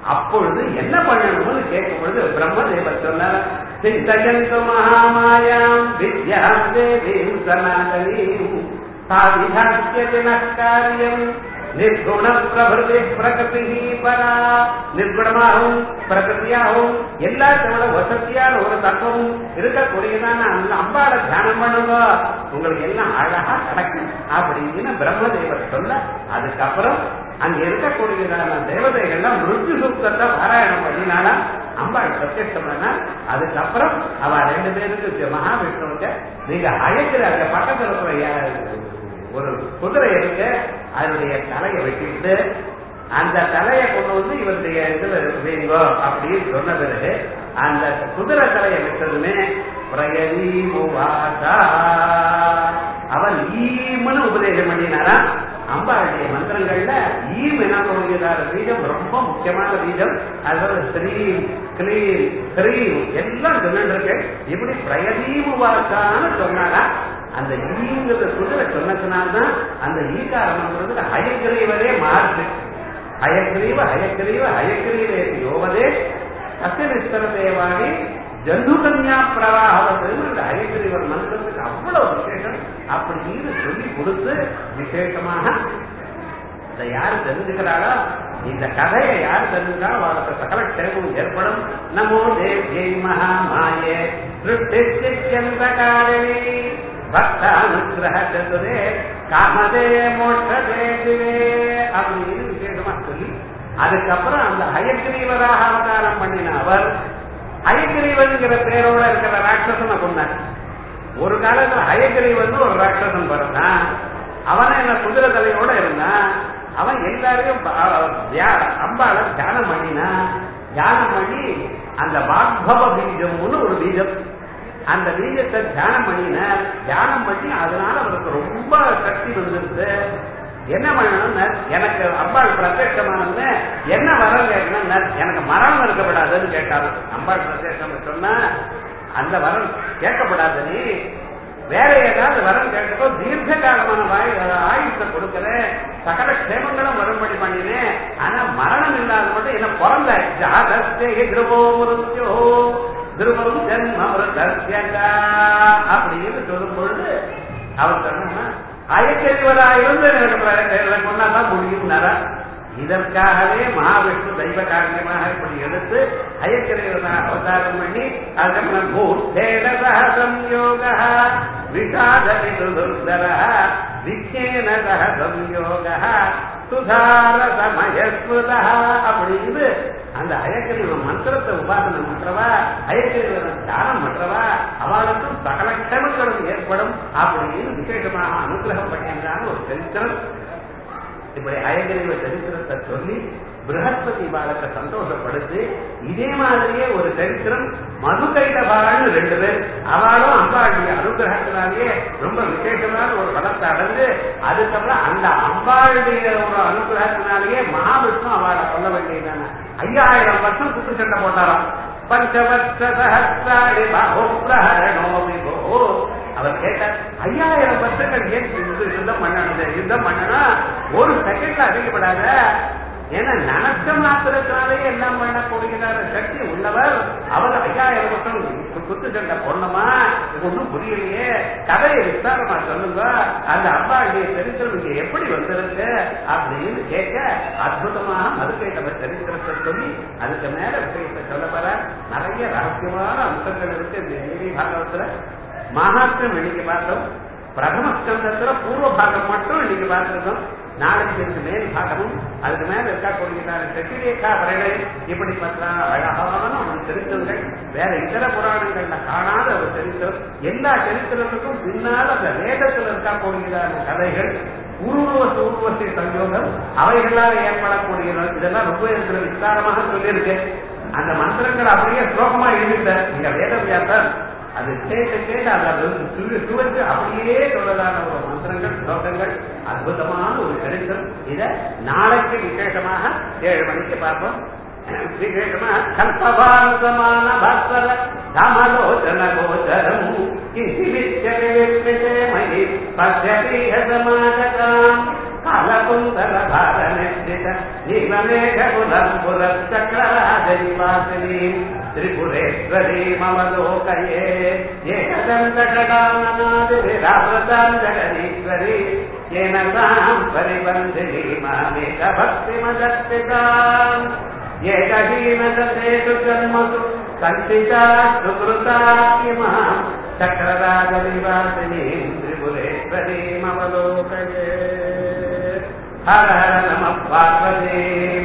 அப்பொழுது என்ன பண்ணணும்னு கேட்கும் பொழுது பிரம்மதேவர் சொன்னார் சிந்தயந்து மகாமாயாம் வித்யாம் தேவீம் சனாதனீம் சாதிதாக்கியதின காரியம் நிர்குண பிரபதி பிரகதி பரா நிர்குணமாகவும் பிரகதியாகவும் எல்லாத்தோட வசதியான ஒரு தத்துவம் இருக்கக்கூடியதான அந்த அம்பாளை தியானம் பண்ணுங்க உங்களுக்கு எல்லாம் அழகா கிடைக்கும் அப்படின்னு பிரம்மதேவர் சொல்ல அதுக்கப்புறம் அங்க இருக்கக்கூடியதான தேவதைகள்லாம் மிருத்யு சுத்தத்தை பாராயணம் பண்ணினாலா அம்பாள் பிரத்யட்சம் பண்ணா அதுக்கப்புறம் அவ ரெண்டு பேருக்கு மகாவிஷ்ணுவுக்கு நீங்க அழைக்கிற அந்த பக்கத்துல இருக்கிற யா- ஒரு குதிரை இருக்கு அதனுடைய தலையை வெட்டிட்டு அந்த தலையை கொண்டு வந்து இவருடைய இதுல வைங்கோ அப்படின்னு சொன்ன பிறகு அந்த குதிரை தலையை விட்டதுமே பிரயதி முவாசா அவன் ஈம்னு உபதேசம் பண்ணினாரா அம்பாளுடைய மந்திரங்கள்ல ஈம் எனக்கூடியதான பீஜம் ரொம்ப முக்கியமான பீஜம் அதாவது ஸ்ரீம் கிளீம் ஸ்ரீம் எல்லாம் சொல்லிட்டு இருக்கு இப்படி பிரயதீமு வாசான்னு சொன்னாரா அந்த ஈங்கிறத குதிரை சொன்னதுனால்தான் அந்த ஈகாரம்ன்றது ஹயக்கிரீவரே மாறுது ஹயக்கிரீவ ஹயக்கிரீவ ஹயக்கிரீவே யோவதே அத்திய விஸ்தர தேவாணி ஜந்து கன்யா பிரவாகவதுன்னு அந்த ஹயக்கிரீவர் மந்திரத்துக்கு அவ்வளவு விசேஷம் அப்படின்னு சொல்லி கொடுத்து விசேஷமாக இதை யாரு தெரிஞ்சுக்கிறாளோ இந்த கதையை யாரு தெரிஞ்சுக்கிறா அவளுக்கு சகல க்ஷேமம் ஏற்படும் நமோ தேவ்யை மகாமாயே திருஷ்டிச்சந்திரகாரிணி பக்தானுகிரக சதுரே காமதே மோட்சதே திவே அப்படின்னு விசேஷமா சொல்லி அதுக்கப்புறம் அந்த ஹயக்கிரீவராக அவதாரம் பண்ணின அவர் ஹயக்கிரீவன்கிற பேரோட இருக்கிற ராட்சசனை கொண்டார் ஒரு காலத்துல ஹயக்கிரீவன் ஒரு ராட்சசன் பிறந்தான் அவன் என்ன குதிரை தலையோட இருந்தான் அவன் எல்லாரையும் ப- அ- தியா- அம்பாளை தியானம் பண்ணினான் தியானம் பண்ணி அந்த வாக்பவ பீஜம்னு ஒரு பீஜம் அந்த பீஜத்தை தியானம் பண்ணினார் தியானம் பண்ணி அதனால அவருக்கு ரொம்ப சக்தி வந்துருது என்ன பண்ணணும்னா எனக்கு அம்பாள் பிரத்யட்சமானது என்ன வரம் கேட்கணும்னா எனக்கு மரம் இருக்கப்படாதுன்னு கேட்டாரு அம்பாள் பிரத்யட்சம் சொன்னா அந்த வரம் கேட்கப்படாது நீ வேற ஏதாவது வரம் கேட்டப்போ தீர்க்க காலமான வாய் ஆயுஷ கொடுக்கிறேன் சகல க்ஷேமங்களும் வரும்படி பண்ணினேன் ஆனா மரணம் இல்லாத மட்டும் என்ன பிறந்த ஜாதஸ்தே திருவோ மிருத்யோ திருவம் ஜென்ம அப்படின்னு சொல்லும் பொழுது அவர் சொன்னா அயக்கறிவராயிருந்து எனக்கு கொண்டாதான் முடியும்னாரா இதற்காகவே மகாவிஷ்ணு தெய்வ காரியமாக இப்படி எடுத்து அயக்கிரீவனாக அவதாரம் பண்ணி அதுக்கப்புறம் பூத்தேடச சம்யோக விஷாத விதுர்தர விஜேன சக சம்யோக சுதார சமயஸ்மிருத அப்படின்னு அந்த அயக்கிரீவ மந்திரத்தை உபாசனை பண்றவா அயக்கிரீவனை தியானம் பண்றவா அவளுக்கும் சகல க்ஷமங்களும் ஏற்படும் அப்படின்னு விசேஷமாக அனுகிரகம் பண்ணியிருந்தான்னு ஒரு சரித்திரம் இப்படி அயகிரிவ சரித்திரத்தை சொல்லி பிரகஸ்பதி பாலத்தை சந்தோஷப்படுத்தி இதே மாதிரியே ஒரு சரித்திரம் மதுகைடபான்னு ரெண்டு பேர் அவளும் அம்பாளுடைய அனுகிரகத்தினாலேயே ரொம்ப விசேஷமான ஒரு பலத்தை அடைந்து அதுக்கப்புறம் அந்த அம்பாளுடைய ஒரு அனுகிரகத்தினாலேயே மகாவிஷ்ணு அவளை சொல்ல வேண்டியதான ஐயாயிரம் வருஷம் குத்து சண்டை போட்டாராம் பஞ்சவர்ஷ சஹசிராணி பாகுப்ரஹரணோ விபோ அவர் கேட்டார் ஐயாயிரம் வருஷங்கள் ஏன் இந்த யுத்தம் பண்ணணும் யுத்தம் பண்ணனா ஒரு செகண்ட்ல அதிகப்படாத ஏன்னா நினைச்ச மாத்திரத்தினாலேயே எல்லாம் பண்ணக்கூடியதான சக்தி உள்ளவர் அவர் ஐயாயிரம் வருஷம் கு- குத்து சண்டை போடணுமா இது ஒண்ணும் புரியலையே கதையை விஸ்தாரமா சொல்லுங்க அந்த அம்பாளுடைய சரித்திரம் இங்க எப்படி வந்திருக்கு அப்படின்னு கேட்க அற்புதமாக மதுக்கேட்ட சரித்திரத்தை சொல்லி அதுக்கு மேல விஷயத்தை சொல்ல போற நிறைய ரகசியமான அம்சங்கள் இருக்கு இந்த தேவி பாகவத்துல மகாத்மியம் இன்னைக்கு பார்த்தோம் பிரதம ஸ்கந்தத்துல பூர்வ பாகம் மட்டும் இன்னைக்கு பார்த்திருக்கோம் நாளைக்கு இருக்கு மேல் பாகமும் அதுக்கு மேல இருக்கக்கூடியதான சசிரேகா பரணை இப்படி பார்த்தா அழகான ஒரு சரித்திரங்கள் வேற இதர புராணங்கள்ல காணாத ஒரு சரித்திரம் எல்லா சரித்திரத்துக்கும் பின்னால் அந்த வேதத்தில் இருக்கக்கூடியதான கதைகள் உருவச உருவசை சங்கோகம் அவைகளால் ஏற்படக்கூடியது இதெல்லாம் ரொம்ப இருக்கிற விஸ்தாரமாக சொல்லியிருக்கேன் அந்த மந்திரங்கள் அப்படியே ஸ்லோகமா எழுதிட்டார் இங்க வேதவியாசர் அது கேட்டு கேட்டு அதை சுழி சுவைச்சு அப்படியே சொல்லலான ஒரு மந்திரங்கள் ஸ்லோகங்கள் அற்புதமான ஒரு சரித்திரம் இத நாளைக்கு விசேஷமாக ஏழு மணிக்கு பார்ப்போம் விசேஷமா கல்பபாரதமான பாஸ்வர தாமலோச்சன கோச்சரம் கிசிவிச்சே மயி பத்யபீக சமாஜகாம் காலகுந்தர பாரமே परिवर्धित नीलमेघकुलम् पुरश्चक्रराजनिवासिनीम् त्रिपुरेश्वरी मम लोकये एकदन्तकटाननादिभिरावृताम् जगदीश्वरी येन ताम् परिबन्धिनी मामेकभक्तिमदर्पिताम् एकहीनदशेषु जन्मसु सञ्चिता सुकृता किमाम् चक्रराजनिवासिनीम् त्रिपुरेश्वरीमवलोकये हर हर नमः पार्वती